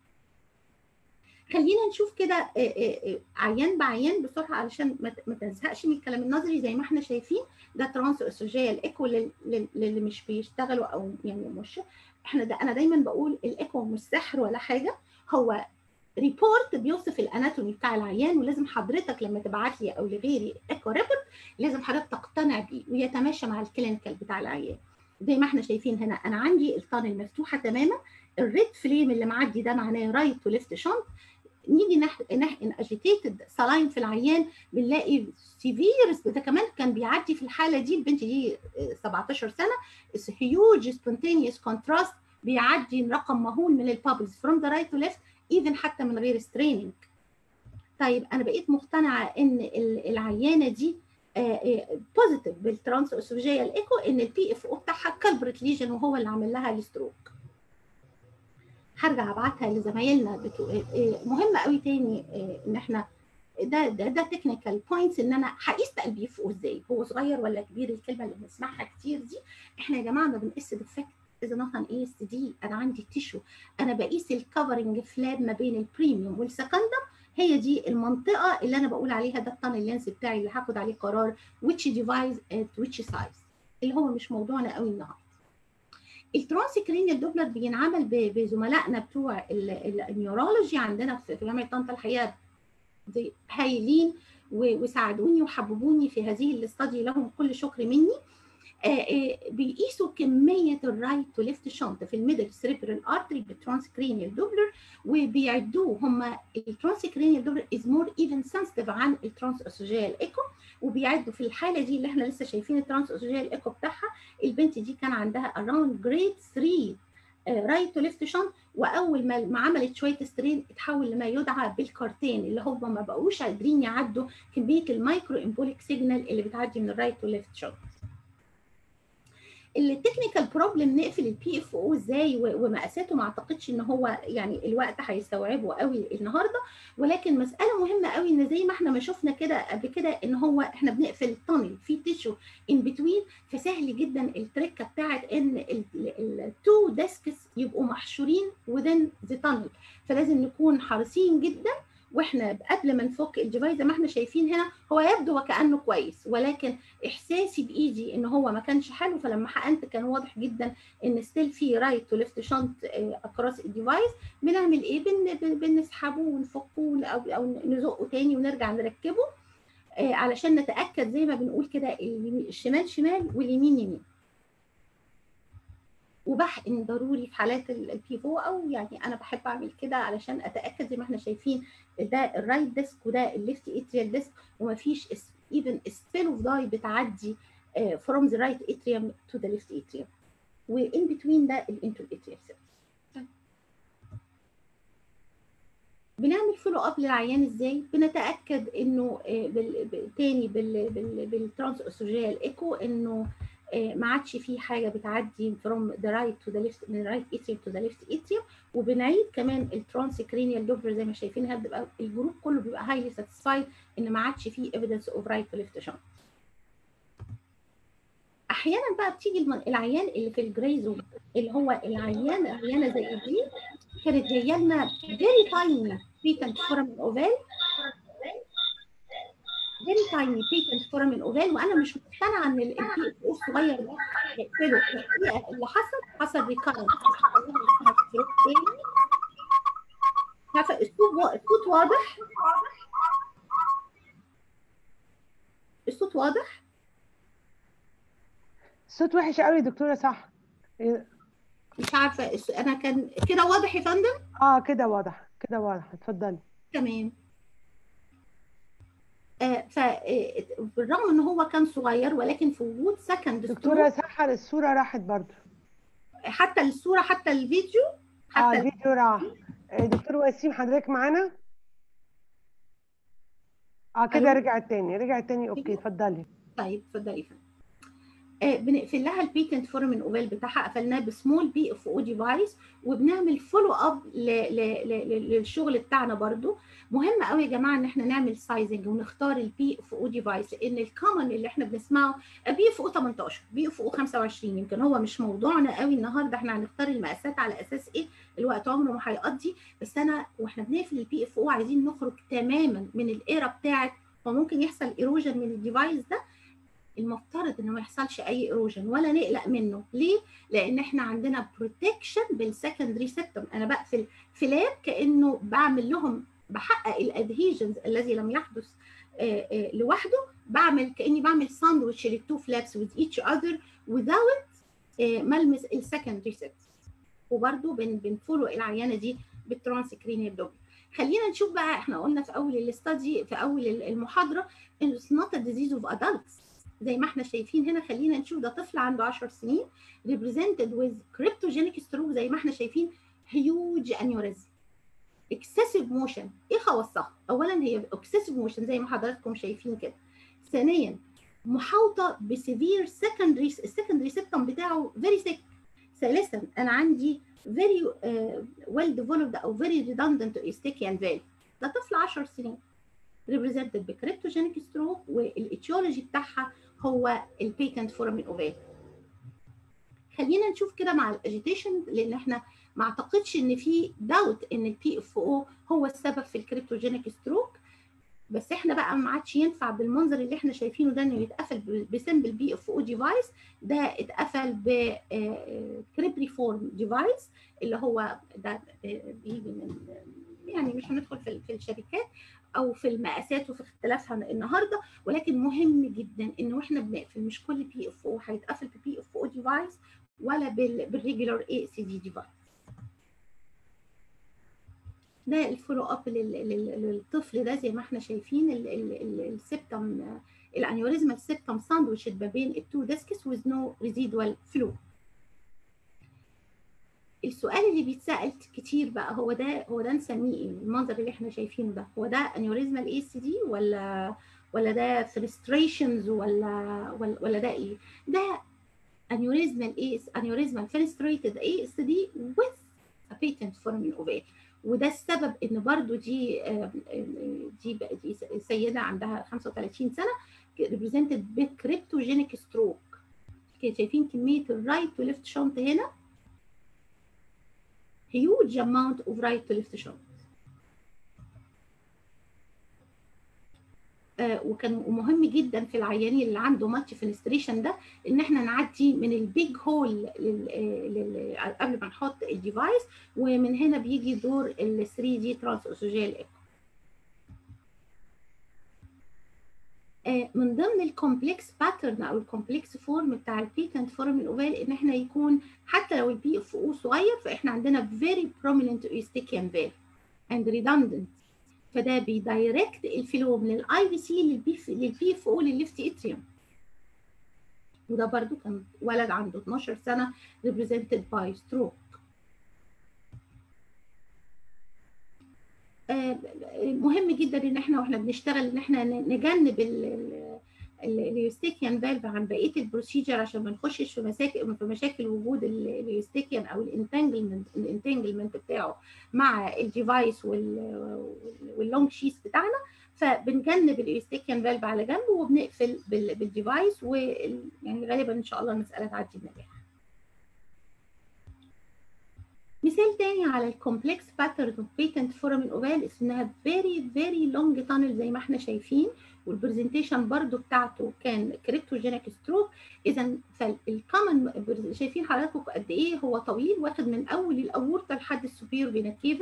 خلينا نشوف كده عيان بعيان بسرعه علشان ما تزهقش من الكلام النظري زي ما احنا شايفين ده ترانس اسوجيال ايكو للي مش بيشتغلوا او يعني مش احنا ده انا دايما بقول الايكو مش سحر ولا حاجه هو ريبورت بيوصف الاناتومي بتاع العيان ولازم حضرتك لما تبعت لي او لغيري ايكو ريبورت لازم حضرتك تقتنع بيه ويتماشى مع الكلينيكال بتاع العيان زي ما احنا شايفين هنا انا عندي الطن مفتوحه تماما الريد فليم اللي معدي ده معناه رايت تو ليفت شنط نيجي نحقن اجيتيتد سلاين في العيان بنلاقي سيفير ده كمان كان بيعدي في الحاله دي البنت دي 17 سنه هيوج سبونتينيوس كونتراست بيعدي رقم مهول من البابلز فروم ذا رايت تو ليفت ايفن حتى من غير ستريننج طيب انا بقيت مقتنعه ان العيانه دي بوزيتيف بالترانس اسوجيال ايكو ان البي اف او بتاعها كالبريت ليجن وهو اللي عامل لها الستروك هرجع ابعتها لزمايلنا بتو... مهم قوي تاني ان احنا ده ده ده تكنيكال بوينتس ان انا هقيس بقى البي اف او ازاي هو صغير ولا كبير الكلمه اللي بنسمعها كتير دي احنا يا جماعه ما بنقيس ديفكت اذا نوت هنقيس دي انا عندي تيشو انا بقيس الكفرنج فلاب ما بين البريميوم والسكندم هي دي المنطقه اللي انا بقول عليها ده الطن اللينس بتاعي اللي هاخد عليه قرار which device at which size اللي هو مش موضوعنا قوي النهارده الترانس كرينيال دوبلر بينعمل بزملائنا بتوع النيورولوجي عندنا في جامعه طنطا الحقيقه هايلين وساعدوني وحببوني في هذه الاستادي لهم كل شكر مني بيقيسوا كميه الرايت تو ليفت شنط في الميدل سريبرال ارتري بالترانس كرينيال دوبلر وبيعدوه هم الترانس كرينيال دوبلر از مور ايفن سنسيتيف عن الترانس اسوجيال ايكو وبيعدوا في الحاله دي اللي احنا لسه شايفين الترانس اسوجيال ايكو بتاعها البنت دي كان عندها اراوند جريد 3 رايت تو ليفت شنط واول ما ما عملت شويه سترين اتحول لما يدعى بالكارتين اللي هم ما بقوش قادرين يعدوا كميه المايكرو امبوليك سيجنال اللي بتعدي من الرايت تو ليفت شنط التكنيكال بروبلم نقفل البي اف او ازاي ومقاساته ما اعتقدش ان هو يعني الوقت هيستوعبه قوي النهارده ولكن مساله مهمه قوي ان زي ما احنا ما شفنا كده قبل كده ان هو احنا بنقفل التانل في تيشو ان بتوين فسهل جدا التركه بتاعت ان التو ديسكس يبقوا محشورين within ذا تانل فلازم نكون حريصين جدا واحنا قبل ما نفك الديفايس زي ما احنا شايفين هنا هو يبدو وكانه كويس ولكن احساسي بايدي ان هو ما كانش حلو فلما حقنت كان واضح جدا ان ستيل في رايت تو ليفت شنط اكراس الديفايس بنعمل ايه بن بنسحبه ونفكه او او نزقه تاني ونرجع نركبه علشان نتاكد زي ما بنقول كده الشمال شمال واليمين يمين وبحقن ضروري في حالات البيفو او يعني انا بحب اعمل كده علشان اتاكد زي ما احنا شايفين ده الرايت ديسك وده الليفت اتريال ديسك ومفيش ايفن سبيل اوف داي بتعدي فروم ذا رايت اتريوم تو ذا ليفت اتريوم وان بتوين ده الانتر اتريال سيلز فولو اب للعيان ازاي بنتاكد انه آه، بال... ب- تاني بال... بال... بالترانس اسوجيال ايكو انه آه، ما عادش في حاجه بتعدي from the right to the left من right atrium to the left atrium وبنعيد كمان الترانس كرينيال دوبلر زي ما شايفين هنا بيبقى الجروب كله بيبقى highly satisfied ان ما عادش فيه evidence of right to left shunt احيانا بقى بتيجي الم- العيان اللي في الجراي زون اللي هو العيان عيانه زي دي كانت جايه لنا very tiny patent foramen oval very tiny patent foramen oval وانا مش مقتنعه ان البي الصغير ده هيقفله الحقيقه اللي حصل حصل ريكارنت عارفه الصوت وا- الصوت واضح الصوت واضح الصوت وحش قوي يا دكتوره صح إيه، مش عارفه الس- انا كان كده واضح يا فندم اه كده واضح كده واضح اتفضلي تمام آه ف آه، بالرغم ان هو كان صغير ولكن في وجود سكند دكتوره سحر الصوره راحت برضو حتى الصوره حتى الفيديو اه حتى الفيديو راح آه، دكتور وسيم حضرتك معانا اه كده ألو؟ رجعت تاني رجعت تاني اوكي اتفضلي طيب اتفضلي يا فندم آه، بنقفل لها البيتنت فورمن اوفال بتاعها قفلناه بسمول بي اف او ديفايس وبنعمل فولو اب للشغل بتاعنا برضو مهم قوي يا جماعه ان احنا نعمل سايزنج ونختار البي اف او ديفايس لان الكومن اللي احنا بنسمعه بي اف او 18 بي اف او 25 يمكن هو مش موضوعنا قوي النهارده احنا هنختار المقاسات على اساس ايه الوقت عمره ما هيقضي بس انا واحنا بنقفل البي اف او عايزين نخرج تماما من الايرا بتاعت وممكن يحصل ايروجن من الديفايس ده المفترض انه ما يحصلش اي ايروجن ولا نقلق منه ليه لان احنا عندنا بروتكشن بالسكندري سيستم انا بقفل فلاب كانه بعمل لهم بحقق الادهيجنز الذي لم يحدث آه، آه، لوحده بعمل كاني بعمل ساندويتش للتو فلابس with each other without آه، ملمس السكندري سيستم وبرده بن بنفولو العيانه دي بالترانس كرينيال دوبل خلينا نشوف بقى احنا قلنا في اول الاستادي في اول المحاضره ان it's not a disease of adults زي ما احنا شايفين هنا خلينا نشوف ده طفل عنده 10 سنين represented with cryptogenic stroke زي ما احنا شايفين huge aneurysm excessive motion ايه خواصها؟ اولا هي excessive motion زي ما حضراتكم شايفين كده ثانيا محاوطه بسيفير secondary السكندري سيبتم بتاعه very thick ثالثا انا عندي very uh, well developed او very redundant eustachian valve ده طفل 10 سنين represented بكريبتوجينيك ستروك والاتيولوجي بتاعها هو البيتنت فورامين اوفال خلينا نشوف كده مع الاجيتيشن لان احنا ما اعتقدش ان في داوت ان البي اف او هو السبب في الكريبتوجينيك ستروك بس احنا بقى ما عادش ينفع بالمنظر اللي احنا شايفينه ده انه يتقفل بسمبل بي اف او ديفايس ده اتقفل بكريبري فورم ديفايس اللي هو ده بيجي من يعني مش هندخل في في الشركات او في المقاسات وفي اختلافها النهارده ولكن مهم جدا ان واحنا بنقفل مش كل بي اف او هيتقفل ببي اف او ديفايس ولا بالريجولار اي سي دي ديفايس ده الفولو اب للطفل ده زي ما احنا شايفين السبتم الانيوريزما السبتم ساندويتش ما بين التو ديسكس with no residual flow السؤال اللي بيتسال كتير بقى هو ده هو ده نسميه ايه المنظر اللي احنا شايفينه ده هو ده انيوريزما الاي سي دي ولا ولا ده فرستريشنز ولا ولا, ولا ده ايه ده انيوريزما الاي انيوريزما فينستريتد اي اس دي with a patent foramen ovale وده السبب ان برضو دي دي دي سيده عندها 35 سنه ريبريزنتد بكريبتوجينيك ستروك شايفين كميه الرايت تو ليفت شنط هنا huge amount of right to left shunt. آه وكان مهم جدا في العيانين اللي عنده ماتش فينستريشن ده ان احنا نعدي من البيج هول قبل ما نحط الديفايس ومن هنا بيجي دور ال 3 دي ترانس اوسوجيال ايكو. من ضمن الكومبلكس باترن او الكومبلكس فورم بتاع البيتنت فورم الاوفال ان احنا يكون حتى لو البي اف او صغير فاحنا عندنا very prominent eustachian valve and redundant فده بيدايركت الفلو من الاي في سي للبي للبي اف او للليفت اتريوم وده برضو كان ولد عنده 12 سنه represented by stroke مهم جدا ان احنا واحنا بنشتغل ان احنا نجنب اليوستيكيان فالف عن بقيه البروسيجر عشان ما نخشش في مشاكل في مشاكل وجود اليوستيكيان او الانتانجلمنت الانتانجلمنت بتاعه مع الديفايس واللونج شيس بتاعنا فبنجنب اليوستيكيان فالف على جنب وبنقفل بالديفايس ويعني غالبا ان شاء الله المساله تعدي بنجاح. مثال تاني على الكومبلكس باترن اوف بيتنت فورامين اوفال اسمها فيري فيري لونج تانل زي ما احنا شايفين والبرزنتيشن برضو بتاعته كان كريبتوجينيك ستروك اذا فالكومن شايفين حضراتكم قد ايه هو طويل واخد من اول الاورطه لحد السوبير فينا كيفا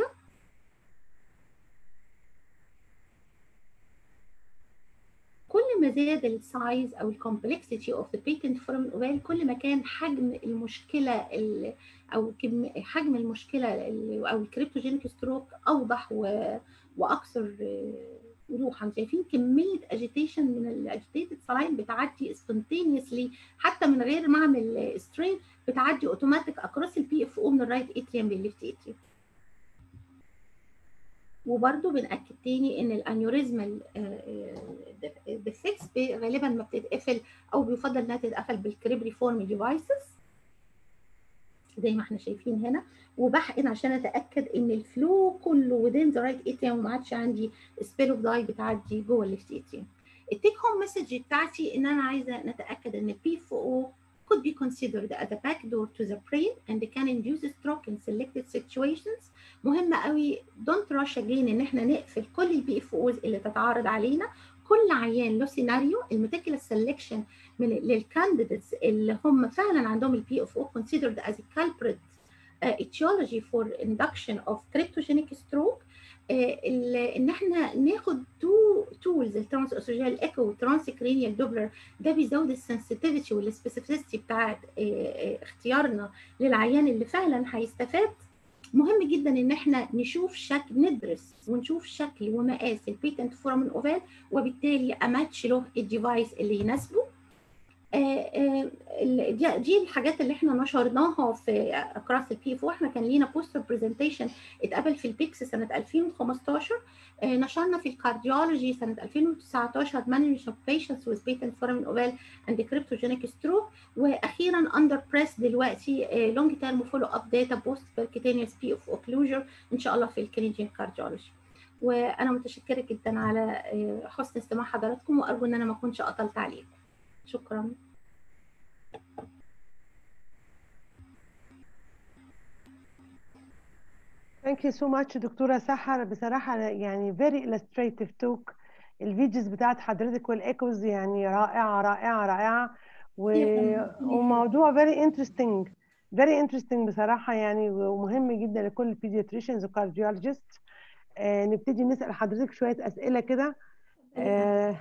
كل ما زاد السايز او الكومبلكسيتي اوف ذا بيتنت فورامين اوفال كل ما كان حجم المشكله او كم حجم المشكله او الكريبتوجينيك ستروك اوضح واكثر وضوحا شايفين كميه اجيتيشن من الاجيتيتد سلاين بتعدي سبونتينيوسلي حتى من غير ما اعمل سترين بتعدي اوتوماتيك اكروس البي اف او من الرايت اتريم للليفت اتريم وبرده بنأكد تاني ان الانيوريزمال ديفكتس غالبا ما بتتقفل او بيفضل انها تتقفل بالكريبري فورم ديفايسز زي ما احنا شايفين هنا وبحقن عشان اتاكد ان الفلو كله وذين ذا رايت اتريوم وما عادش عندي سبيل اوف داي بتعدي جوه الليفت اتريوم التيك هوم مسج بتاعتي ان انا عايزه نتاكد ان البي اف او could be considered as a backdoor to the brain and can induce stroke in selected situations مهم قوي don't rush again ان احنا نقفل كل البي اف اوز اللي تتعارض علينا كل عيان له سيناريو الميتيكولار سelection من للكانديديتس اللي هم فعلا عندهم البي اف او considered as a culprit uh, etiology for induction of cryptogenic stroke uh, ان احنا ناخد تو تولز الترانس اسوجيال الايكو والترانس كرينيال دوبلر ده بيزود السنسيتيفيتي والسبيسيفيستي بتاعت uh, اختيارنا للعيان اللي فعلا هيستفاد مهم جدا ان احنا نشوف شكل ندرس ونشوف شكل ومقاس البيتنت فورامين اوفال وبالتالي اماتش له الديفايس اللي يناسبه دي الحاجات اللي احنا نشرناها في اكراس البي اف احنا كان لينا بوستر برزنتيشن اتقبل في البيكس سنه 2015 نشرنا في الكارديولوجي سنه 2019 management of patients with patent foramen oval and cryptogenic stroke واخيرا اندر بريس دلوقتي لونج تيرم فولو اب داتا بوست percutaneous بي اوف اوكلوجر ان شاء الله في الكلينيكال كارديولوجي وانا متشكره جدا على حسن استماع حضراتكم وارجو ان انا ما اكونش قطلت عليكم شكرا Thank you so much دكتورة سحر بصراحة يعني very illustrative talk الفيديوز بتاعت حضرتك والايكوز يعني رائعة رائعة رائعة و... وموضوع very interesting very interesting بصراحة يعني ومهم جدا لكل البيدياتريشنز وكارديولوجيست آه نبتدي نسأل حضرتك شوية أسئلة كده آه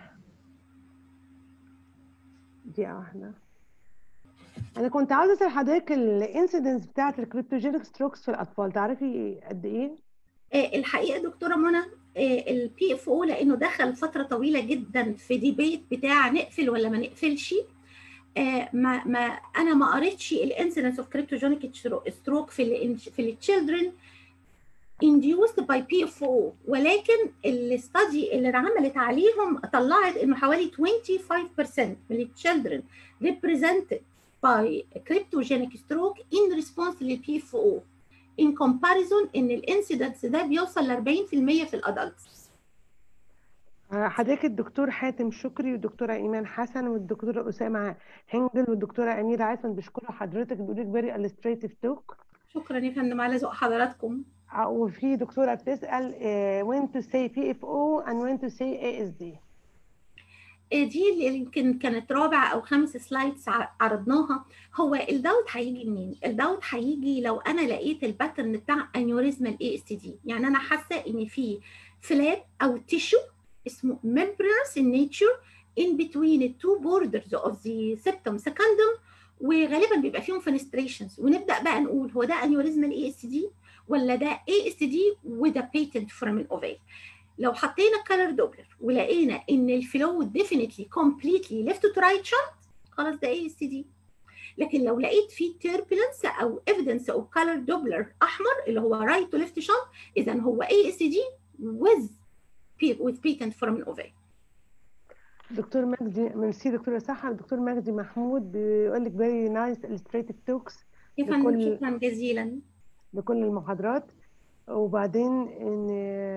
دقيقة واحدة أنا كنت عاوزة أسأل حضرتك الانسيدنس بتاعت الكريبتوجينيك ستروكس في الأطفال تعرفي قد إيه؟ الحقيقة دكتورة منى البي اف او لأنه دخل فترة طويلة جدا في ديبيت بتاع نقفل ولا ما نقفلش ما ما أنا ما قريتش الانسيدنس اوف كريبتوجينيك ستروك في ال في التشيلدرن induced by PFO ولكن الاستادي اللي اتعملت عليهم طلعت انه حوالي 25% من التشيلدرن represented by cryptogenic stroke in response لل PFO in comparison ان الانسيدنس ده بيوصل ل 40% في الادلتس حضرتك الدكتور حاتم شكري والدكتوره ايمان حسن والدكتوره اسامه هنجل والدكتوره اميره عاصم بيشكروا حضرتك بيقولوا لك فيري illustrative توك شكرا يا فندم على ذوق حضراتكم وفي دكتوره بتسال when to say PFO and when to say ASD دي اللي يمكن كانت رابع او خمس سلايدز عرضناها هو الداوت هيجي منين؟ الداوت هيجي لو انا لقيت الباترن بتاع انيوريزمال اي اس تي دي يعني انا حاسه ان في فلاب او تيشو اسمه membranous in nature in between the two borders of the septum secundum وغالبا بيبقى فيهم فينستريشنز ونبدا بقى نقول هو ده انيوريزمال اي اس دي ولا ده اي اس دي وده بيتنت فورامين اوفال لو حطينا كلر دوبلر ولقينا ان الفلو ديفينتلي كومبليتلي ليفت تو رايت شنت خلاص ده اي اس دي لكن لو لقيت فيه تيربلنس او ايفيدنس او كلر دوبلر احمر اللي هو رايت تو ليفت شنت اذا هو اي اس دي ويز with patent foramen ovale دكتور مجدي ميرسي دكتوره سحر دكتور مجدي محمود بيقول لك فيري نايس illustrated توكس يا فندم لكل- شكرا جزيلا لكل المحاضرات وبعدين ان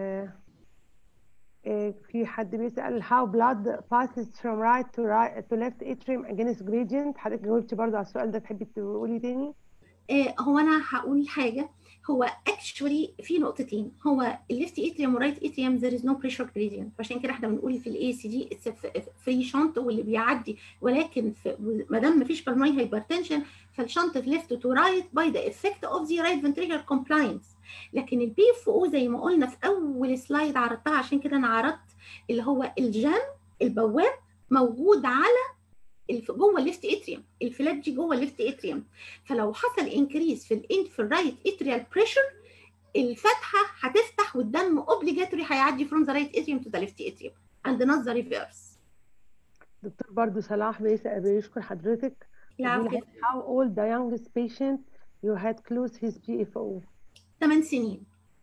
آه، في حد بيسأل how blood passes from right to right to left atrium against gradient حضرتك جاوبتي برضه على السؤال ده تحبي تقولي تاني آه، هو انا هقول حاجه هو اكشولي في نقطتين هو الليفت اتريوم ورايت اتريوم ذير از نو بريشر جريدينت فعشان كده احنا بنقول في الاي سي دي اتس فري شنط واللي بيعدي ولكن ما دام ما فيش بالماي هايبرتنشن فالشنط في ليفت تو رايت باي ذا افكت اوف ذا رايت فنتريكولار كومبلاينس لكن البي اف او زي ما قلنا في اول سلايد عرضتها عشان كده انا عرضت اللي هو الجام البواب موجود على الف- جوه الليفت اتريوم الفلات دي جوه الليفت اتريوم فلو حصل انكريز في الان في الرايت اتريال بريشر الفتحه هتفتح والدم اوبليجاتوري هيعدي from the right atrium to the left atrium and not the reverse دكتور برضه صلاح بيسأل بيشكر حضرتك العفو. بيقول how old the youngest patient you had closed his PFO 8 سنين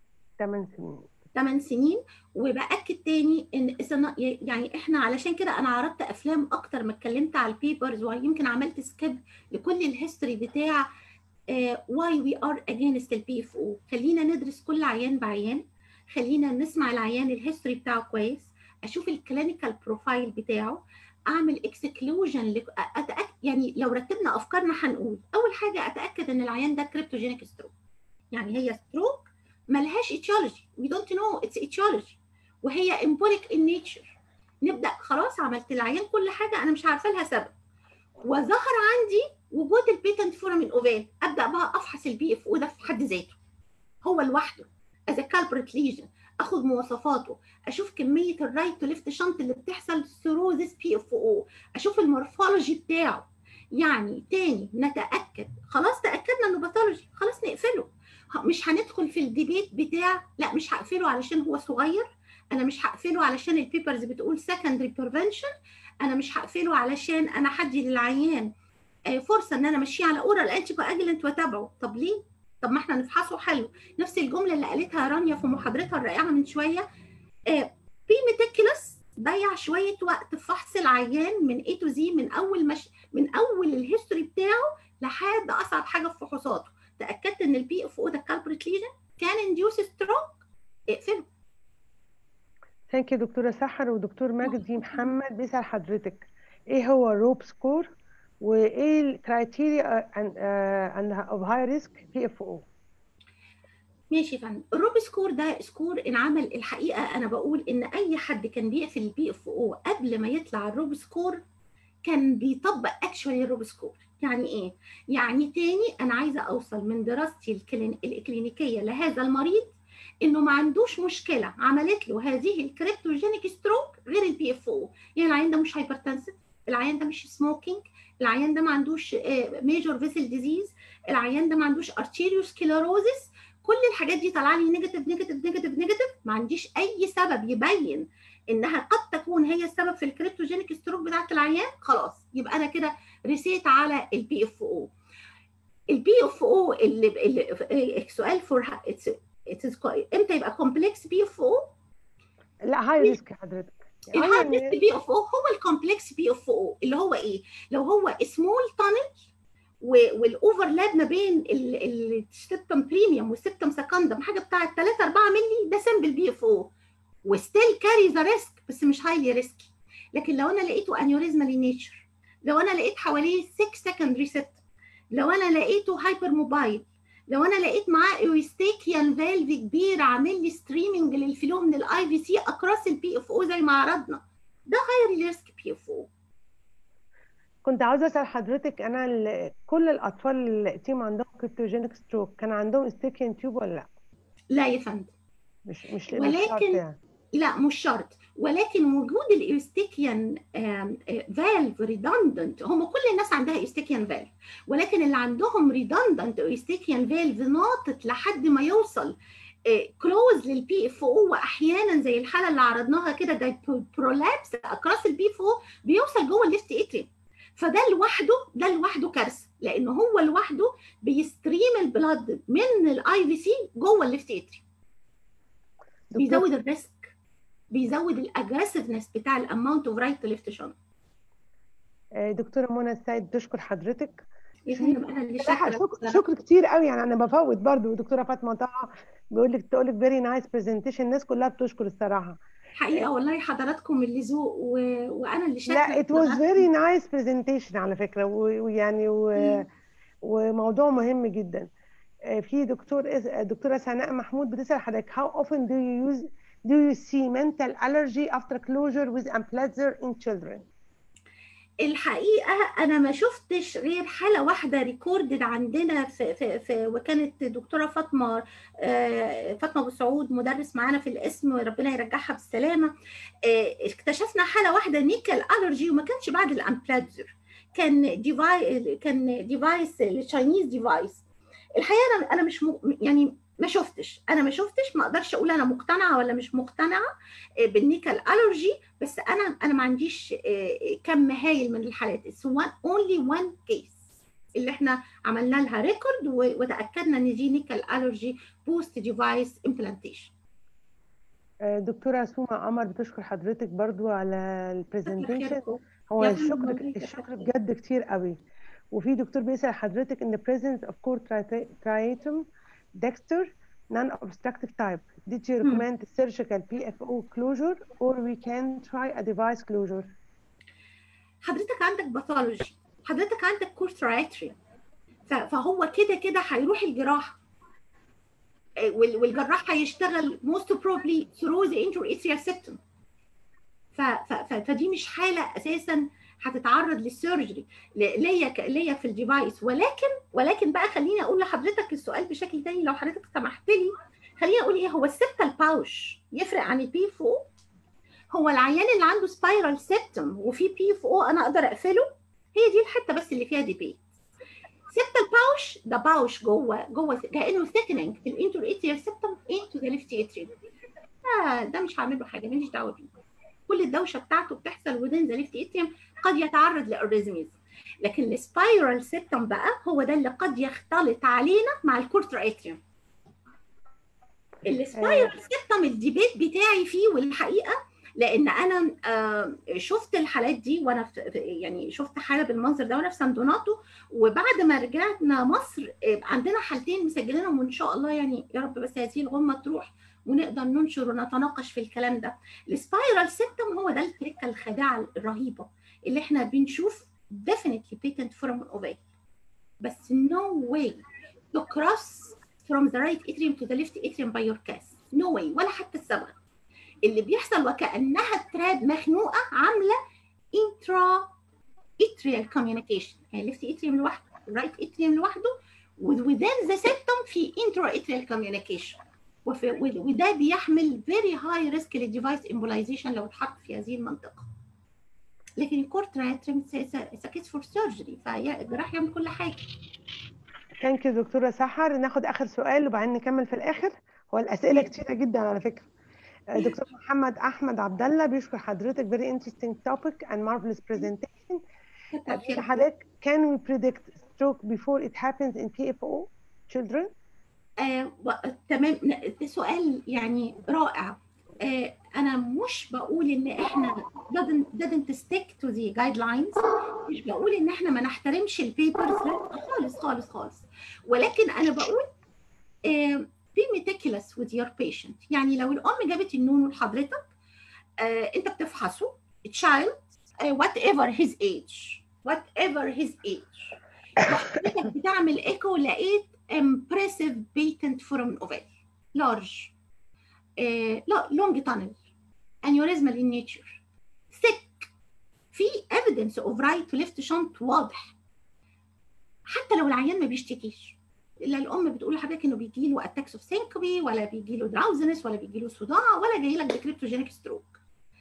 8 سنين 8 سنين وباكد تاني ان إذا- يعني احنا علشان كده انا عرضت افلام اكتر ما اتكلمت على البيبرز ويمكن عملت سكيب لكل الهيستوري بتاع واي وي ار اجينست البي اف او خلينا ندرس كل عيان بعيان خلينا نسمع العيان الهيستوري بتاعه كويس اشوف الكلينيكال بروفايل بتاعه اعمل اكسكلوجن أتأكد يعني لو رتبنا افكارنا هنقول اول حاجه اتاكد ان العيان ده كريبتوجينيك ستروك يعني هي ستروك ملهاش اتيولوجي وي دونت نو اتس اتيولوجي وهي امبوليك ان نيتشر نبدا خلاص عملت العيان كل حاجه انا مش عارفه لها سبب وظهر عندي وجود البيتنت فورامين اوفال ابدا بقى افحص البي اف او ده في حد ذاته هو لوحده از كالبريت ليجن اخد مواصفاته اشوف كميه الرايت تو ليفت شنط اللي بتحصل ثرو ذس بي اف او اشوف المورفولوجي بتاعه يعني تاني نتاكد خلاص تاكدنا انه باثولوجي خلاص نقفله مش هندخل في الديبيت بتاع لا مش هقفله علشان هو صغير انا مش هقفله علشان البيبرز بتقول سكندري بريفنشن انا مش هقفله علشان انا هدي للعيان آه، فرصه ان انا امشيه على اورال انتي كواجلنت واتابعه طب ليه طب ما احنا نفحصه حلو نفس الجمله اللي قالتها رانيا في محاضرتها الرائعه من شويه بي ميتيكولس ضيع شويه وقت في فحص العيان من اي تو زي من اول مش من اول الهيستوري بتاعه لحد اصعب حاجه في فحوصاته تاكدت ان البي اف او ده كالبريت ليجن كان انديوس ستروك اقفله ثانك يو دكتوره سحر ودكتور مجدي محمد بيسأل حضرتك ايه هو الروب سكور وايه الكرايتيريا اوف هاي ريسك بي اف او ماشي يا فندم الروب سكور ده سكور انعمل الحقيقه انا بقول ان اي حد كان بيقفل البي اف او قبل ما يطلع الروب سكور كان بيطبق اكشوالي الروب سكور يعني ايه يعني تاني انا عايزه اوصل من دراستي الكلين... الكلينيكيه لهذا المريض انه ما عندوش مشكله عملت له هذه الكريبتوجينيك ستروك غير البي اف او يعني العيان ده مش هايبرتنسيف العيان ده مش سموكينج العيان ده ما عندوش ميجور فيسل ديزيز العيان ده ما عندوش ارتيريوسكليروزس كل الحاجات دي طالعه لي نيجاتيف نيجاتيف نيجاتيف نيجاتيف ما عنديش اي سبب يبين انها قد تكون هي السبب في الكريبتوجينيك ستروك بتاعت العيان خلاص يبقى انا كده رسيت على البي اف او البي اف او اللي, اللي سؤال فور امتى يبقى كومبلكس بي اف او لا هاي ريسك حضرتك الهاي ريسك بي اف او هو الكومبلكس بي اف او اللي هو ايه لو هو سمول تانل والاوفرلاب ما بين السبتم بريميوم والسبتم سكندم حاجه بتاعه 3 4 مللي ده سمبل بي اف او وستيل كاري ذا ريسك بس مش هايلي ريسكي لكن لو انا لقيته انيوريزمال نيتشر لو انا لقيت حواليه 6 سكندري سبتم لو انا لقيته هايبر موبايل لو انا لقيت معاه ايوستيكيان فالف كبير عامل لي ستريمنج للفلو من الاي في سي اكراس البي اف او زي ما عرضنا ده هاير ريسك بي اف او كنت عاوزه اسال حضرتك انا كل الاطفال اللي لقيتيهم عندهم كريبتوجينيك ستروك كان عندهم استيكيان تيوب ولا لا؟ لا يا فندم مش مش ولكن لا مش شرط ولكن وجود الايوستيكيان فالف ريدندنت هم كل الناس عندها ايوستيكيان فالف ولكن اللي عندهم ريدندنت ايوستيكيان فالف ناطط لحد ما يوصل كلوز للبي اف او واحيانا زي الحاله اللي عرضناها كده ده برولابس اكراس البي اف او بيوصل جوه الليفت اتريم فده لوحده ده لوحده كارثه لان هو لوحده بيستريم البلاد من الاي في سي جوه الليفت اتريم بيزود الريسك بيزود الاجريسفنس بتاع الاماونت اوف رايت تو ليفت شنط آه، دكتوره منى السيد بتشكر حضرتك يا فندم انا اللي صراحة شاكره شكر, شكر كتير قوي يعني انا بفوت برضو دكتوره فاطمه طه بيقول لك تقول لك فيري نايس برزنتيشن الناس كلها بتشكر الصراحه حقيقه والله حضراتكم اللي ذوق و... وانا اللي شاكره لا it was very nice presentation على فكرة و- ويعني و... مم. وموضوع مهم جدا آه، في دكتور إس- دكتورة سناء محمود بتسأل حضرتك how often do you use do you see mental allergy after closure with amplatzer in children الحقيقه انا ما شفتش غير حاله واحده ريكوردد عندنا في, في, في وكانت دكتوره فاطمه آه، فاطمه ابو سعود مدرس معانا في الاسم ربنا يرجعها بالسلامه آه، اكتشفنا حاله واحده نيكل الرجي وما كانش بعد الامبلاتزر كان ديفاي كان ديفايس تشاينيز ديفايس الحقيقه انا انا مش م... يعني ما شفتش انا ما شفتش ما اقدرش اقول انا مقتنعه ولا مش مقتنعه آه، بالنيكل الرجي بس انا انا ما عنديش آه، كم هايل من الحالات اتس اونلي وان كيس اللي احنا عملنا لها ريكورد وتاكدنا ان دي نيكل الرجي بوست ديفايس امبلانتيشن آه، دكتورة سوما قمر بتشكر حضرتك برضو على البرزنتيشن هو يا فندم، الشكر مبروك يا الشكر فندم. بجد كتير قوي وفي دكتور بيسأل حضرتك in the presence of core tri- triatum dexter non-obstructive type did you Hmm. recommend surgical PFO closure or we can try a device closure حضرتك عندك باثولوجي حضرتك عندك كورترايتريا فهو كده كده هيروح الجراحه آه، وال- والجراح هيشتغل most probably through the intraocular septum ف- ف- ف- فدي مش حاله اساسا هتتعرض للسيرجري ل- ليا ك- ليا في الديفايس ولكن ولكن بقى خليني اقول لحضرتك السؤال بشكل تاني لو حضرتك سمحت لي خليني اقول ايه هو السبتال باوش يفرق عن البي اف او هو العيان اللي عنده سبايرال سيبتم وفي بي اف او انا اقدر اقفله هي دي الحته بس اللي فيها ديبيت سيبتال باوش ده باوش جوه جوه كانه ثيكننج في الانتر اتريال سيبتم انتو ذا ليفت اتريال ده ده مش هعمل له حاجه ماليش دعوه بيه كل الدوشه بتاعته بتحصل ودين ذا ليفت اتريم قد يتعرض لاريزميز لكن السبايرال سيبتم بقى هو ده اللي قد يختلط علينا مع الكورتر اتريوم السبايرال سيبتم الديبيت بتاعي فيه والحقيقه لان انا آه، شفت الحالات دي وانا في في- يعني شفت حاله بالمنظر ده وانا في سندوناتو وبعد ما رجعنا مصر آه، عندنا حالتين مسجلينهم وان شاء الله يعني يا رب بس هذه الغمه تروح ونقدر ننشر ونتناقش في الكلام ده السبايرال سيبتم هو ده التركه الخادعه الرهيبه اللي احنا بنشوف definitely patent from ovale بس no way to cross from the right atrium to the left atrium by your case no way ولا حتى الصبغه اللي بيحصل وكانها تراب مخنوقه عامله intra atrial communication يعني left atrium لوحده right atrium لوحده within the septum في intra atrial communication وفي وده بيحمل very high risk للديفايس embolization لو اتحط في هذه المنطقه لكن الكورت ريتريم كيس فور سيرجري فالجراح يعمل كل حاجه ثانك يو دكتوره سحر ناخد اخر سؤال وبعدين نكمل في الاخر هو الاسئله كتيره جدا على فكره آه، دكتور محمد احمد عبد الله بيشكر حضرتك very interesting topic and marvelous presentation كتر خيرك. حضرتك can we predict stroke before it happens in PFO children آه و- تمام ده سؤال يعني رائع آه انا مش بقول ان احنا doesn't, doesn't stick to the guidelines مش بقول ان احنا ما نحترمش البيبرز لا خالص خالص خالص ولكن انا بقول آه be meticulous with your patient يعني لو الام جابت النون لحضرتك آه انت بتفحصه child آه whatever his age whatever his age وحضرتك بتعمل ايكو لقيت impressive patent foramen ovale large uh, long tunnel aneurysmal in nature thick في evidence of right to left shunt واضح حتى لو العيان ما بيشتكيش لا الام بتقول لحضرتك انه بيجي له اتاكس اوف سينكوبي ولا بيجي له دراوزنس ولا بيجي له صداع ولا جاي لك بكريبتوجينيك ستروك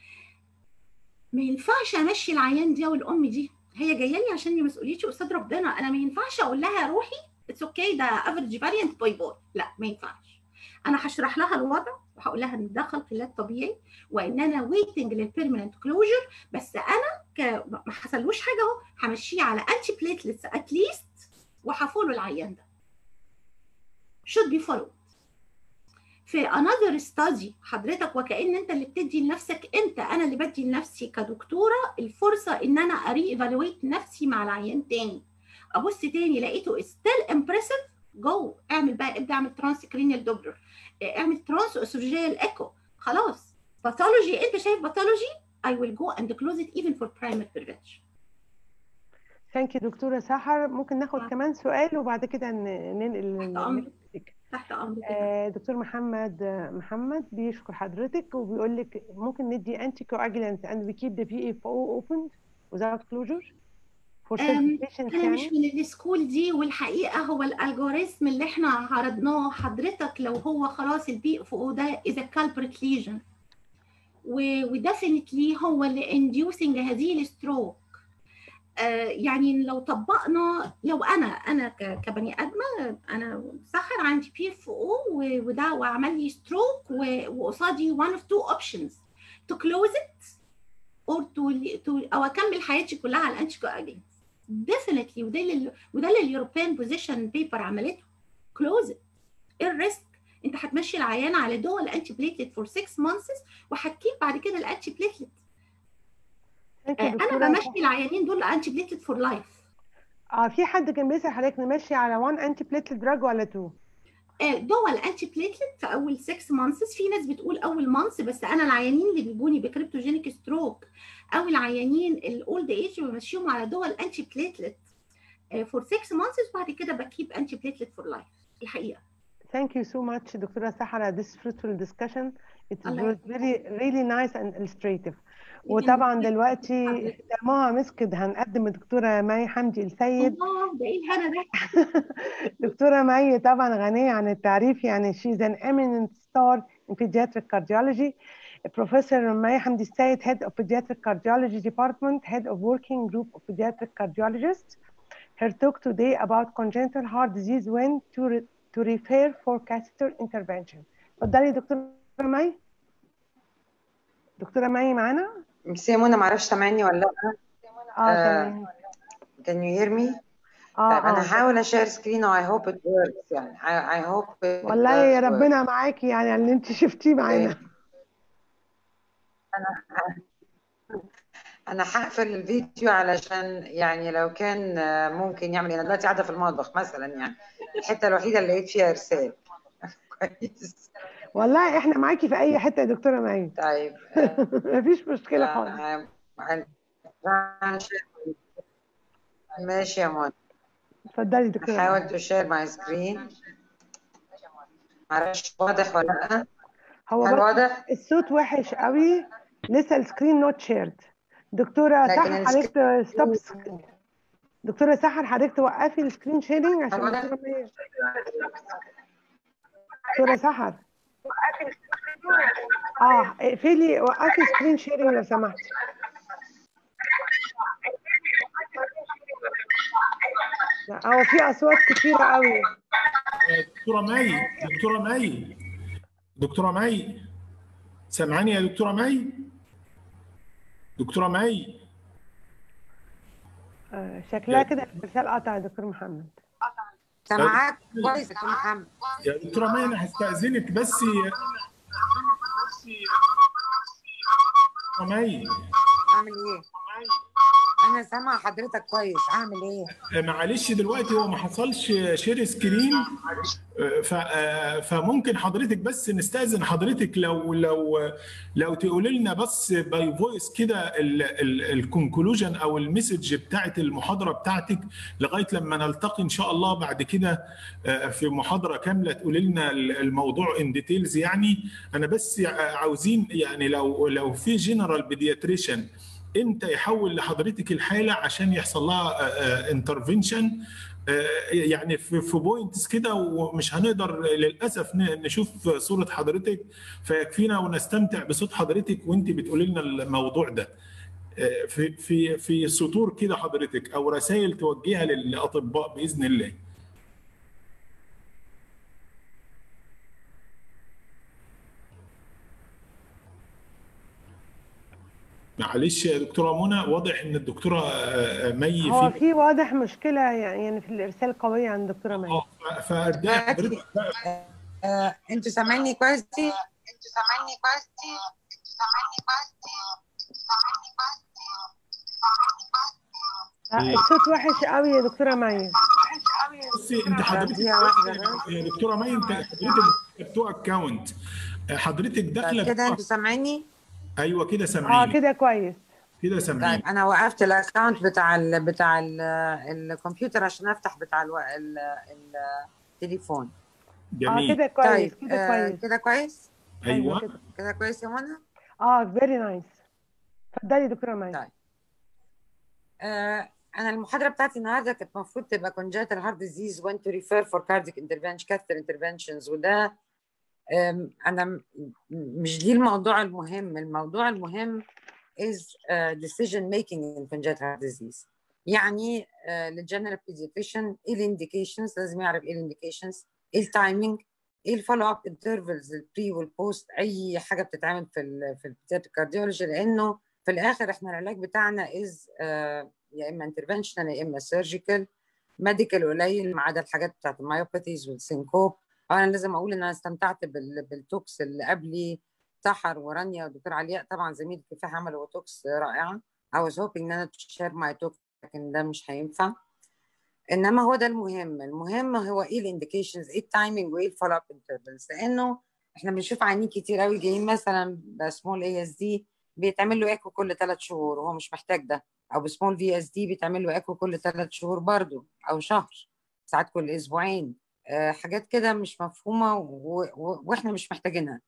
ما ينفعش امشي العيان دي والام دي هي جايه لي عشان دي مسؤوليتي قصاد ربنا انا ما ينفعش اقول لها روحي اتس اوكي ده افريج فاريانت باي باي لا ما ينفعش انا هشرح لها الوضع وهقول لها ان ده خلق الله الطبيعي وان انا ويتنج للبيرمننت كلوجر بس انا ك... ما حصلوش حاجه اهو همشيه على انتي بليتلتس اتليست وهفولو العيان ده should be followed في another study حضرتك وكأن انت اللي بتدي لنفسك انت انا اللي بدي لنفسي كدكتوره الفرصه ان انا اري ايفالويت نفسي مع العيان تاني ابص تاني لقيته ستيل امبرسيف جو اعمل بقى ابدا اعمل ترانس كرينيال دوبلر اعمل ترانس اسوفيجيال ايكو خلاص باثولوجي انت شايف باثولوجي I will go and close it even for primary prevention. ثانك يو دكتوره سحر ممكن ناخد آه. كمان سؤال وبعد كده ن- ننقل تحت أمرك. للنكست تحت امرك آه، دكتور محمد آه، محمد بيشكر حضرتك وبيقول لك ممكن ندي انتي coagulants and we keep the PFO opened without closure for certain أم، patients انا مش يعني من السكول دي والحقيقه هو الالجوريزم اللي احنا عرضناه حضرتك لو هو خلاص البي اف او ده از كالبريت ليجن وديفينتلي هو اللي انديوسنج هذه الستروك يعني لو طبقنا لو انا انا ك- كبني ادمه انا سحر عندي بي اف او وده وعمل لي ستروك وقصادي one of two options to close it or to, to او اكمل حياتي كلها على الانتي كواجلنت definitely وده اللي وده اللي اليوروبيان بوزيشن بيبر عملته كلوز ايه الريسك انت هتمشي العيان على دول انتي بليتلت فور 6 مانثس وهتكيب بعد كده الانتي بليتلت Thank you انا دكتورة بمشي العيانين دول انتي بليتلت فور لايف اه في حد كان بيسأل حضرتك نمشي على 1 انتي بليتلت دراج ولا 2 دول انتي بليتلت في اول 6 مانثس في ناس بتقول اول مانث بس انا العيانين اللي بيجوني بكريبتوجينيك ستروك او العيانين الاولد ايج بمشيهم على دول انتي بليتلت فور 6 مانثس وبعد كده بكيب انتي بليتلت فور لايف الحقيقه Thank you so much دكتورة سحر this fruitful discussion it الله was very really nice and illustrative وطبعا دلوقتي طالما مسكت هنقدم الدكتورة مي حمدي السيد الله ده ايه الهنا ده دكتورة مي طبعا غنية عن التعريف يعني she's an eminent star in pediatric cardiology Professor مي حمدي السيد Head of Pediatric Cardiology Department Head of Working Group of Pediatric Cardiologists Her talk today about congenital heart disease when to, re to refer for catheter intervention اتفضلي دكتورة مي دكتورة مي معانا؟ ميرسي يا منى معرفش سامعني ولا لا اه آه، تمام can you hear me اه طيب انا اه هحاول اشير سكرين و I hope it works يعني I, I hope it والله يا does work. ربنا معاكي يعني اللي انت شفتيه معانا انا هقفل الفيديو علشان يعني لو كان آه، ممكن يعمل انا دلوقتي قاعده في المطبخ مثلا يعني الحته الوحيده اللي لقيت فيها ارسال كويس والله احنا معاكي في اي حته يا دكتوره معين طيب آه، مفيش مشكله خالص آه، آه، ماشي يا منى اتفضلي دكتوره هحاول معين. تو شير ماي سكرين معرفش واضح ولا لا هو هل برضه واضح الصوت وحش قوي لسه السكرين نوت شيرد دكتوره لكن سحر حضرتك ستوب دكتوره سحر حضرتك توقفي السكرين شيرنج عشان واضح؟ دكتوره مي- دكتوره سحر اه اقفلي وقفي سكرين شيرنج لو سمحتي لا هو في اصوات كتيره قوي دكتوره مي دكتوره مي دكتوره مي سامعاني يا دكتوره مي دكتوره مي آه، شكلها كده الارسال قطع يا دكتور محمد سامعاك كويس يا دكتور محمد يا دكتوره مي انا هستاذنك بس دكتوره مي اعمل ايه انا سامعه حضرتك كويس اعمل ايه معلش دلوقتي هو ما حصلش شير سكرين ف فممكن حضرتك بس نستأذن حضرتك لو لو لو تقول لنا بس باي فويس كده الكونكلوجن او المسج بتاعت المحاضره بتاعتك لغايه لما نلتقي ان شاء الله بعد كده في محاضره كامله تقول لنا الموضوع ان ديتيلز يعني انا بس عاوزين يعني لو لو في جنرال بيدياتريشن امتى يحول لحضرتك الحاله عشان يحصل لها انترفنشن يعني في في بوينتس كده ومش هنقدر للاسف نشوف صوره حضرتك فيكفينا ونستمتع بصوت حضرتك وانت بتقولي لنا الموضوع ده في في في سطور كده حضرتك او رسائل توجهها للاطباء باذن الله معلش يا دكتوره منى واضح ان الدكتوره مي هو في واضح مشكله يعني في الارسال قويه عند الدكتوره مي اه فارجع حضرتك آه، انتوا سامعيني كويس دي؟ انتوا سامعيني كويس دي؟ انتوا سامعيني كويس دي؟ سامعيني كويس دي؟ سامعيني كويس دي؟ لا الصوت وحش قوي يا دكتوره مي بصي انت حضرتك دقيقة واحدة بس. يا دكتوره مي انت حضرتك تو اكونت حضرتك داخله طيب كده بتوع- انتوا سامعيني؟ ايوه كده اه سامعيني كده كويس كده سامعيني طيب انا وقفت الاكونت بتاع ال بتاع ال الكمبيوتر عشان افتح بتاع الو... ال... التليفون اه جميل كده كويس طيب كده آه كويس كده كويس ايوه كده كده كويس يا منى اه فيري نايس اتفضلي يا دكتوره مي طيب. آه انا المحاضره بتاعتي النهارده كانت المفروض تبقى congenital heart disease when to refer for cardiac intervention catheter interventions وده آم، انا م- مش دي الموضوع المهم الموضوع المهم is uh, decision making in congenital heart disease يعني آه، للجنرال pediatrician ايه الانديكيشنز لازم يعرف ايه الانديكيشنز ايه التايمينج ايه الفولو اب انترفلز البري والبوست اي حاجه بتتعمل في ال في البيدياتريك كارديولوجي لانه في الاخر احنا العلاج بتاعنا از يا اما انترفنشنال يا اما سيرجيكال ميديكال قليل ما عدا الحاجات بتاعت المايوباثيز والسينكوب انا لازم اقول ان انا استمتعت بال- بالتوكس اللي قبلي سحر ورانيا ودكتور علياء طبعا زميل الكفاح عملوا توكس رائعه I was hoping ان انا تشير ماي توكس لكن ده مش هينفع انما هو ده المهم المهم هو ايه الانديكيشنز ايه التايمنج وايه الفولو اب انترفلز لانه احنا بنشوف عيانين كتير قوي جايين مثلا بسمول اي اس دي بيتعمل له ايكو كل ثلاث شهور وهو مش محتاج ده او بسمول في اس دي بيتعمل له ايكو كل ثلاث شهور برضو او شهر ساعات كل اسبوعين آه حاجات كده مش مفهومه و... و... واحنا مش محتاجينها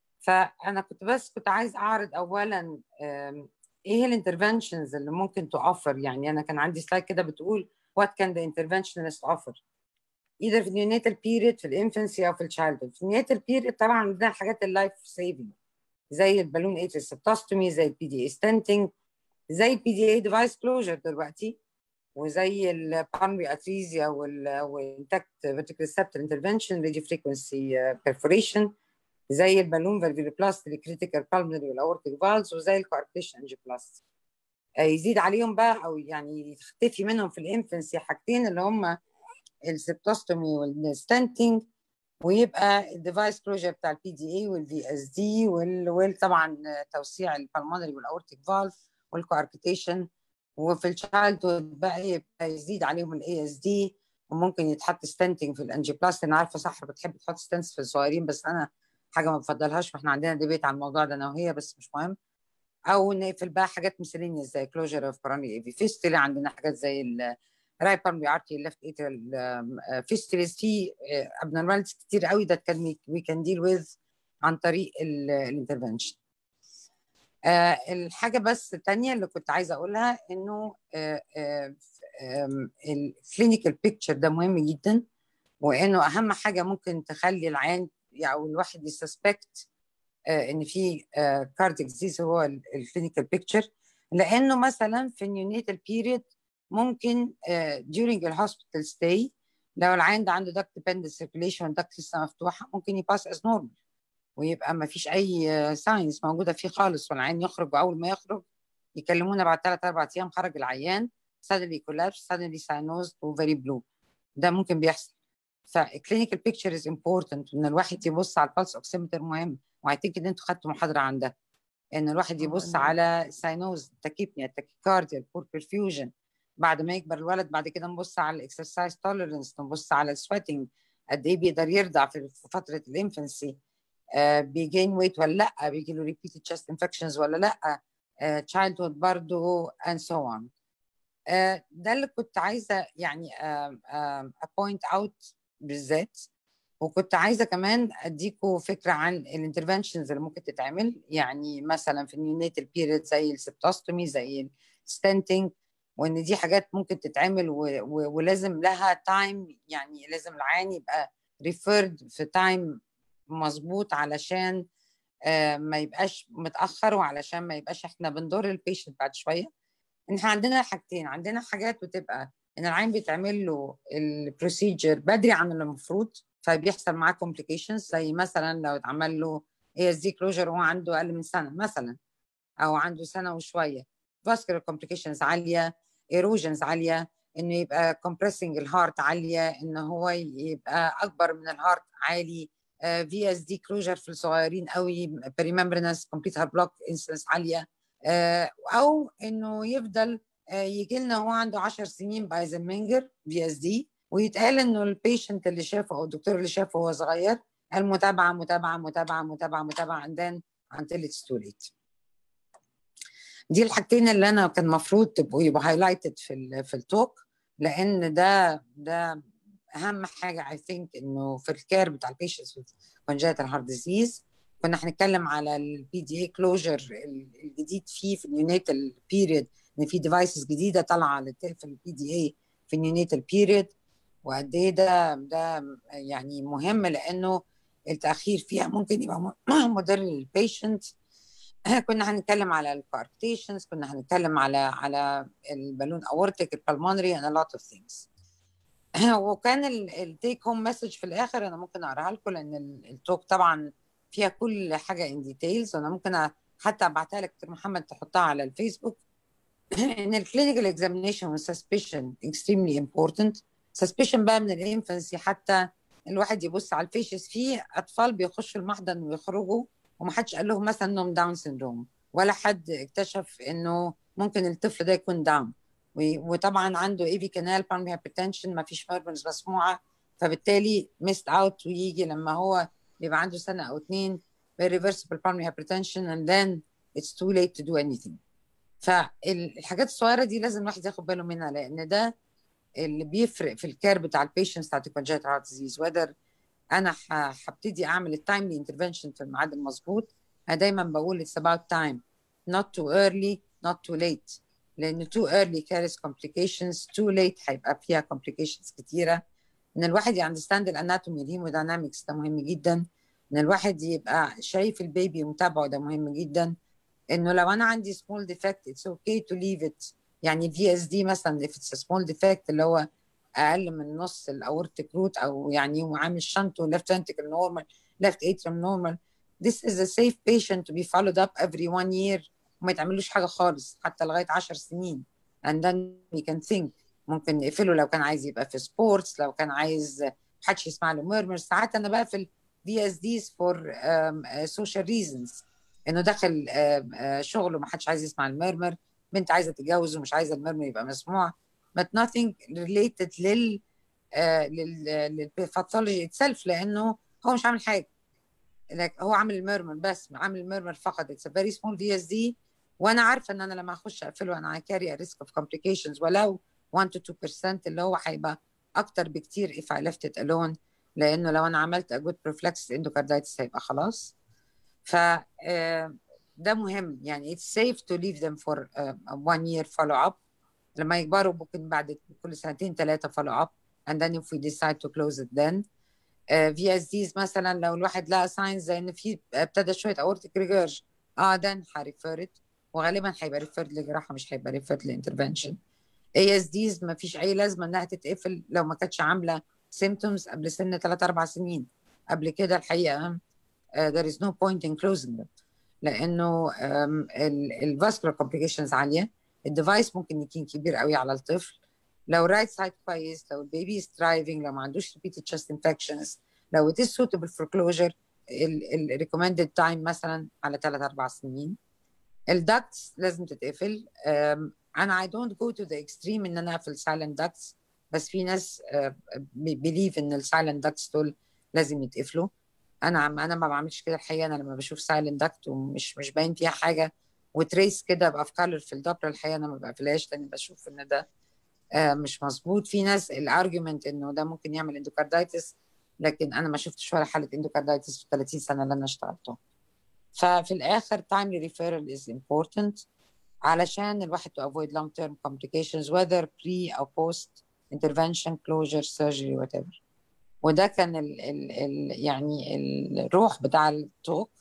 فانا كنت بس كنت عايز اعرض اولا آم، ايه الانترفنشنز اللي ممكن توفر يعني انا كان عندي سلايد كده بتقول what can the interventionist offer either في النيونيتال بيريد في الانفنسي او في الشايلدهود في النيونيتال بيريد طبعا عندنا الحاجات اللايف سيفنج زي البالون ايتريسبتوستومي زي البي دي اي ستنتنج زي البي دي اي ديفايس كلوجر دلوقتي وزي البالمري اتريزيا والانتاكت فيرتيكال سبتر انترفنشن راديو فريكونسي بيرفوريشن زي البالون فالفيلوبلاست الكريتيكال بالمري والاورتيك فالز وزي الكواركتيشن انجيوبلاست يزيد عليهم بقى او يعني يختفي منهم في الانفنسي حاجتين اللي هم السبتوستومي والستنتنج ويبقى الديفايس كلوجر بتاع البي دي اي والفي اس دي وطبعا توسيع البلمونري والاورتيك فالف والكواركتيشن وفي الشايلد بقى يبقى يزيد عليهم الاي اس دي وممكن يتحط ستنتنج في الانجيوبلاست انا عارفه صح بتحب تحط ستنتس في الصغيرين بس انا حاجه ما بفضلهاش واحنا عندنا ديبيت على الموضوع ده انا وهي بس مش مهم او نقفل بقى حاجات مسلينيا زي كلوجر اوف كوروني اي في فيستولي عندنا حاجات زي الرايت بالمري ارتي ليفت ايترال فيستوليز في ابنورماليتيز كتير قوي ده كان وي كان ديل ويز عن طريق الانترفنشن آه الحاجه بس الثانيه اللي كنت عايزه اقولها انه الكلينيكال بيكتشر ده مهم جدا وانه اهم حاجه ممكن تخلي العين او الواحد يسسبكت ان في كارديك ديزيز هو الكلينيكال بيكتشر لانه مثلا في النيونيتال بيريد ممكن during الهوسبيتال ستاي لو العين ده عنده دكت بند سيركيليشن والدكت لسه مفتوحه ممكن يباس از نورمال ويبقى ما فيش اي ساينس موجوده فيه خالص والعين يخرج واول ما يخرج يكلمونا بعد ثلاث اربع ايام خرج العيان suddenly collapse suddenly cyanosed وفيري بلو ده ممكن بيحصل فالكلينيكال بيكتشر از امبورتنت ان الواحد يبص على البلس اوكسيمتر مهم وهيتك ان انتوا خدتوا محاضره عن ده ان الواحد يبص على ساينوز التكيبنيا التكيكارديا البور برفيوجن بعد ما يكبر الولد بعد كده نبص على الاكسرسايز توليرنس نبص على السويتنج قد ايه بيقدر يرضع في فتره الانفنسي آه بيجين ويت ولا لا بيجي له ريبيتد تشست انفكشنز ولا لا تشايلد هود برضه اند سو اون ده اللي كنت عايزه يعني ابوينت اوت بالذات وكنت عايزه كمان اديكم فكره عن الانترفنشنز اللي ممكن تتعمل يعني مثلا في النيونيتال بيريد زي السبتوستومي زي الستنتنج وان دي حاجات ممكن تتعمل و... و... ولازم لها تايم يعني لازم العيان يبقى ريفيرد في تايم مظبوط علشان آه ما يبقاش متاخر وعلشان ما يبقاش احنا بنضر البيشنت بعد شويه احنا عندنا حاجتين عندنا حاجات بتبقى ان العين بيتعمل له البروسيجر بدري عن المفروض فبيحصل معاه كومبليكيشنز زي مثلا لو اتعمل له اي اس دي كلوجر وهو عنده اقل من سنه مثلا او عنده سنه وشويه فاسكولار كومبليكيشنز عاليه ايروجنز عاليه انه يبقى كومبريسنج الهارت عاليه ان هو يبقى اكبر من الهارت عالي في اس دي كلوجر في الصغيرين قوي بريممبرنس كومبليت هارت بلوك انسنس عاليه آه، او انه يفضل يجي لنا هو عنده 10 سنين بايزنمنجر في اس دي ويتقال انه البيشنت اللي شافه او الدكتور اللي شافه وهو صغير المتابعه متابعه متابعه متابعه متابعه and then until it's too late دي الحاجتين اللي انا كان المفروض تبقوا يبقوا هايلايتد في ال في التوك لان ده ده اهم حاجه اي ثينك انه في الكير بتاع البيشنتس with congenital heart disease كنا هنتكلم على البي دي اي كلوجر الجديد فيه في النيونيتال بيريد ان في ديفايسز جديده طالعه للت- في البي دي اي في النيونيتال بيريد وقد ايه ده ده يعني مهم لانه التاخير فيها ممكن يبقى م- مضر للبيشنت كنا هنتكلم على الكاركتيشنز كنا هنتكلم على على البالون اورتيك البلمونري and a lot of things وكان التيك هوم مسج في الاخر انا ممكن اقراها لكم لان ال- التوك طبعا فيها كل حاجه ان ديتيلز وانا ممكن أ- حتى ابعتها لك دكتور محمد تحطها على الفيسبوك ان الكلينيكال اكزامينيشن والسسبشن اكستريملي امبورتنت سسبشن بقى من الانفنسي حتى الواحد يبص على الفيشز فيه اطفال بيخشوا المحضن ويخرجوا ومحدش قال لهم مثلا انهم داون سيندروم ولا حد اكتشف انه ممكن الطفل ده يكون داون وطبعا عنده اي في كانال بالمي هايبرتنشن ما فيش ميربنز مسموعه فبالتالي ميست اوت ويجي لما هو بيبقى عنده سنه او اتنين irreversible pulmonary hypertension and then it's too late to do anything فالحاجات الصغيره دي لازم الواحد ياخد باله منها لان ده اللي بيفرق في الكير بتاع البيشنتس بتاعت الكونجنتال هارت ديزيز وذر انا ه- هبتدي اعمل التايملي انترفنشن في الميعاد المظبوط انا دايما بقول it's about time not too early not too late لان too early carries complications too late هيبقى فيها complications كتيره ان الواحد ياندرستاند الاناتومي الهيموداينامكس ده مهم جدا ان الواحد يبقى شايف البيبي ومتابعه ده مهم جدا انه لو انا عندي small defect it's okay to leave it يعني في اس دي مثلا if it's a small defect اللي هو اقل من نص الاورتيك روت او يعني هو عامل شنط left ventricle normal left atrium normal this is a safe patient to be followed up every one year وما يتعملوش حاجه خالص حتى لغايه 10 سنين and then we can think ممكن نقفله لو كان عايز يبقى في سبورتس لو كان عايز محدش يسمع له ميرمر ساعات انا بقفل في اس ديز فور سوشيال ريزونز انه داخل um, uh, شغل ومحدش عايز يسمع الميرمر بنت عايزه تتجوز ومش عايزه الميرمر يبقى مسموع but nothing related لل آه، لل للباثولوجي اتسلف لانه هو مش عامل حاجه لك هو عامل الميرمر بس عامل الميرمر فقط اتس فيري سمول في اس دي وانا عارفه ان انا لما اخش اقفله انا كاري ريسك اوف كومبليكيشنز ولو 1 to 2% اللي هو هيبقى اكتر بكتير if I left it alone لانه لو انا عملت a good prophylaxis endocarditis هيبقى خلاص ف آه، ده مهم يعني it's safe to leave them for uh, one year follow up لما يكبروا ممكن بعد كل سنتين ثلاثة follow up and then if we decide to close it then في اس ديز مثلا لو الواحد لقى ساينز زي ان في ابتدى شويه اورتيك ريجرج اه then هريفيرت وغالبا هيبقى ريفيرد لجراحه مش هيبقى ريفيرد لانترفنشن اي اس ديز ما فيش اي لازمه انها تتقفل لو ما كانتش عامله سيمتومز قبل سن 3 4 سنين قبل كده الحقيقه uh, there is no point in closing them لانه الفاسكولار كومبليكيشنز عاليه الديفايس ممكن يكون كبير قوي على الطفل لو رايت سايد كويس لو البيبي سترايفنج لو ما عندوش repeated chest infections لو it is suitable for closure ال recommended time مثلا على 3 4 سنين الدكتس لازم تتقفل أم، انا I don't go to the extreme ان انا اقفل silent ducts بس في ناس بيليف ان السايلنت ducts دول لازم يتقفلوا انا عم انا ما بعملش كده الحقيقه انا لما بشوف سايلنت داكت ومش مش باين فيها حاجه وتريس كده ابقى في كالر في الدبر الحقيقه انا ما بقفلهاش لان بشوف ان ده آه، مش مظبوط في ناس الارجيومنت انه ده ممكن يعمل اندوكاردايتس لكن انا ما شفتش ولا حاله اندوكاردايتس في 30 سنه اللي انا اشتغلتهم ففي الاخر timely referral is important علشان الواحد to avoid long term complications whether pre or post intervention closure surgery whatever وده كان ال ال ال يعني الروح بتاع التوك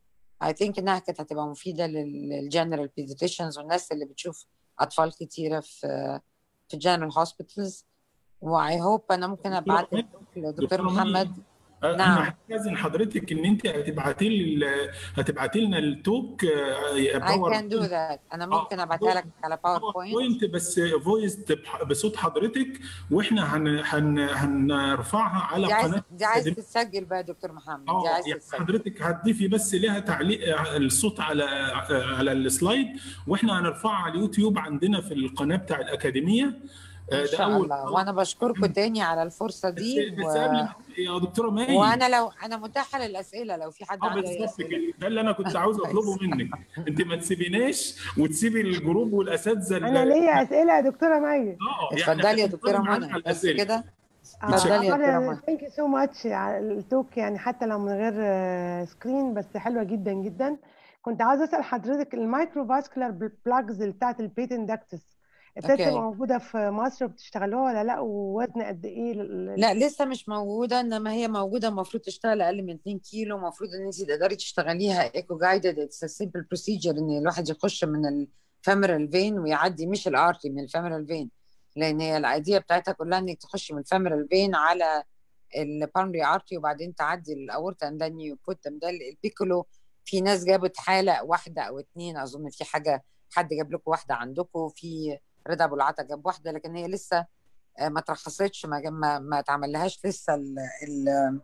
I think انها كانت هتبقى مفيده للجنرال pediatricians والناس اللي بتشوف اطفال كتيره في في جنرال هوسبيتالز واي هوب انا ممكن ابعت لدكتور دكتورة محمد انا نعم هستاذن حضرتك ان انت هتبعتي لي هتبعتي لنا التوك I باور can do that أنا اه ممكن أبعتها لك على باوربوينت بوينت بس فويس بصوت حضرتك واحنا هن هن هنرفعها على دي عايز قناه دي عايز أكاديمية. تتسجل بقى يا دكتور محمد دي اه عايز يعني تتسجل حضرتك هتضيفي بس لها تعليق الصوت على على السلايد واحنا هنرفعها على اليوتيوب عندنا في القناه بتاع الاكاديميه آه، إن ده شاء اول الله وأنا بشكركم تاني على الفرصة بس دي بس و... قبل ما- يا دكتوره مي وأنا لو أنا متاحة للأسئلة لو في حد اه عنده أي بالظبط أسئلة كده ده اللي انا كنت عاوز اطلبه منك انت ما تسيبيناش وتسيبي الجروب والاساتذه اللي- انا ليا اسئله يا دكتوره مي اه اتفضلي يا دكتورة هنتكلم عنها منى بس الأسئلة. كده اتفضلي يا دكتورة منى ثانك يو سو ماتش على التوك يعني حتى لو من غير سكرين بس حلوه جدا جدا كنت عاوزه اسال حضرتك المايكرو فاسكولار بلاجز بتاعت البيتن داكتس ابتدت أوكي. تبقى موجوده في مصر وبتشتغلوها ولا لا ووزن قد ايه لل- لا لسه مش موجودة انما هي موجودة المفروض تشتغل اقل من 2 كيلو المفروض ان انت تقدري تشتغليها ايكو جايدد اتس سمبل بروسيجر ان الواحد يخش من الفيمرال فين ويعدي مش الارتي من الفيمرال فين لان هي الايديا بتاعتها كلها انك تخشي من الفيمرال فين على البالمري ارتي وبعدين تعدي الاورتا and then you put them ده البيكولو في ناس جابت حالة واحدة او اتنين اظن في حاجة حد جاب لكم واحدة عندكم في رضا ابو العطا جاب واحدة لكن هي لسه آه، ما ترخصتش ما ما, ما اتعملهاش لسه ال ال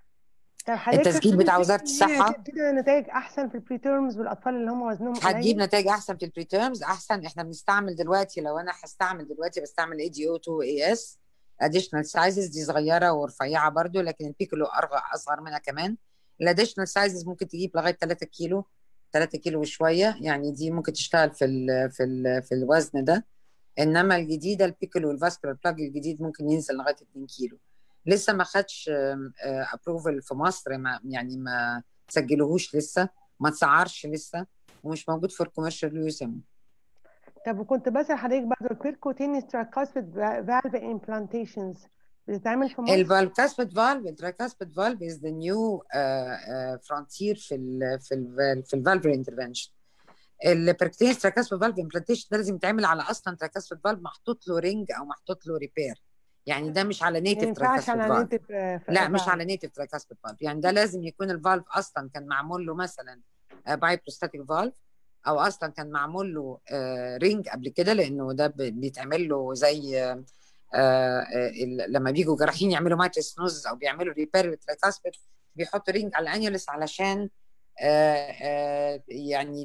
طب حضرتك التسجيل بتاع تفتكري وزارة إن هي الصحة. هتدي نتائج احسن في البري تيرمز والاطفال اللي هم وزنهم هتجيب قليل نتائج احسن في البري تيرمز احسن احنا بنستعمل دلوقتي لو انا هستعمل دلوقتي بستعمل اي دي او 2 اي اس اديشنال سايزز دي صغيره ورفيعه برضو لكن البيكولو أرغ- اصغر منها كمان الاديشنال سايزز ممكن تجيب لغايه 3 كيلو 3 كيلو وشويه يعني دي ممكن تشتغل في ال في ال في الوزن ده انما الجديده البيكولو والفاسكولار بلاج الجديد ممكن ينزل لغايه 2 كيلو لسه ما خدش ابروفل في مصر ما يعني ما سجلوهوش لسه ما اتسعرش لسه ومش موجود في الكوميرشال يوز طب وكنت بسال حضرتك برضه البيركوتينيس تراكاسبيد فالف امبلانتيشنز بتتعمل في مصر الفالكاسبيد فالف التراكاسبيد فالف از ذا نيو فرونتير في ال في ال في الفالف انترفنشن البركتينس تراكاسبيد فالف امبلانتيشن ده لازم يتعمل على اصلا تراكاسبيد فالف محطوط له رينج او محطوط له ريبير يعني ده مش على ما نيتف ينفعش تراكاسبيد على فالف نيتف لا مش على نيتف تراكاسبيد فالف يعني ده لازم يكون الفالف اصلا كان معمول له مثلا باي بروستاتيك فالف او اصلا كان معمول له رينج قبل كده لانه ده ب- بيتعمل له زي آه، آه، ال- لما بيجوا جراحين يعملوا مايتريسنوز او بيعملوا ريبير للتراكاسبيد بيحطوا رينج على الانيولس علشان آه، آه، يعني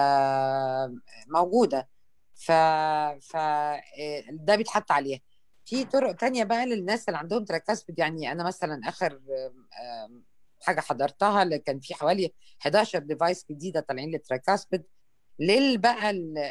تبقى موجوده ف ف آه، ده بيتحط عليها في طرق تانية بقى للناس اللي عندهم تراكاسبيد يعني انا مثلا اخر آم، آم، حاجه حضرتها اللي كان في حوالي 11 ديفايس جديده طالعين للتراكاسبيد لل بقى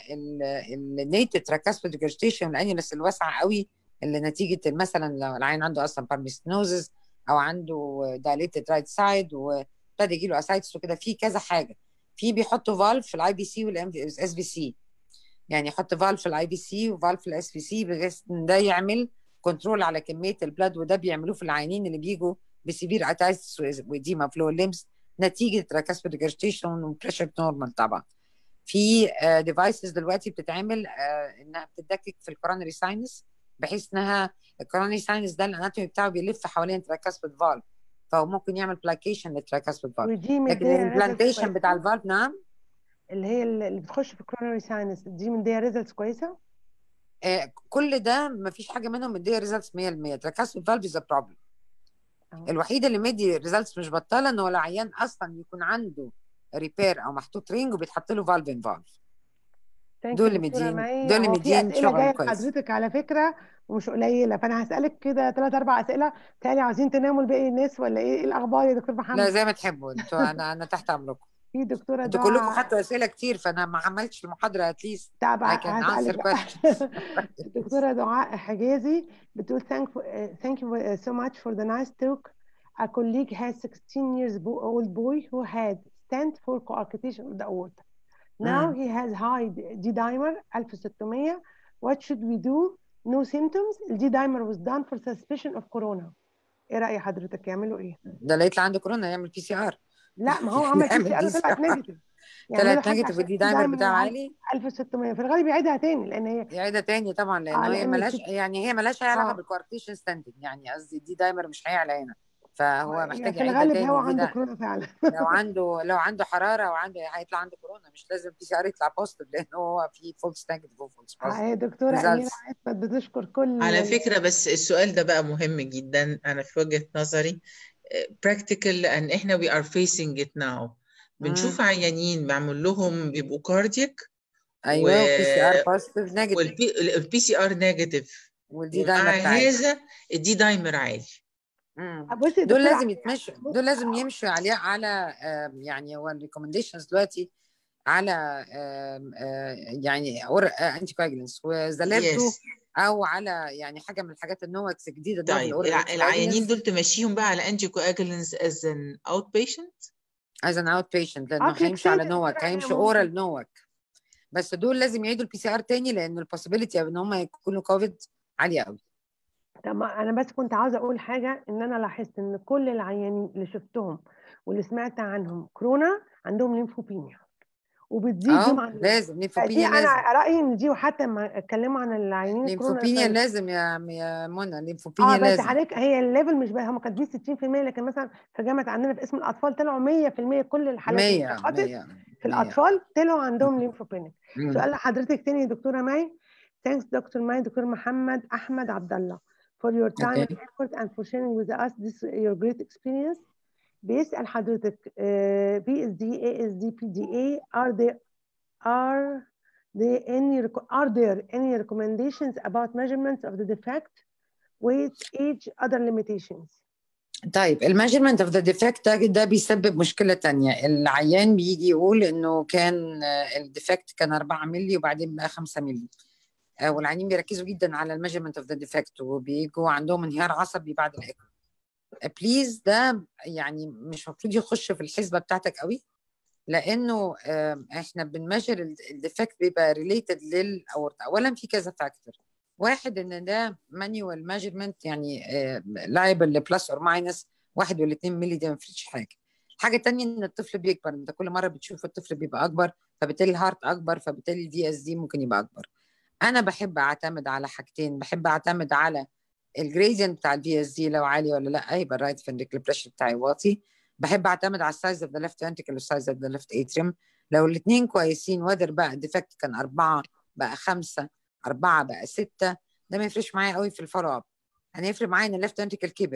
النيتف تراكاسبيد ريجرستيشن الانيولس الواسعه قوي اللي نتيجه مثلا لو العين عنده اصلا بارميستنوزز او عنده دايليتد رايت سايد وابتدى يجي له اسايتس وكده في كذا حاجه في بيحطوا فالف في الاي بي سي والاس بي سي يعني يحط فالف في الاي بي سي وفالف في الاس بي سي بحيث ان ده يعمل كنترول على كميه البلاد وده بيعملوه في العيانين اللي بيجوا بسيفير اتايتس وديما فلو ليمز نتيجه تراكاسبيد ريجرستيشن وبريشر نورمال طبعا في ديفايسز دلوقتي بتتعمل آه، انها بتدكك في الكورونري ساينس بحيث انها الكورونري ساينس ده الاناتومي بتاعه بيلف حوالين تراكاسبيد فالف فهو ممكن يعمل بلاكيشن للتراكاسبيد فالف ودي لكن مديه الامبلانتيشن ريزلتس بتاع كويسه الفالف نعم اللي هي اللي بتخش في كرونري ساينس دي مديه ريزلتس كويسه آه، كل ده ما فيش حاجه منهم مديه ريزلتس 100% تراكاسبيد فالف از بروبلم أهو. الوحيد اللي مدي ريزلتس مش بطاله ان هو العيان اصلا يكون عنده ريبير او محطوط رينج وبيتحط له فالف ان فالف ثانك دول يو اللي دكتوره مدين مي دول اللي هو في مدين اسئله شغل جايه كويس لحضرتك على فكره ومش قليله فانا هسالك كده ثلاث اربع اسئله تاني عاوزين تناموا لباقي الناس ولا ايه ايه الاخبار يا دكتور لا محمد زي ما تحبوا انتوا انا انا تحت امركم في دكتوره انتوا كلكم دعاء خدتوا اسئله كتير فانا ما عملتش المحاضره اتليست طب I can هسالك answer بقى questions الدكتوره دعاء حجازي بتقول thank thank you so much for the nice talk a colleague has 16 years bo- old boy who had stent for coarctation of the aorta now مم. he has high D dimer 1600 what should we do no symptoms ال D dimer was done for suspicion of corona ايه رأي حضرتك يعملوا ايه ده لقيت له عنده كورونا يعمل بي سي ار لا ما هو عمل بي يعمل سي ار بي سي طلعت ار نيجاتيف يعملوا طلعت حاجه نيجاتيف عشان والدي الدي دايمر دايمر بتاعه عالي عالي 1600 في الغالب يعيدها تاني لان هي يعيدها تاني طبعا اه لانه هي لان ملهاش الست- يعني هي ملهاش اي علاقه اه بالكوارتيشن ستاندنج يعني قصدي الدي دايمر مش هيعلى هنا فهو محتاج في يعيد الغالب تاني هو دي عنده ده كورونا فعلا لو عنده لو عنده حراره وعنده هيطلع عنده كورونا مش لازم بي سي ار يطلع بوزيتيف لان هو في فولس نيجاتيف وفولس بوزيتيف هي دكتورة أميرة ريزلتس عفت بتشكر كل على ال- فكرة بس السؤال ده بقى مهم جدا أنا في وجهة نظري آه، practical لأن إحنا we are facing it now بنشوف عيانين بعمل لهم بيبقوا كاردياك و ايوه بي سي ار بوزيتيف نيجاتيف والبي سي ار نيجاتيف والدي ومع دايما بتاعي هذا الدي دايمر عالي بصي يا دول دكتورة لازم أميرة يتمشوا بص دول لازم يمشوا عليه على آم، يعني هو الريكومنديشنز دلوقتي على آم، آه، يعني انتي كواجلنس وزلابتو يس او على يعني حاجه من الحاجات النوكس الجديده ده طيب بالاورال الع- انتي العيانين كواجلنس دول تمشيهم بقى على انتي كواجلنس as an outpatient از ان اوت بيشنت اه لانه هيمشوا على كليكسيت يا نوك دكتورة أميرة هيمشوا ممكن اورال نوك بس دول لازم يعيدوا البي سي ار تاني لان البوسيبيليتي ان هم يكونوا كوفيد عاليه قوي طب ما انا بس كنت عاوزه اقول حاجه ان انا لاحظت ان كل العيانين اللي شفتهم واللي سمعت عنهم كورونا عندهم ليمفوبينيا وبتزيد يوم اه عن يوم لازم فدي ليمفوبينيا انا لازم رايي ان دي وحتى لما اتكلموا عن العيانين الكورونا ليمفوبينيا ف- لازم يا يا منى اه ليمفوبينيا بس لازم حضرتك هي الليفل مش بقى هم كاتبين 60% لكن مثلا في جامعه عندنا في اسم الاطفال طلعوا 100% كل الحالات اللي 100 اتشخصت 100 في 100 الاطفال طلعوا عندهم ليمفوبينيا مم. سؤال لحضرتك تاني يا دكتوره ماي Thanks دكتور ماي دكتور محمد احمد عبد الله for your time اوكي and effort and for sharing with us this your great experience بيسأل حضرتك uh, PSD ASD PDA are there are there any reco- are there any recommendations about measurements of the defect weight age other limitations طيب الميجرمنت اوف ذا ديفكت ده ده بيسبب مشكله تانية العيان بيجي يقول انه كان الديفكت كان 4 مللي وبعدين بقى 5 مللي آه، والعيانين بيركزوا جدا على الميجرمنت اوف ذا ديفكت وبيجوا عندهم انهيار عصبي بعد الايكو بليز ده يعني مش المفروض يخش في الحسبه بتاعتك قوي لانه آم، احنا بنمجر الديفكت بيبقى ريليتد للاورطه اولا في كذا فاكتور واحد ان ده مانيوال ميجرمنت يعني لايبل لبلس اور ماينس واحد ولا اتنين مللي ده ما يفرقش حاجه الحاجه الثانيه ان الطفل بيكبر انت كل مره بتشوف الطفل بيبقى اكبر فبالتالي الهارت اكبر فبالتالي الفي اس دي ممكن يبقى اكبر انا بحب اعتمد على حاجتين بحب اعتمد على الجريدينت بتاع الفي اس دي لو عالي ولا لا يبقى الرايت فنتريكل بريشر بتاعي واطي بحب اعتمد على السايز اوف ذا ليفت فنتريكل والسايز اوف ذا ليفت اتريم لو الاثنين كويسين وذر بقى الديفكت كان أربعة بقى خمسة أربعة بقى ستة ده ما يفرقش معايا قوي في الفولو اب انا يفرق معايا ان الليفت فنتريكل كبر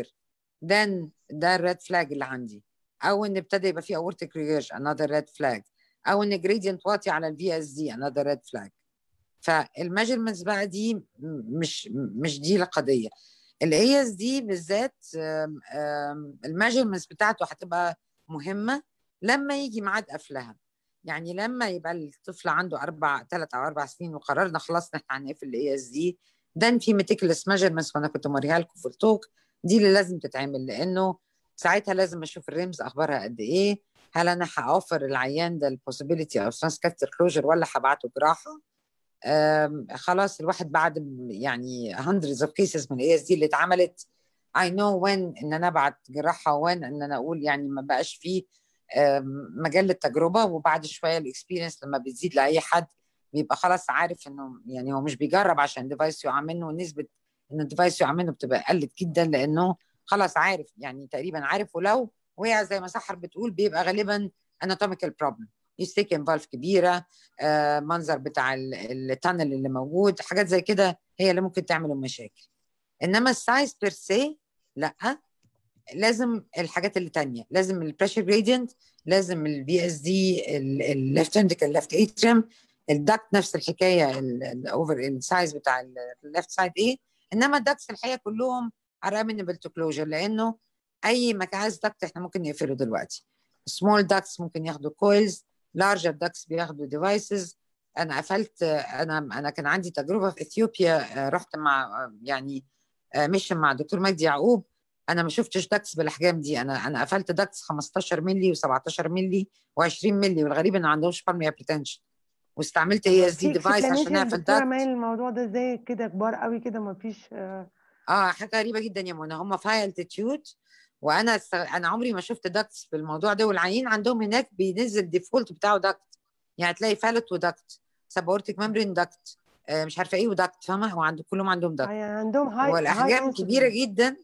ده ده الريد فلاج اللي عندي او ان ابتدى يبقى في اورتيك ريجرش انذر ريد فلاج او ان جريدينت واطي على الفي اس دي انذر ريد فلاج فالميجرمنتس بقى دي م- مش مش دي القضيه الاي اس دي بالذات الميجرمنتس بتاعته هتبقى مهمه لما يجي ميعاد قفلها يعني لما يبقى الطفل عنده اربع ثلاث او اربع سنين وقررنا خلاص ان احنا هنقفل الاي اس دي ده في ميتيكلس ميجرمنتس وانا كنت موريها لكم في التوك دي اللي لازم تتعمل لانه ساعتها لازم اشوف الريمز اخبارها قد ايه هل انا هوفر العيان ده البوسيبيليتي او ترانسكاستر كلوجر ولا هبعته جراحه آم، خلاص الواحد بعد م- يعني hundreds of cases من الاي اس دي اللي اتعملت I know when ان انا ابعت جراحه when ان انا اقول يعني ما بقاش فيه آم، مجال للتجربه وبعد شويه الاكسبيرينس لما بتزيد لاي حد بيبقى خلاص عارف انه يعني هو مش بيجرب عشان الديفايس يقع منه ونسبه ان الديفايس يقع منه بتبقى قلت جدا لانه خلاص عارف يعني تقريبا عارف ولو وقع زي ما سحر بتقول بيبقى غالبا anatomical problem يستيكن فالف كبيره آه، منظر بتاع التانل اللي موجود حاجات زي كده هي اللي ممكن تعمل المشاكل انما السايز بير سي لا لازم الحاجات اللي تانية لازم البريشر جريدينت لازم البي اس دي الليفت فنتريكل الليفت اتريم الدكت نفس الحكايه الاوفر السايز بتاع الليفت سايد ايه انما الدكتس الحقيقه كلهم ارامنبل تو كلوجر لانه اي مكعاز دكت احنا ممكن نقفله دلوقتي سمول دكتس ممكن ياخدوا كويلز لارجر دكتس بياخدوا ديفايسز انا قفلت انا انا كان عندي تجربه في اثيوبيا رحت مع يعني ميشن مع دكتور مجدي يعقوب انا ما شفتش داكس بالاحجام دي انا انا قفلت داكس 15 مللي و17 مللي و20 مللي والغريب انه ما عندهمش بالمي ابريتنشن واستعملت اي اس دي ديفايس عشان اقفل الدكتوره داكت مايل الموضوع ده ازاي كده كبار قوي كده ما فيش آه، اه حاجه غريبه جدا يا منى هم في هاي التيتيود وانا است... انا عمري ما شفت داكتس في الموضوع ده والعيين عندهم هناك بينزل ديفولت بتاعه داكت يعني تلاقي فالت وداكت سبورتيك ممبرين داكت آه مش عارفه ايه وداكت فاهمه وعند كلهم عندهم داكت يعني عندهم هاي والاحجام هاي كبيره جدا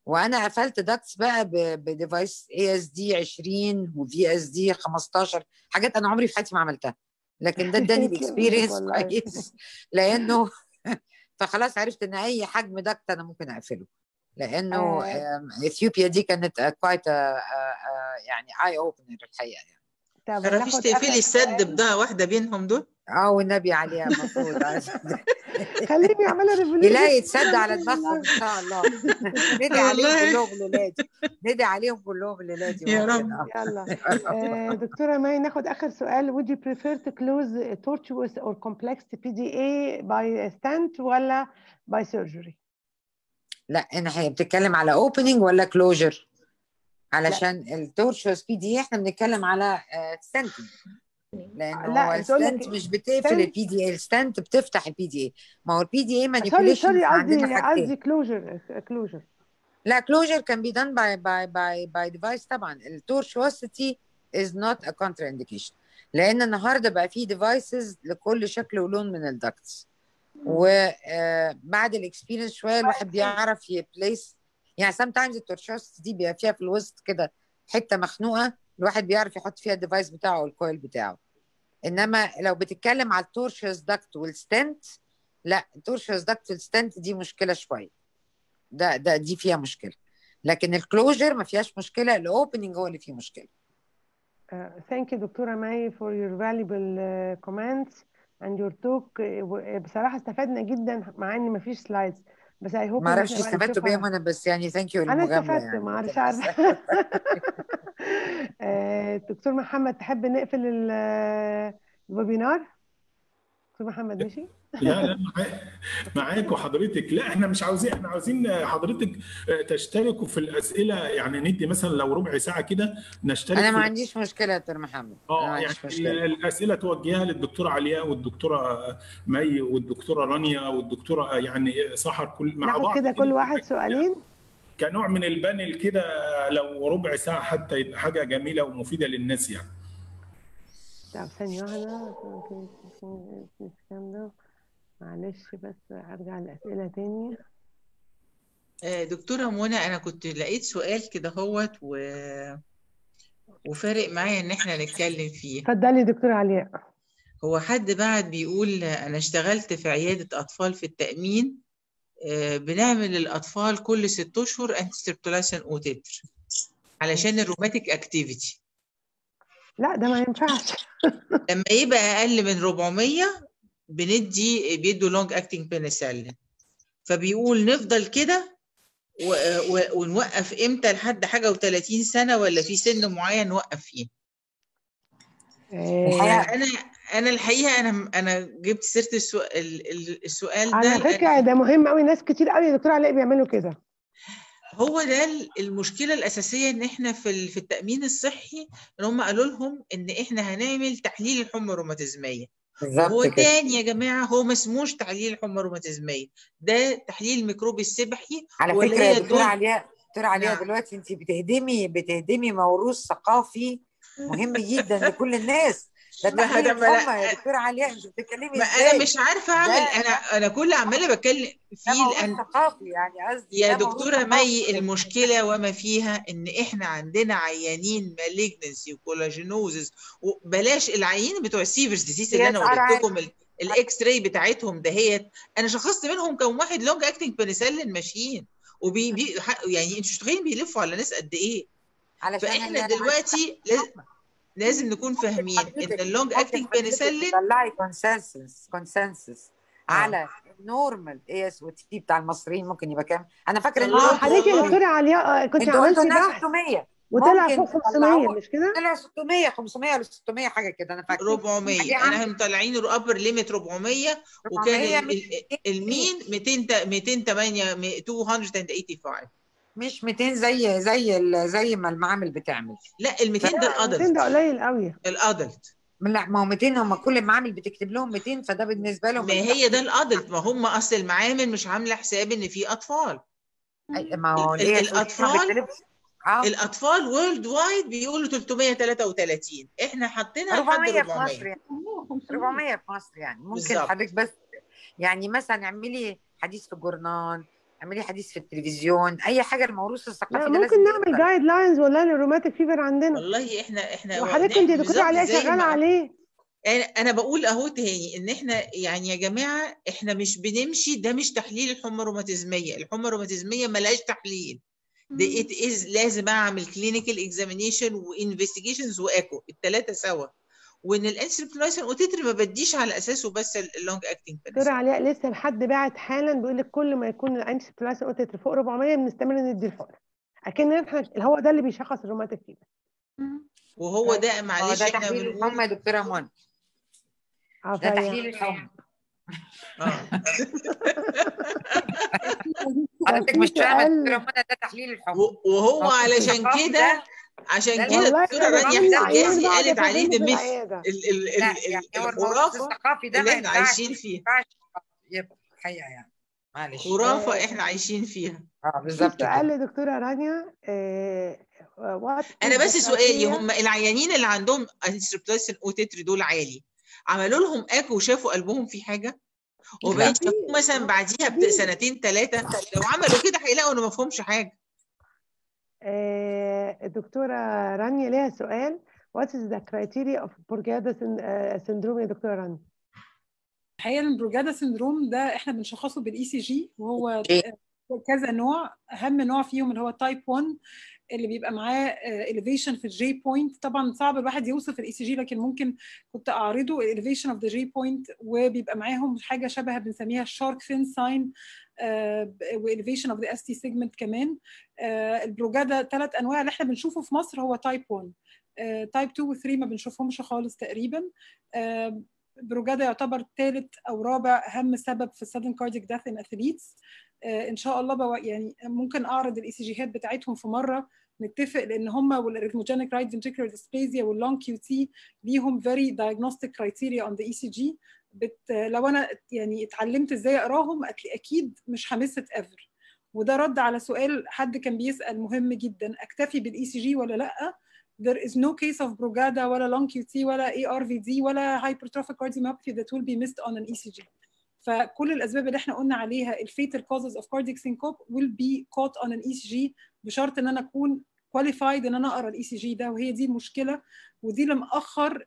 وانا قفلت داكتس بقى بديفايس اي اس دي 20 وفي اس دي 15 حاجات انا عمري في حياتي ما عملتها لكن ده اداني الاكسبيرينس والله. كويس لانه فخلاص عرفت ان اي حجم داكت انا ممكن اقفله لانه آه. آم، اثيوبيا دي كانت كوايت يعني اي اوبنر الحقيقه يعني طب تعرفيش ناخد تقفلي آخر السد سؤال. بضاعة واحدة بينهم دول اه والنبي عليها المفروض خليهم يعملوا ريفولوشن يلاقي يتسد على دماغهم ان شاء الله ندعي عليهم والله. كلهم لولادي ندعي عليهم كلهم لولادي يا ممكن. رب. آه. يلا آه، دكتورة ماي ناخد آخر سؤال would you prefer to close a tortuous or complex PDA by stent ولا by surgery؟ لا انا هي بتتكلم على اوبننج ولا كلوجر علشان التورشوس بي دي احنا بنتكلم على ستنتنج لان لا، هو بتقول لك الستنت مش بتقفل stent- البي دي اي الستنت بتفتح البي دي اي ما هو البي دي اي سوري مانيبيوليشن سوري قصدي عندنا حاجتين قصدي كلوجر كلوجر لا كلوجر كان بي دان باي باي باي باي ديفايس طبعا التورشوسيتي از نوت ا كونتر انديكيشن لان النهارده بقى في ديفايسز لكل شكل ولون من الدكتس وبعد الاكسبيرينس شويه الواحد بيعرف يبليس يعني سام تايمز التورشوسيتي دي بيبقى فيها في الوسط كده حته مخنوقه الواحد بيعرف يحط فيها الديفايس بتاعه او الكويل بتاعه انما لو بتتكلم على التورشوس داكت والستنت لا التورشوس داكت والستنت دي مشكله شويه ده ده دي فيها مشكله لكن الكلوجر ما فيهاش مشكله الاوبننج هو اللي فيه مشكله ثانك يو دكتورة ماي for your valuable uh, comments and your talk آه، و- بصراحة استفدنا جدا مع ان مفيش سلايدز بس I hope ما ان اعرفش احنا بقى استفدتوا بيه نشوفها انا بس يعني ثانك يو انا المجامله استفدت يعني ما اعرفش عارفه آه، دكتور محمد تحب نقفل ال- الويبينار دكتور محمد مشي لا لا معاك معاك وحضرتك لا احنا مش عاوزين احنا عاوزين حضرتك تشتركوا في الاسئله يعني ندي مثلا لو ربع ساعه كده نشترك انا في ما عنديش مشكله يا دكتور محمد انا اه ما يعني عنديش مشكله الاسئله توجهها للدكتوره علياء والدكتوره مي والدكتوره رانيا والدكتوره يعني سحر كل مع ناخد بعض كده كل واحد سؤالين كنوع من البانل كده لو ربع ساعه حتى يبقى حاجه جميله ومفيده للناس يعني طب ثانية واحدة الكلام ده معلش بس ارجع للأسئلة تاني آه، دكتورة منى أنا كنت لقيت سؤال كده هوت و... وفارق معايا إن إحنا نتكلم فيه اتفضلي دكتور علياء هو حد بعد بيقول أنا اشتغلت في عيادة أطفال في التأمين آه، بنعمل للأطفال كل ست أشهر أنتي أوتتر علشان الروماتيك أكتيفيتي لا ده ما ينفعش لما يبقى أقل من 400 بندي بيدوا لونج أكتنج بنسلين فبيقول نفضل كده و... و... ونوقف إمتى لحد حاجة و30 سنة ولا في سن معين نوقف فيه الحقيقة- انا انا الحقيقه انا انا جبت سيره السؤال السؤال ده على لأن فكرة ده مهم قوي ناس كتير قوي يا دكتور علاء بيعملوا كده هو ده ال- المشكله الاساسيه ان احنا في ال- في التامين الصحي ان هم قالوا لهم ان احنا هنعمل تحليل الحمى الروماتيزميه وهو بالظبط كده تاني يا جماعه هو ما اسموش تحليل الحمى الروماتيزميه ده تحليل الميكروبي السبحي على واللي فكره يا هي دكتوره دول علياء دكتوره علياء نعم دلوقتي انت بتهدمي بتهدمي موروث ثقافي مهم جدا لكل الناس ده ما تحليل هذا ما الحمى يا لا دكتوره علياء انت بتتكلمي ما انا ازاي مش عارفه اعمل ده انا انا كل عماله بتكلم ده فيه موروث لان ثقافي يعني قصدي يا ده موروث دكتورة ثقافي مي المشكلة وما فيها إن إحنا عندنا عيانين مالجنسي وكولاجينوزز وبلاش العيانين بتوع السيفرز ديسيس اللي سي أنا اس ار وريت عادي لكم ال- الإكس راي بتاعتهم دهيت أنا شخصت منهم كم واحد لونج أكتنج بنسلين ماشيين وبي بي ح- يعني أنتوا مش متخيلين بيلفوا على ناس قد إيه علشان فإحنا اللي دلوقتي لاز- لازم نكون فاهمين إن حضرتك اللونج ممكن أكتنج حضرتك بنسلين تطلعي كونسنسس كونسنسس آه على النورمال اي اس او تي بتاع المصريين ممكن يبقى كام انا فاكره ان اه انتوا والله حضرتك يا والله دكتور علياء آه، كنت انتوا قلتوا عملتي انها بحث 600 وطلع ممكن فوق 500 تطلعوها مش كده؟ طلع 600 500 ولا 600 حاجه كده انا فاكره 400 حاجه انا عن هم طالعين الابر ليميت 400 وكان 400 ال- مش ال- 200 المين 200 208 285 مش 200 زي زي ال- زي ما المعامل بتعمل لا ال 200 ده لا 200 الادلت ده قليل قوي الادلت لا ما هو 200 هم كل المعامل بتكتب لهم 200 فده بالنسبه لهم ما هي ده الادلت ما هم اصل المعامل مش عامله حساب ان في اطفال أي- ما هو ال- الاي ال- اس او تي ما الاطفال بتكتبش اه الاطفال وورلد وايد بيقولوا 333 احنا حاطينها لحد 400 في 400 مصر يعني 500 400 في مصر يعني ممكن بالظبط حضرتك بس يعني مثلا اعملي حديث في الجورنال اعملي حديث في التلفزيون اي حاجه الموروث لا الثقافي ده لازم ممكن نعمل يفضل جايد لاينز ولا للروماتيك فيفر عندنا والله احنا احنا وحضرتك انت يا نعمل دكتوره بالظبط عليا زي شغاله ما عليه انا أنا بقول اهو تاني ان احنا يعني يا جماعه احنا مش بنمشي ده مش تحليل الحمى الروماتيزميه الحمى الروماتيزميه ملهاش تحليل ده مم. ات از لازم اعمل كلينيكال اكزامينيشن وانفستيجيشنز وايكو الثلاثه سوا وان الانسبلايسن اوتيتري ما بديش على اساسه بس اللونج اكتنج دكتوره علاء لسه لحد باعت حالا بيقول لك كل ما يكون الانتي بلاسين اوتيتر فوق 400 بنستمر ندي الحقن اكن احنا هو ده اللي بيشخص الروماتيك فيبر مم. وهو ده اه معلش ده احنا تحليل بنقول الحمى يا دكتوره منى اه ده فهي تحليل الحمى اه حضرتك في مش فاهمه سؤال دكتوره منى ده تحليل الحمى و- وهو موروث علشان الثقافي كده ده عشان ده كده والله الدكتوره انا رانيا بعمل حجازي عيان بقعد قالت عليه افهمه ده في مثل العياده ال ال ال لا ال يعني هو الموروث الخرافه الثقافي ده اللي ما احنا ينفعش عايشين ما فيها ينفعش يبقى الحقيقه يعني معلش خرافه آه، احنا عايشين فيها اه في بالظبط سؤال كده لدكتوره رانيا آه، what انا is the بس سؤالي criteria هم العيانين اللي عندهم انسبلايسن اوتيتري دول عالي عملوا لهم اكو وشافوا قلبهم في حاجه وبعدين لا في شافوه مثلا بعديها في بسنتين ثلاثه لو عملوا كده هيلاقوا انه ما فهمش حاجه آه، الدكتورة رانيا ليها سؤال What is the criteria of Borgata syn- آه، syndrome يا دكتورة رانيا؟ الحقيقه البروجادا سندروم ده احنا بنشخصه بالاي سي جي وهو إيه؟ كذا نوع اهم نوع فيهم اللي هو تايب 1 اللي بيبقى معاه elevation في الجي بوينت طبعا صعب الواحد يوصف الاي سي جي لكن ممكن كنت اعرضه elevation اوف ذا جي بوينت وبيبقى معاهم حاجه شبه بنسميها الشارك فين ساين واليفيشن اوف ذا اس تي سيجمنت كمان آه، البروجادا ثلاث انواع اللي احنا بنشوفه في مصر هو تايب 1 تايب 2 و 3 ما بنشوفهمش خالص تقريبا آه، بروجادا يعتبر ثالث او رابع اهم سبب في sudden cardiac death in athletes آه، ان شاء الله بقى يعني ممكن اعرض الاي سي جيهات بتاعتهم في مره نتفق لان هم والاريثموجينيك رايت ventricular dysphasia واللونج كيو تي ليهم very diagnostic criteria on the ECG بت لو انا يعني اتعلمت ازاي اقراهم أك- اكيد مش همست ايفر وده رد على سؤال حد كان بيسال مهم جدا اكتفي بالاي سي جي ولا لا there is no case of Brugada ولا long QT ولا ARVD ولا hypertrophic cardiomyopathy that will be missed on an ECG فكل الاسباب اللي احنا قلنا عليها الفيتال causes of cardiac syncope will be caught on an ECG بشرط ان انا اكون qualified ان انا اقرا الاي سي جي ده وهي دي المشكله ودي اللي مأخر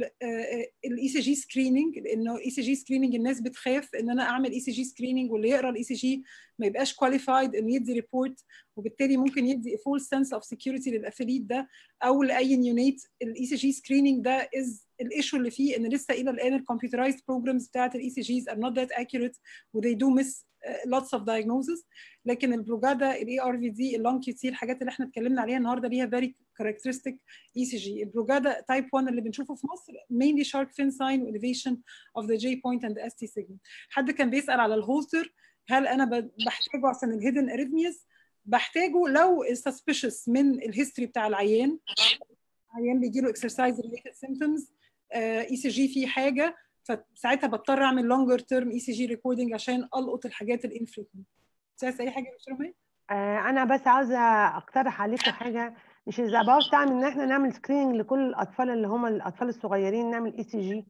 الاي سي جي سكريننج لانه الاي سي جي سكريننج الناس بتخاف ان انا اعمل اي سي جي سكريننج واللي يقرا الاي سي جي ما يبقاش كواليفايد انه يدي ريبورت وبالتالي ممكن يدي فول سنس اوف سكيورتي للاثليت ده او لاي نيونيت الاي سي جي سكريننج ده از الايشو اللي فيه ان لسه الى الان الكمبيوترايزد بروجرامز بتاعت الاي سي جيز ار نوت ذات accurate و they do miss uh, lots of diagnoses لكن البروجادا الاي ار في دي اللونج كيو تي الحاجات اللي احنا اتكلمنا عليها النهارده ليها فيري كاركترستيك اي سي جي البروجادا تايب 1 اللي بنشوفه في مصر mainly shark fin sign و elevation of the J point and the ST segment حد كان بيسال على الهولتر هل انا ب- بحتاجه عشان الهيدن اريثميز بحتاجه لو suspicious من الهيستوري بتاع العيان عيان بيجي له exercise related symptoms اي سي جي فيه حاجه فساعتها بضطر اعمل لونجر تيرم اي سي جي ريكوردنج عشان القط الحاجات الانفريكونت عايز اي حاجه يا دكتوره مي؟ آه، انا بس عاوزه اقترح عليكم حاجه مش الاباوت تعمل ان احنا نعمل سكريننج لكل الاطفال اللي هم الاطفال الصغيرين نعمل اي سي جي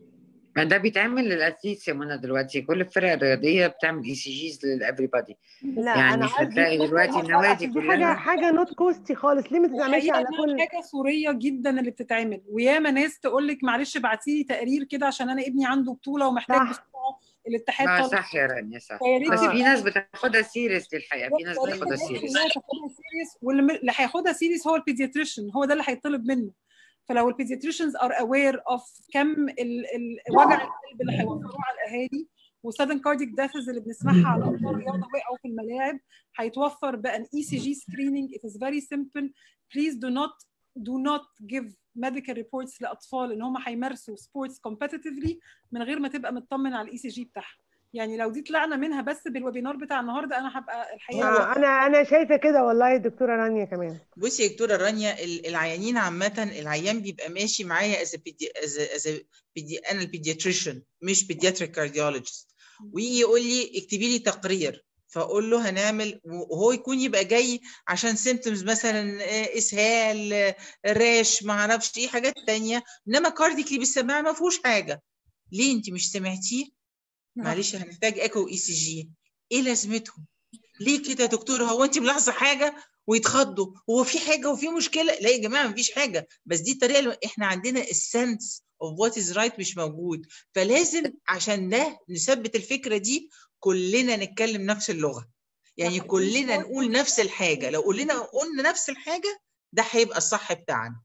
ما ده بيتعمل للأثليتس يا منى دلوقتي كل الفرق الرياضية بتعمل اي سي جيز للإفري بادي لا يعني انا هتلاقي قصدي دلوقتي النوادي دي حاجه كلها حاجه نوت كوستي خالص ليه ما تتعملش الحقيقه على انها كل حاجه سوريه جدا اللي بتتعمل وياما ناس تقول لك معلش ابعتي لي تقرير كده عشان انا ابني عنده بطوله ومحتاج صح. بسرعه الاتحاد ما طالب صح يا رانيا صح فيا ريت بس آه. في ناس بتاخدها سيريس الحقيقة في ناس يا ريت بتاخدها الناس سيريس كلها تاخدها سيريس واللي م- اللي هياخدها سيريس هو البيدياتريشن هو ده اللي هيطلب منه فلو البيدياتريشنز ار اوير اوف كم ال- ال- وجع القلب اللي هيوفروه على الاهالي وسادن كارديك داثز اللي بنسمعها على اطفال رياضه وقعوا في الملاعب هيتوفر بان اي سي جي سكريننج it is very simple please do not do not give medical reports لاطفال ان هم هيمارسوا سبورتس competitively من غير ما تبقى مطمن على الاي سي جي بتاعها يعني لو دي طلعنا منها بس بالويبينار بتاع النهارده انا هبقى الحقيقه آه، انا انا شايفه كده والله دكتوره رانيا كمان بصي يا دكتوره رانيا ال- العيانين عامه العيان بيبقى ماشي معايا از از انا البيدياتريشن مش بيدياتريك كارديولوجيست ويجي يقول لي اكتبي لي تقرير فاقول له هنعمل وهو يكون يبقى جاي عشان سيمتومز مثلا آه، اسهال آه، راش ما اعرفش ايه حاجات تانية انما كارديكلي بالسماعه ما فيهوش حاجه ليه انت مش سمعتيه معلش هنحتاج ايكو اي سي جي ايه لازمتهم ليه كده يا دكتور هو انت ملاحظه حاجه ويتخضوا هو في حاجه وفي مشكله لا يا جماعه مفيش حاجه بس دي الطريقه اللي احنا عندنا السنس اوف وات از رايت مش موجود فلازم عشان ده نثبت الفكره دي كلنا نتكلم نفس اللغه يعني صح. كلنا نقول نفس الحاجه لو قلنا قلنا نفس الحاجه ده هيبقى الصح بتاعنا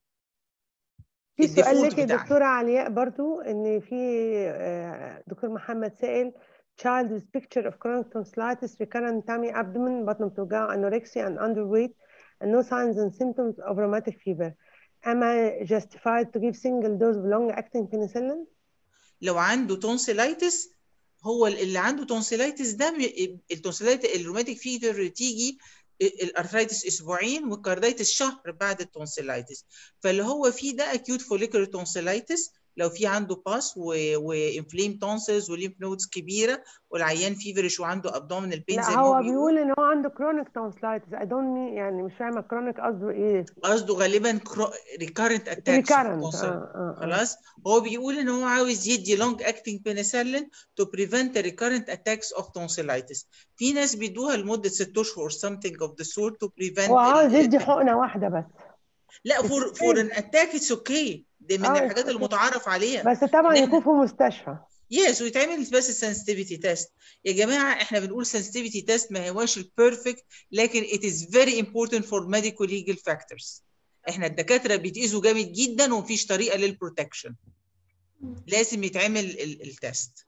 في سؤال الديفولت لك يا بتاعنا. دكتورة علياء برضو ان في آه، دكتور محمد سائل child with picture of chronic tonsillitis recurrent tummy abdomen بطن بتوجعه anorexia and underweight and no signs and symptoms of rheumatic fever am I justified to give single dose of long acting penicillin لو عنده تونسيلايتس هو اللي عنده تونسيلايتس ده م- التونسيلايتس الروماتيك فيفر تيجي الارثرايتس اسبوعين والكاردايتس شهر بعد التونسيلايتس فاللي هو فيه ده اكيوت فوليكولر تونسيلايتس لو في عنده باس وانفليم تونسلز وليمف نودز كبيره والعيان فيفرش وعنده ابدومينال بين زي لا ما هو هو بيقول بيقول ان هو عنده chronic tonsillitis I don't mean يعني مش فاهمة chronic قصده ايه قصده غالبا ريكارنت اتاكس recurrent اه اه آه. خلاص هو بيقول ان هو عاوز يدي لونج اكتنج بنسلين تو بريفنت ريكارنت اتاكس اوف تونسيلايتس في ناس بيدوها لمده 6 اشهر something of the sort to prevent هو عاوز ال- يدي حقنة واحدة بس لا فور فور ان اتاك اتس اوكي دي من اه الحاجات it's okay. المتعارف عليها بس طبعا إن يكون في مستشفى يس ويتعمل بس السنسيتيفيتي تيست يا جماعه احنا بنقول sensitivity تيست ما هواش البيرفكت لكن it is very important for medical legal factors احنا الدكاتره بيتقيسوا جامد جدا ومفيش طريقه للبروتكشن لازم يتعمل ال- التيست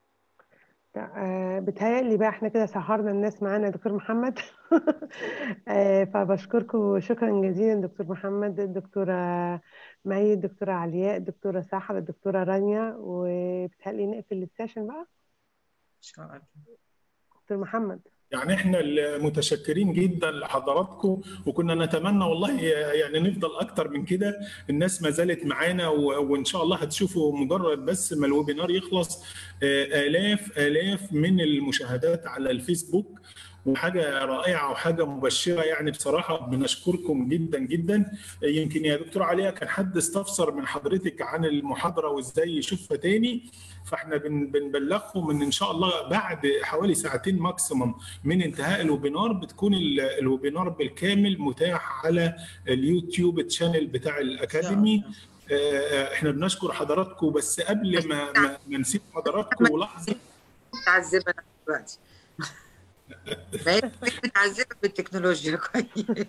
آه، بتهيألي بقى احنا كده سهرنا الناس معانا يا دكتور محمد آه، فبشكركم شكرا جزيلا دكتور محمد الدكتورة مي الدكتورة علياء الدكتورة سحر الدكتورة رانيا وبتهيألي نقفل السيشن بقى ان شاء الله دكتور محمد يعني احنا المتشكرين جدا لحضراتكم وكنا نتمنى والله يعني نفضل اكتر من كده الناس ما زالت معانا و- وان شاء الله هتشوفوا مجرد بس ما الويبينار يخلص آه، الاف الاف من المشاهدات على الفيسبوك وحاجه رائعه وحاجه مبشره يعني بصراحه بنشكركم جدا جدا يمكن يا دكتور عليا كان حد استفسر من حضرتك عن المحاضره وازاي يشوفها تاني فاحنا بن- بنبلغكم ان ان شاء الله بعد حوالي ساعتين ماكسيمم من انتهاء الويبينار بتكون ال- الويبينار بالكامل متاح على اليوتيوب تشانل بتاع الاكاديمي آه، احنا بنشكر حضراتكم بس قبل ما ما, ما نسيب حضراتكم لحظه متعذبه أنا دلوقتي بقيت متعذبه بالتكنولوجيا كويس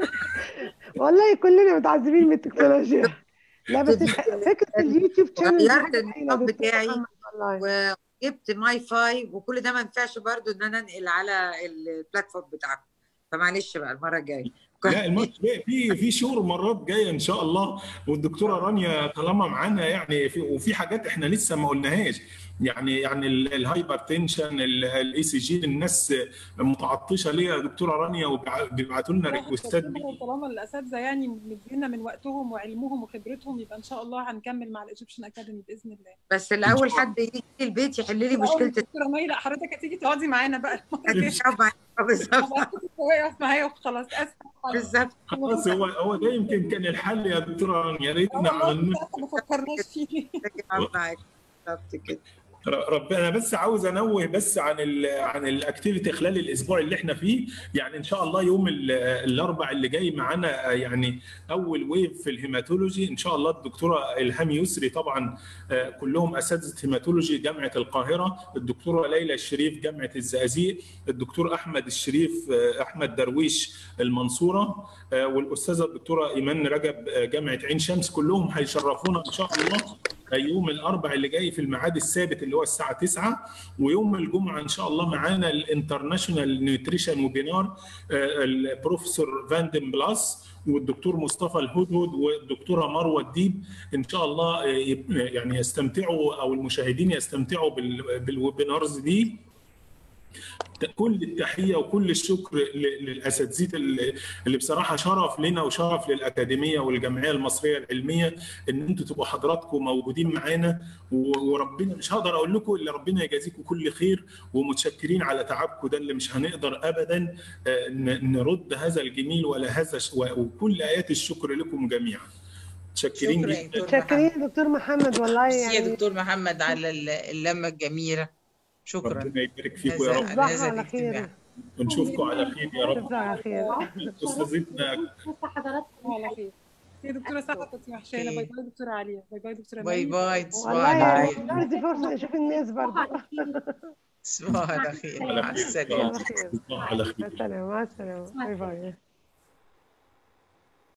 والله كلنا متعذبين من التكنولوجيا لا بس فكرة اليوتيوب شانل دي غيرت حاجة هايلة النظام دكتور بتاعي محمد والله وجبت ماي فاي وكل ده ما ينفعش برضو ان انا انقل على البلاتفورم بتاعكم فمعلش بقى المره الجايه لا الماتش جاي في في شهور مرات جايه ان شاء الله والدكتوره رانيا طالما معانا يعني في وفي حاجات احنا لسه ما قلناهاش يعني يعني الهايبر تنشن الاي سي جي الناس متعطشه ليه يا دكتوره رانيا وبيبعتوا لنا ريكوستات طالما طالما الاساتذه يعني مدينا من وقتهم وعلمهم وخبرتهم يبقى ان شاء الله هنكمل مع الايجيبشن اكاديمي باذن الله بس الاول حد يجي البيت يحل لي مشكله دكتوره مي لا حضرتك هتيجي تقعدي معانا بقى الشعب بالظبط واقف معايا وخلاص اسف بالظبط خلاص هو هو ده يمكن كان الحل يا دكتوره رانيا يا ريتنا عملنا ما فكرناش فيه معاك بالظبط كده رب انا بس عاوز انوه بس عن ال عن الاكتيفيتي خلال الاسبوع اللي احنا فيه يعني ان شاء الله يوم ال- الاربع اللي جاي معانا يعني اول ويف في الهيماتولوجي ان شاء الله الدكتوره الهام يسري طبعا آه، كلهم اساتذه هيماتولوجي جامعه القاهره الدكتوره ليلى الشريف جامعه الزقازيق الدكتور احمد الشريف آه، احمد درويش المنصوره آه، والاستاذه الدكتوره ايمان رجب آه، جامعه عين شمس كلهم هيشرفونا ان شاء الله يوم الاربع اللي جاي في الميعاد الثابت اللي هو الساعه 9 ويوم الجمعه ان شاء الله معانا الانترناشونال نيوتريشن ويبينار آه، البروفيسور فاندن بلاس والدكتور مصطفى الهدهد والدكتوره مروه الديب ان شاء الله آه، يب- يعني يستمتعوا او المشاهدين يستمتعوا بال- بالويبينارز دي كل التحيه وكل الشكر ل- للاساتذه اللي اللي بصراحه شرف لنا وشرف للاكاديميه والجمعيه المصريه العلميه ان انتوا تبقوا حضراتكم موجودين معانا و- وربنا مش هقدر اقول لكم الا ربنا يجازيكم كل خير ومتشكرين على تعبكم ده اللي مش هنقدر ابدا آه، ن- نرد هذا الجميل ولا هذا ش- و- وكل ايات الشكر لكم جميعا متشكرين شكرا يا جدا دكتور شاكرين محمد يا دكتور محمد والله ميرسي يا يعني دكتور محمد على ال- اللمه الجميله شكرا ربنا يبارك فيكم يا رب هذا تصبحوا هذا على خير الاجتماع ونشوفكم على خير يا رب تصبحوا على خير استاذتنا بص حضراتكم على خير يا دكتوره سحر كنت وحشانه باي باي دكتوره عليا باي باي دكتوره باي مي. باي تصبحوا والله على يا خير دكتور دي فرصه نشوف الناس برضه تصبحوا على خير مع على السلامة على خير تصبحوا على خير مع السلامه مع السلامه باي باي